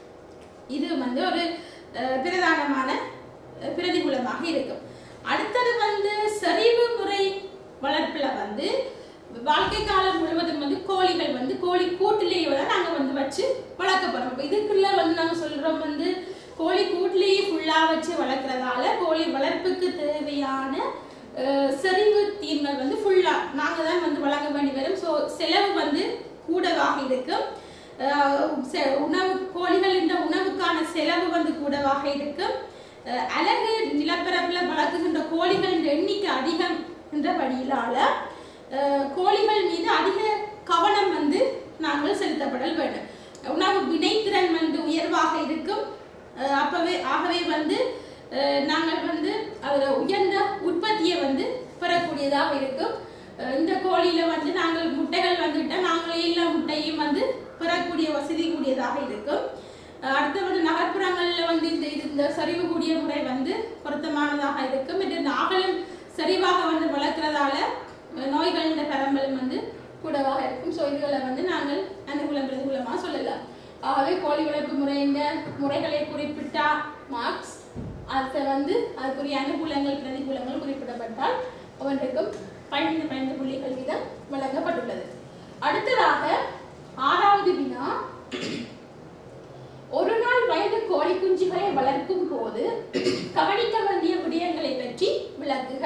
[SPEAKER 1] இது வந்து ஒரு அஹ், பிரதானமான அஹ், பிரதிகூலமாக இருக்கும் அடுத்தது வந்து செறிவு முறை வளர்ப்புல வந்து வாழ்க்கை காலம் முழுவதும் வந்து கோழிகள் வந்து கோழி கூட்டிலேயே தான் நாங்க வந்து வச்சு வளர்க்க போறோம் அப்ப இதுக்குள்ள வந்து நாங்க சொல்றோம் வந்து கோழி கூட்டிலேயே ஃபுல்லா வச்சு வளர்க்கறதால கோழி வளர்ப்புக்கு தேவையான அஹ், செறிவு தீர்மல் வந்து ஃபுல்லா நாங்க தான் வந்து வழங்க வேண்டி வரும் ஸோ செலவு வந்து கூடவாக இருக்கும் அஹ், செ- உணவு கோழிகள் இந்த உணவுக்கான செலவு வந்து கூடவாக இருக்கும் அஹ், அழகு நிலப்பரப்புல வளர்க்குகின்ற கோழிகளின் எண்ணிக்கை அதிகம் என்றபடியிலால அஹ், கோழிகள் மீது அதிக கவனம் வந்து நாங்கள் செலுத்தப்படல் வேண்டும் உணவு வினைத்திறன் வந்து உயர்வாக இருக்கும் அஹ் அப்பவே ஆகவே வந்து அஹ் நாங்கள் வந்து அதில் உயர்ந்த உற்பத்தியை வந்து பெறக்கூடியதாக இருக்கும் அஹ் இந்த கோழியில வந்து நாங்கள் முட்டைகள் வந்துட்டா நாங்களே எல்லா முட்டையும் வந்து பெறக்கூடிய வசதி கூடியதாக இருக்கும் அஹ் அடுத்து வந்து நகர்ப்புறங்களில் வந்து இந்த இது- இந்த சரிவு கூடிய முறை வந்து பொருத்தமானதாக இருக்கும் இது நாங்களும் சரிவாக வந்து வளர்க்குறதால நோய்களின் பரம்பலும் வந்து கூடவாக இருக்கும் ஸோ இதுகளை வந்து நாங்கள் அனுகூலம் பிரதிகூலமாக சொல்லலாம் ஆகவே கோழி வளர்ப்பு முறையின் முறைகளை குறிப்பிட்டா மார்க்ஸ் அதை வந்து அதுக்குரிய அனுகூலங்கள் பிரதிகூலங்கள் குறிப்பிடப்பட்டால் ஒவ்வொன்றுக்கும் பன்னிரண்டு பன்னிரண்டு புள்ளிகள் வீதம் வழங்கப்பட்டுள்ளது அடுத்ததாக ஆறாவது வினா ஒரு நாள் வயது கோழி குஞ்சுகளை வளர்க்கும் போது கவனிக்க வேண்டிய விடயங்களை பற்றி விளக்குக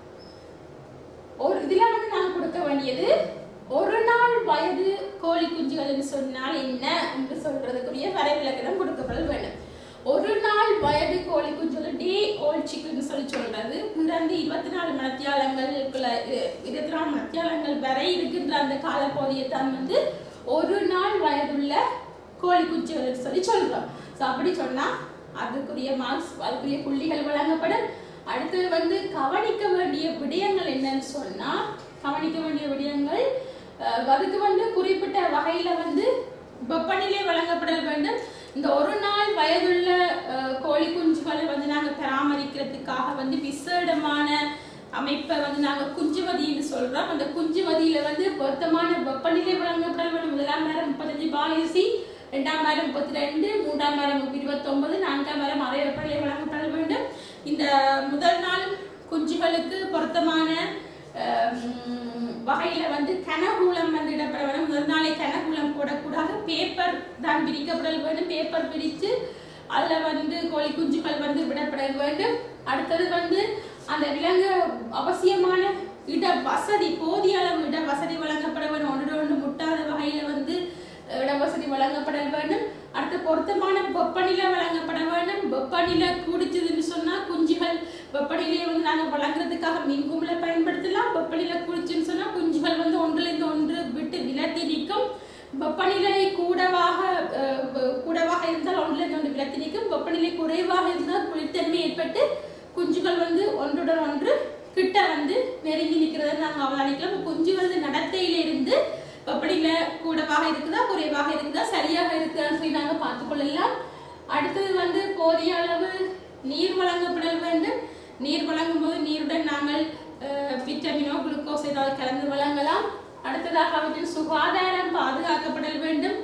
[SPEAKER 1] ஒரு இதுல வந்து நான் கொடுக்க வேண்டியது ஒரு நாள் வயது கோழி குஞ்சுகள்னு சொன்னால் என்ன என்று சொல்றதுக்குரிய வரைவிலக்கணம் கொடுக்கப்பட வேண்டும் ஒரு நாள் வயது கோழி குஞ்சுகள் டே ஓல்ட் சிக்குன்னு சொல்லி சொல்றது பிறந்து இருபத்தி நாலு மத்தியாலங்களுக்குள்ள இ- இருபத்தி நாலு மத்தியாலங்கள் வரை இருக்கின்ற அந்த காலப்பகுதியை தான் வந்து ஒரு நாள் வயதுள்ள கோழி குஞ்சுகள் சொல்லி சொல்றோம் ஸோ அப்படி சொன்னா அதுக்குரிய மார்க்ஸ் அதுக்குரிய புள்ளிகள் வழங்கப்படும் அடுத்தது வந்து கவனிக்க வேண்டிய விடயங்கள் என்னன்னு சொன்னா கவனிக்க வேண்டிய விடயங்கள் அஹ், அதுக்கு வந்து குறிப்பிட்ட வகையில வந்து வெப்பநிலை வழங்கப்பட வேண்டும் இந்த ஒரு நாள் வயதுள்ள அஹ், கோழி குஞ்சுகளை வந்து நாங்க பராமரிக்கிறதுக்காக வந்து விசேடமான அமைப்பை வந்து நாங்க குஞ்சுவதின்னு சொல்றோம் அந்த குஞ்சுவதியில வந்து பொருத்தமான வெப்பநிலை வழங்கப்பட வேண்டும் முதலாம் நேரம் முப்பத்தஞ்சு பாலிசி ரெண்டாம் வாரம் முப்பத்தி ரெண்டு மூன்றாம் வாரம் இருபத்தொன்பது நான்காம் வாரம் அரை வெப்பநிலை வழங்கப்பட வேண்டும் இந்த முதல் நாள் குஞ்சுகளுக்கு பொருத்தமான அஹ், உம், வகையில வந்து கனகூலம் வந்து இடப்பட வேண்டும் முதல் நாளை கனகூலம் போடக்கூடாது பேப்பர் தான் பிரிக்கப்பட வேண்டும் பேப்பர் பிரித்து அதுல வந்து கோழி குஞ்சுகள் வந்து விடப்பட வேண்டும் அடுத்தது வந்து அந்த விலங்கு அவசியமான இட வசதி போதிய அளவு இட வசதி வழங்கப்பட வேண்டும் ஒன்று ஒன்று முட்டாத வகையில வந்து அஹ், இட வசதி வழங்கப்பட வேண்டும் அடுத்து பொருத்தமான வெப்பநிலை வழங்கப்பட வேண்டும் வெப்பநிலை கூடிச்சதுன்னு சொன்னா குஞ்சுகள் வெப்பநிலையை வந்து நாங்க வழங்குறதுக்காக மின்குமிழை பயன்படுத்தலாம் வெப்பநிலை கூடிச்சுன்னு சொன்னா குஞ்சுகள் வந்து ஒன்றிலிருந்து ஒன்று விட்டு விலத்தி நிற்கும் வெப்பநிலை கூடவாக அஹ், வ- கூடவாக இருந்தால் ஒன்றிலிருந்து ஒன்று விலத்தி நிற்கும் வெப்பநிலை குறைவாக இருந்தால் குளிர்த்தன்மை ஏற்பட்டு குஞ்சுகள் வந்து ஒன்றுடன் ஒன்று கிட்ட வந்து நெருங்கி நிற்கிறத நாங்கள் அவதானிக்கலாம் இப்ப குஞ்சு வந்து நடத்தையில இருந்து வெப்பநிலை கூடவாக இருக்குதா குறைவாக இருக்குதா சரியாக இருக்குதான்னு சொல்லி நாங்கள் பார்த்துக்கொள்ளலாம் அடுத்தது வந்து போதிய அளவு நீர் வழங்கப்பட வேண்டும் நீர் வழங்கும் போது நீருடன் நாங்கள் அஹ், விட்டமினோ குளுக்கோஸ் ஏதாவது கலந்து வழங்கலாம் அடுத்ததாக அவற்றின் சுகாதாரம் பாதுகாக்கப்பட வேண்டும்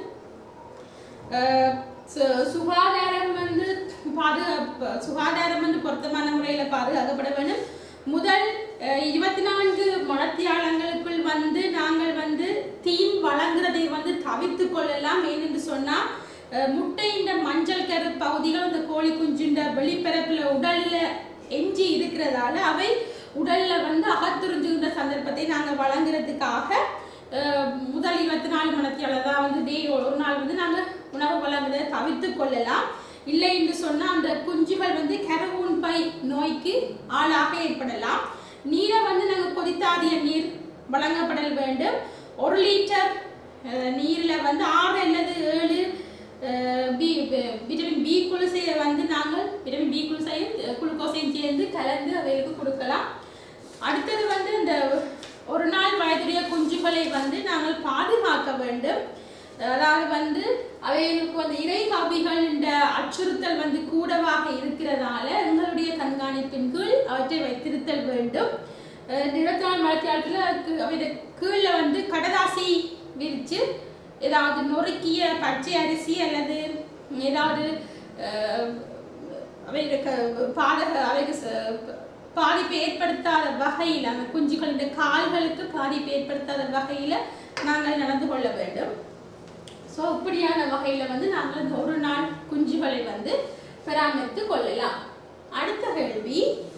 [SPEAKER 1] அஹ் சு- சுகாதாரம் வந்து பாதுகாப்பு சுகாதாரம் வந்து பொருத்தமான முறையில் பாதுகாக்கப்பட வேண்டும் முதல் இருபத்தி நான்கு மணத்தியாளங்களுக்குள் வந்து நாங்கள் வந்து தீம் வழங்குறதை வந்து தவிர்த்து கொள்ளலாம் ஏனென்று சொன்னா அஹ், முட்டையின் மஞ்சள் கரு பகுதிகள் இந்த கோழி குஞ்சுண்ட வெளிப்பரப்புல உடல்ல எஞ்சி இருக்கிறதால அவை உடல்ல வந்து அகத்துறிஞ்சுகின்ற சந்தர்ப்பத்தை நாங்கள் வழங்குறதுக்காக அஹ் முதல் இருபத்தி நாலு மணத்தியால தான் வந்து டே ஒரு நாள் வந்து நாங்கள் உணவு வழங்குறதை தவிர்த்து கொள்ளலாம் இல்லை என்று சொன்னால் அந்த குஞ்சுகள் வந்து கரவூன் பை நோய்க்கு ஆளாக ஏற்படலாம் நீரை வந்து நாங்கள் கொதித்தாதிய நீர் வழங்கப்படல் வேண்டும் ஒரு லிட்டர் அஹ், நீரில் வந்து ஆறு அல்லது ஏழு அஹ், பி வி- விட்டமின் பி குளுசையை வந்து நாங்கள் விட்டமின் பி குளுசையும் குளுக்கோஸையும் சேர்ந்து கலந்து அவைகளுக்கு கொடுக்கலாம் அடுத்தது வந்து இந்த ஒரு நாள் வயதுடைய குஞ்சுகளை வந்து நாங்கள் பாதுகாக்க வேண்டும் அதாவது வந்து அவைகளுக்கு வந்து இறை காப்பிகள் என்ற அச்சுறுத்தல் வந்து கூடவாக இருக்கிறதால எங்களுடைய கண்காணிப்பின் கீழ் அவற்றை வைத்திருத்தல் வேண்டும் அஹ் இருபத்தி நாலு மழைக்காலத்தில் அதுக்கு அவைய கீழே வந்து கடதாசி விரித்து ஏதாவது நொறுக்கிய பச்சை அரிசி அல்லது ஏதாவது அஹ், அவைகளுக்கு பாதக அவைக்கு ச- பாதிப்பு ஏற்படுத்தாத வகையில் அந்த குஞ்சுகளின் கால்களுக்கு பாதிப்பு ஏற்படுத்தாத வகையில் நாங்கள் நடந்து கொள்ள வேண்டும் ஸோ இப்படியான வகையில் வந்து நாங்கள் இந்த ஒரு நாள் குஞ்சுகளை வந்து பராமரித்து கொள்ளலாம் அடுத்த கேள்வி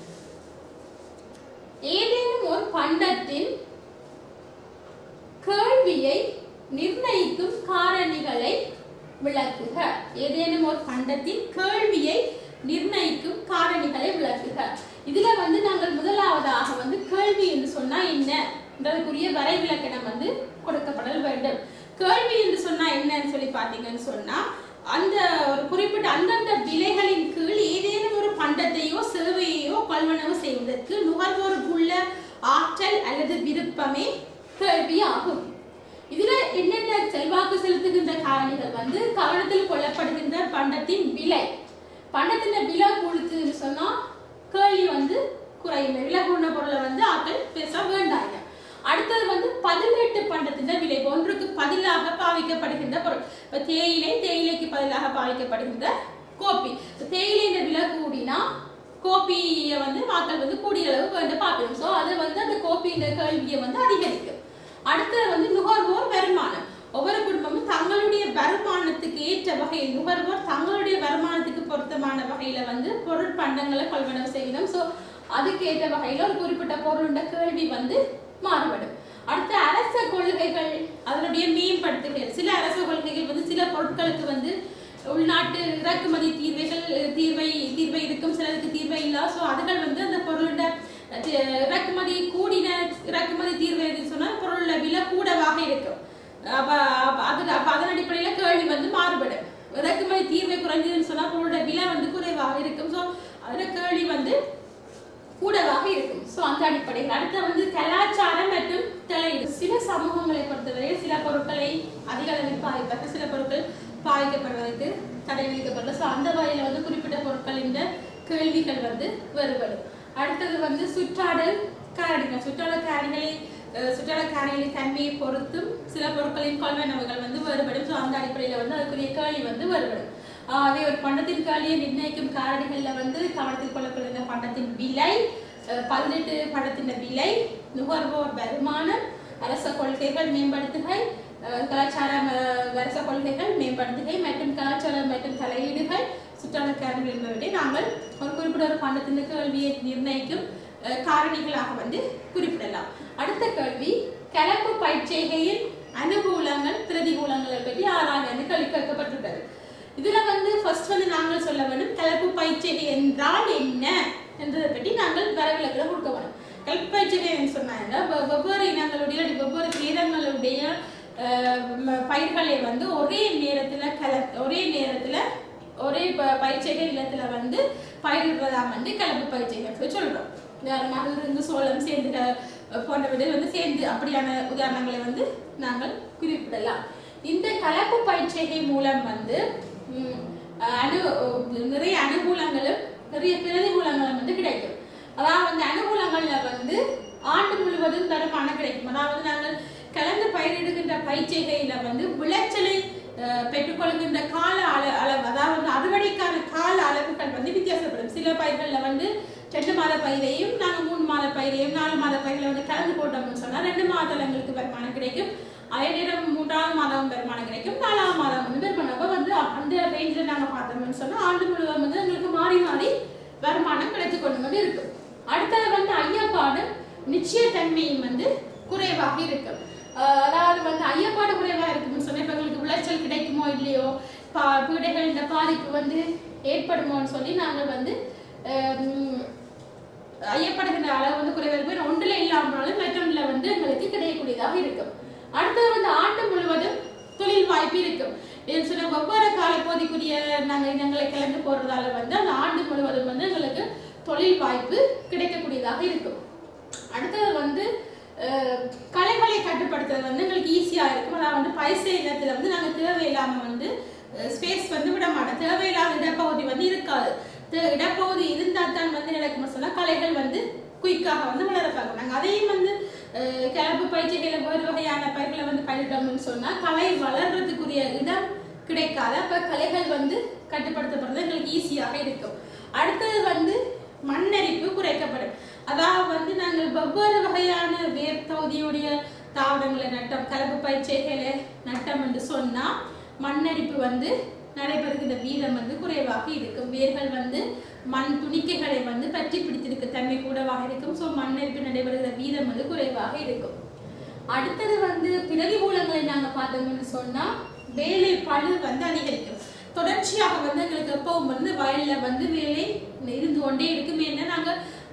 [SPEAKER 1] ஏதேனும் ஒரு பண்டத்தின் கேள்வியை நிர்ணயிக்கும் காரணிகளை விளக்குக ஏதேனும் ஒரு பண்டத்தின் கேள்வியை நிர்ணயிக்கும் காரணிகளை விளக்குக இதுல வந்து நாங்கள் முதலாவதாக வந்து கேள்வி என்று சொன்னா என்னன்றதுக்குரிய வரைவிலக்கணம் வந்து கொடுக்கப்படல் வேண்டும் கேள்வி என்று சொன்னா என்னன்னு சொல்லி பார்த்தீங்கன்னு சொன்னா அந்த ஒரு குறிப்பிட்ட அந்தந்த விலைகளின் கீழ் ஏதேனும் ஒரு பண்டத்தையோ சேவையோ கொள்வனவு செய்வதற்கு நுகர்வோருக்குள்ள ஆற்றல் அல்லது விருப்பமே கேள்வி ஆகும் இதுல என்னென்ன செல்வாக்கு செலுத்துகின்ற காரணிகள் வந்து கவனத்தில் கொள்ளப்படுகின்ற பண்டத்தின் விலை பண்டத்தின் விலை கொடுத்துன்னு சொன்னா கேள்வி வந்து குறையும் விலை கூடின பொருளை வந்து ஆட்கள் பெருசா வேண்டாங்க அடுத்தது வந்து பதினெட்டு பண்டத்தின் விலை ஒன்றுக்கு பதிலாக பாவிக்கப்படுகின்ற பொருள் இப்ப தேயிலை தேயிலைக்கு பதிலாக பாவிக்கப்படுகின்ற கோப்பி இப்ப தேயிலையின் விலை கூடினா கோப்பியை வந்து மக்கள் வந்து கூடிய அளவு வந்து பார்க்கணும் ஸோ அது வந்து அந்த கோப்பின்ற கேள்வியை வந்து அதிகரிக்கும் அடுத்தது வந்து நுகர்வோர் வருமானம் ஒவ்வொரு குடும்பமும் தங்களுடைய வருமானத்துக்கு ஏற்ற வகையில் நுகர்வோர் தங்களுடைய வருமானத்துக்கு பொருத்தமான வகையில வந்து பொருள் பண்டங்களை கொள்வனவு செய்யணும் ஸோ அதுக்கு ஏற்ற வகையில ஒரு குறிப்பிட்ட பொருளுடைய கேள்வி வந்து மாறுபடும் அடுத்த அரச கொள்கைகள் அதனுடைய மேம்படுத்துகள் சில அரச கொள்கைகள் வந்து சில பொருட்களுக்கு வந்து உள்நாட்டு இறக்குமதி தீர்வைகள் தீர்வை தீர்வை இருக்கும் சிலருக்கு தீர்வை இல்லா ஸோ அதுகள் வந்து அந்த பொருளோட தி- இறக்குமதி கூடின இறக்குமதி தீர்வு எதுன்னு சொன்னா பொருளோட விலை கூடவாக இருக்கும் அப்ப அப்ப அது அப்ப அதன் அடிப்படையில கேள்வி வந்து மாறுபடும் இறக்குமதி தீர்வை குறைஞ்சதுன்னு சொன்னா பொருளோட விலை வந்து குறைவாக இருக்கும் ஸோ அதுல கேள்வி வந்து கூடவாக இருக்கும் ஸோ அந்த அடிப்படையில் அடுத்து வந்து கலாச்சாரம் மற்றும் தலையீடு சில சமூகங்களை பொறுத்தவரை சில பொருட்களை அதிக அளவில் பாதிப்பார்கள் சில பொருட்கள் பாதிக்கப்படுவதற்கு தடை விதிக்கப்படலாம் ஸோ அந்த வகையில் வந்து குறிப்பிட்ட பொருட்கள் இந்த கேள்விகள் வந்து வேறுபடும் அடுத்தது வந்து சுற்றாடல் காரணிகள் சுற்றாடல் காரணிகளை அஹ், சுற்றாடல் காரணிகளின் தன்மையை பொறுத்தும் சில பொருட்களின் கொள்வனவுகள் வந்து வேறுபடும் ஸோ அந்த அடிப்படையில் வந்து அதுக்குரிய கேள்வி வந்து வேறுபடும் ஆஹ் அதே ஒரு பண்டத்தின் காலியை நிர்ணயிக்கும் காரணிகள்ல வந்து கவனத்தில் கொள்ளப்படுகிற பண்டத்தின் விலை அஹ் பதினெட்டு பண்டத்தின் விலை நுகர்வோர் வருமானம் அரச கொள்கைகள் மேம்படுத்துகை அஹ் கலாச்சார அஹ், அரச கொள்கைகள் மேம்படுத்துகை மற்றும் கலாச்சாரம் மற்றும் தலையீடுகள் சுற்றாடல் காரணிகள் என்பவற்றை நாங்கள் ஒரு குறிப்பிட்ட ஒரு பண்டத்தின் கேள்வியை நிர்ணயிக்கும் அஹ், காரணிகளாக வந்து குறிப்பிடலாம் அடுத்த கேள்வி கலப்பு பயிற்சிகையின் அனுகூலங்கள் பிரதிகூலங்களை பற்றி ஆராய்ந்து கேள்வி கேட்கப்பட்டுள்ளது இதுல வந்து ஃபர்ஸ்ட் வந்து நாங்கள் சொல்ல வேண்டும் கலப்பு பயிற்சிகை என்றால் என்ன என்றதை பற்றி நாங்கள் வரவிலக்கில் கொடுக்க வேண்டும் கலப்பு பயிற்சிகை சொன்னாங்க வெ- வெவ்வேறு இனங்களுடைய வெவ்வேறு வேதங்களுடைய அஹ், ம- பயிர்களை வந்து ஒரே நேரத்துல கல ஒரே நேரத்துல ஒரே ப- பயிற்சிகை இல்லத்துல வந்து பயிரிடுறதாம் வந்து கலப்பு பயிற்சிகள் சொல்லி சொல்றோம் உதாரணமாக இருந்து சோளம் சேர்ந்து க- போன்றவற்றை வந்து சேர்ந்து அப்படியான உதாரணங்களை வந்து நாங்கள் குறிப்பிடலாம் இந்த கலப்பு பயிற்சிகை மூலம் வந்து ம், அனு நிறைய அனுகூலங்களும் நிறைய பிரதிகூலங்களும் வந்து கிடைக்கும் அதாவது அந்த அனுகூலங்கள்ல வந்து ஆண்டு முழுவதும் வருமானம் கிடைக்கும் அதாவது நாங்கள் கலந்து பயிரிடுகின்ற பயிற்சிகையில வந்து விளைச்சலை அஹ், பெற்றுக்கொள்கின்ற கால அள அளவு அதாவது அறுவடைக்கான கால அளவுகள் வந்து வித்தியாசப்படும் சில பயிர்கள்ல வந்து ரெண்டு மாத பயிரையும் நாங்க மூணு மாத பயிரையும் நாலு மாத பயிரில் வந்து கலந்து போட்டோம்னு சொன்னா ரெண்டு மாதத்துல எங்களுக்கு வருமானம் கிடைக்கும் அதே நேரம் மூன்றாவது மாதம் வருமானம் கிடைக்கும் நாலாவது மாதம் வந்து வருமானம் அப்ப வந்து அந்த ரேஞ்சில் நாங்க பார்த்தோம்னு சொன்னா ஆண்டு முழுவதும் வந்து எங்களுக்கு மாறி மாறி வருமானம் கிடைத்து கொண்டு வந்து இருக்கும் அடுத்தது வந்து ஐயப்பாடு நிச்சயத்தன்மையும் வந்து குறைவாக இருக்கும் ஆஹ் அதாவது வந்து ஐயப்பாடு குறைவாக இருக்கும்னு சொன்னா இப்ப எங்களுக்கு விளைச்சல் கிடைக்குமோ இல்லையோ பா பீடைகள் இந்த பாதிப்பு வந்து ஏற்படுமோன்னு சொல்லி நாங்கள் வந்து ஆஹ் ஐயப்படுகின்ற அளவு வந்து குறைவாக இருக்கும் ஒன்றில் இல்லாமலும் மற்றொன்றில் வந்து எங்களுக்கு கிடைக்கக்கூடியதாக இருக்கும் அடுத்தது வந்து ஆண்டு முழுவதும் தொழில் வாய்ப்பு இருக்கும் இது சொன்ன ஒவ்வொரு காலப்பகுதிக்குரிய நாங்கள் இனங்களை கிளம்பி போறதால வந்து அந்த ஆண்டு முழுவதும் வந்து எங்களுக்கு தொழில் வாய்ப்பு கிடைக்கக்கூடியதாக இருக்கும் அடுத்தது வந்து அஹ், கலைகளை கட்டுப்படுத்துறது வந்து எங்களுக்கு ஈஸியாக இருக்கும் அதாவது வந்து பைசை இடத்துல வந்து நாங்கள் தேவையில்லாமல் வந்து ஸ்பேஸ் வந்து விட மாட்டோம் தேவையில்லாத இடப்பகுதி வந்து இருக்காது தே- இடப்பகுதி இருந்தால் தான் வந்து நடக்கும் சொன்னால் கலைகள் வந்து குயிக்காக வந்து வளர பார்க்கும் நாங்கள் அதையும் வந்து அஹ், கிளப்பு பயிற்சிகளை வேறு வகையான பயிர்களை வந்து பயிரிட்டோம்னு சொன்னால் கலை வளர்றதுக்குரிய இடம் கிடைக்காது அப்போ கலைகள் வந்து கட்டுப்படுத்தப்படுறது எங்களுக்கு ஈஸியாக இருக்கும் அடுத்தது வந்து மண்ணரிப்பு குறைக்கப்படும் அதாவது வந்து நாங்கள் வெவ்வேறு வகையான வேர் தகுதியுடைய தாவரங்களை நட்டம் கலப்பு பயிற்சிகளை நட்டம் என்று சொன்னா மண்ணரிப்பு வந்து நடைபெறுகிற வீதம் வந்து குறைவாக இருக்கும் வேர்கள் வந்து மண் துணிக்கைகளை வந்து பற்றி பிடித்திருக்க தன்மை கூடவாக இருக்கும் ஸோ மண்ணரிப்பு நடைபெறுகிற வீதம் வந்து குறைவாக இருக்கும் அடுத்தது வந்து பிரதிகூலங்களை நாங்க பார்த்தோம்னு சொன்னா வேலை பளு வந்து அதிகரிக்கும் தொடர்ச்சியாக வந்து எங்களுக்கு எப்பவும் வந்து வயல்ல வந்து வேலை இருந்து கொண்டே இருக்கும் ஏன்னா நாங்க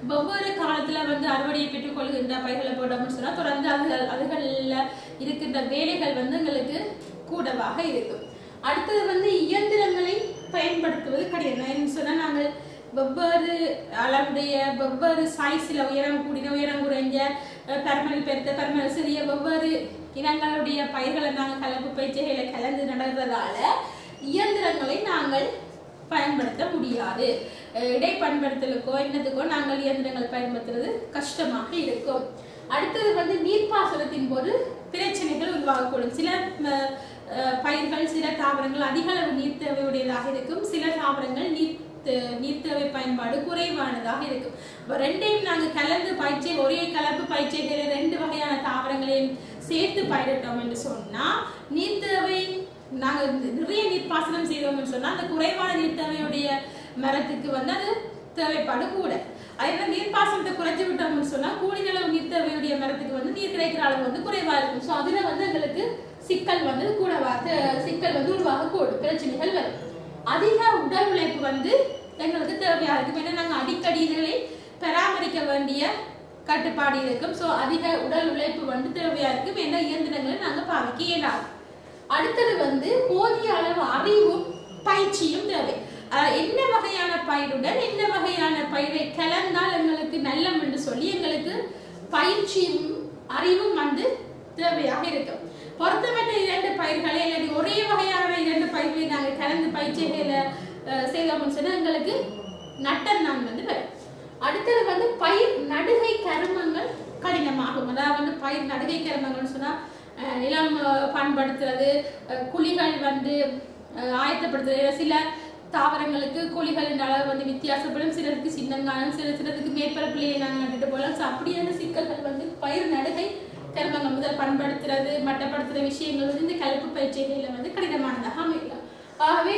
[SPEAKER 1] வெவ்வேறு காலத்துல வந்து அறுவடையை பெற்றுக் கொள்கின்ற பயிர்களை போட்டோம்னு சொன்னா தொடர்ந்து அதுகள் அதுகளில் இருக்கின்ற வேலைகள் வந்து எங்களுக்கு கூடவாக இருக்கும் அடுத்தது வந்து இயந்திரங்களை பயன்படுத்துவது கிடையாது ஏன்னு சொன்னா நாங்கள் வெவ்வேறு அளவுடைய வெவ்வேறு சைஸில் உயரம் கூடின உயரம் குறைஞ்ச அஹ், பருமன் பெருத்த பருமன் சிறிய வெவ்வேறு இனங்களுடைய பயிர்களை நாங்கள் கலப்பு பயிற்சிகளை கலந்து நடக்கிறதால இயந்திரங்களை நாங்கள் பயன்படுத்த முடியாது அஹ், இடை பயன்படுத்தலுக்கோ என்னத்துக்கோ நாங்கள் இயந்திரங்கள் பயன்படுத்துறது கஷ்டமாக இருக்கும் அடுத்தது வந்து நீர்ப்பாசனத்தின் போது பிரச்சனைகள் உருவாகக்கூடும் சில ம, அஹ், பயிர்கள் சில தாவரங்கள் அதிக அளவு நீர் தேவையுடையதாக இருக்கும் சில தாவரங்கள் நீர் தே- நீர் தேவை பயன்பாடு குறைவானதாக இருக்கும் அப்ப ரெண்டையும் நாங்கள் கலந்து பயிற்சி ஒரே கலப்பு பயிற்சிகளை ரெண்டு வகையான தாவரங்களையும் சேர்த்து பயிரிட்டோம் என்று சொன்னா நீர் தேவை நாங்கள் நிறைய நீர்ப்பாசனம் செய்தோம்னு சொன்னா அந்த குறைவான நீர் தேவையுடைய மரத்துக்கு வந்து அது தேவைப்பாடு கூட அதே மாதிரி நீர்ப்பாசனத்தை குறைச்சு விட்டோம்னு சொன்னா கூடிய அளவு நீர் தேவையுடைய மரத்துக்கு வந்து நீர் கிடைக்கிற அளவு வந்து குறைவா இருக்கும் ஸோ அதுல வந்து எங்களுக்கு சிக்கல் வந்து கூடவா தே- சிக்கல் வந்து உருவாக கூடும் பிரச்சனைகள் வரும் அதிக உடல் உழைப்பு வந்து எங்களுக்கு தேவையா இருக்கும் ஏன்னா நாங்கள் அடிக்கடி இதனை பராமரிக்க வேண்டிய கட்டுப்பாடு இருக்கும் ஸோ அதிக உடல் உழைப்பு வந்து தேவையா இருக்கும் ஏன்னா இயந்திரங்களை நாங்கள் பாவிக்க இயலாது அடுத்தது வந்து போதிய அளவு அறிவும் பயிற்சியும் தேவை அஹ் என்ன வகையான பயிருடன் என்ன வகையான பயிரை கலந்தால் எங்களுக்கு நல்லம் என்று சொல்லி எங்களுக்கு பயிற்சியும் அறிவும் வந்து தேவையாக இருக்கும் பொருத்தமற்ற இரண்டு பயிர்களை அல்லது ஒரே வகையான இரண்டு பயிர்களை நாங்கள் கலந்து பயிற்சிகளை அஹ், செய்தோம்னு சொன்னா எங்களுக்கு நட்டம் தான் வந்து வரும் அடுத்தது வந்து பயிர் நடுகை கருமங்கள் கடினமாகும் அதாவது வந்து பயிர் நடுகை கருமங்கள்னு சொன்னா அஹ், நிலம் அஹ், பண்படுத்துறது அஹ், குழிகள் வந்து அஹ், ஆயத்தப்படுத்துறது சில தாவரங்களுக்கு குழிகளின் அளவு வந்து வித்தியாசப்படும் சிலருக்கு சின்னங்காலம் சில சிலருக்கு மேற்பரப்பிலேயே நாங்கள் நட்டுட்டு போகலாம் ஸோ அப்படியான சிக்கல்கள் வந்து பயிர் நடுகை கருமங்கள் முதல் பண்படுத்துறது மட்டப்படுத்துற விஷயங்கள் வந்து இந்த கலப்பு பயிற்சிகளில் வந்து கடினமானதாக அமையலாம் ஆகவே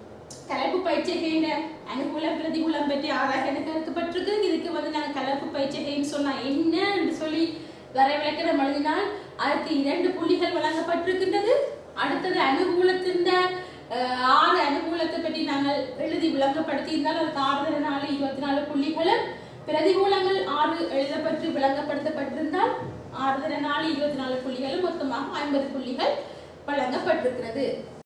[SPEAKER 1] கலப்பு பயிற்சிகைன்ற அனுகூல பிரதிகூலம் பற்றி ஆராய்ச்சி எனக்கு எடுக்கப்பட்டிருக்கு இதுக்கு வந்து நாங்கள் கலப்பு பயிற்சிகைன்னு சொன்னா என்ன என்று சொல்லி வரை விளக்கம் எழுதினால் அதற்கு இரண்டு புள்ளிகள் வழங்கப்பட்டிருக்கின்றது அடுத்தது அனுகூலத்தின் அஹ், ஆறு அனுகூலத்தை பற்றி நாங்கள் எழுதி விளங்கப்படுத்தியிருந்தால் அதுக்கு ஆறு நாலு இருபத்தி நாலு புள்ளிகளும் பிரதிகூலங்கள் ஆறு எழுதப்பட்டு விளங்கப்படுத்தப்பட்டிருந்தால் ஆறு நாலு இருபத்தி நாலு புள்ளிகளும் மொத்தமாக ஐம்பது புள்ளிகள் வழங்கப்பட்டிருக்கிறது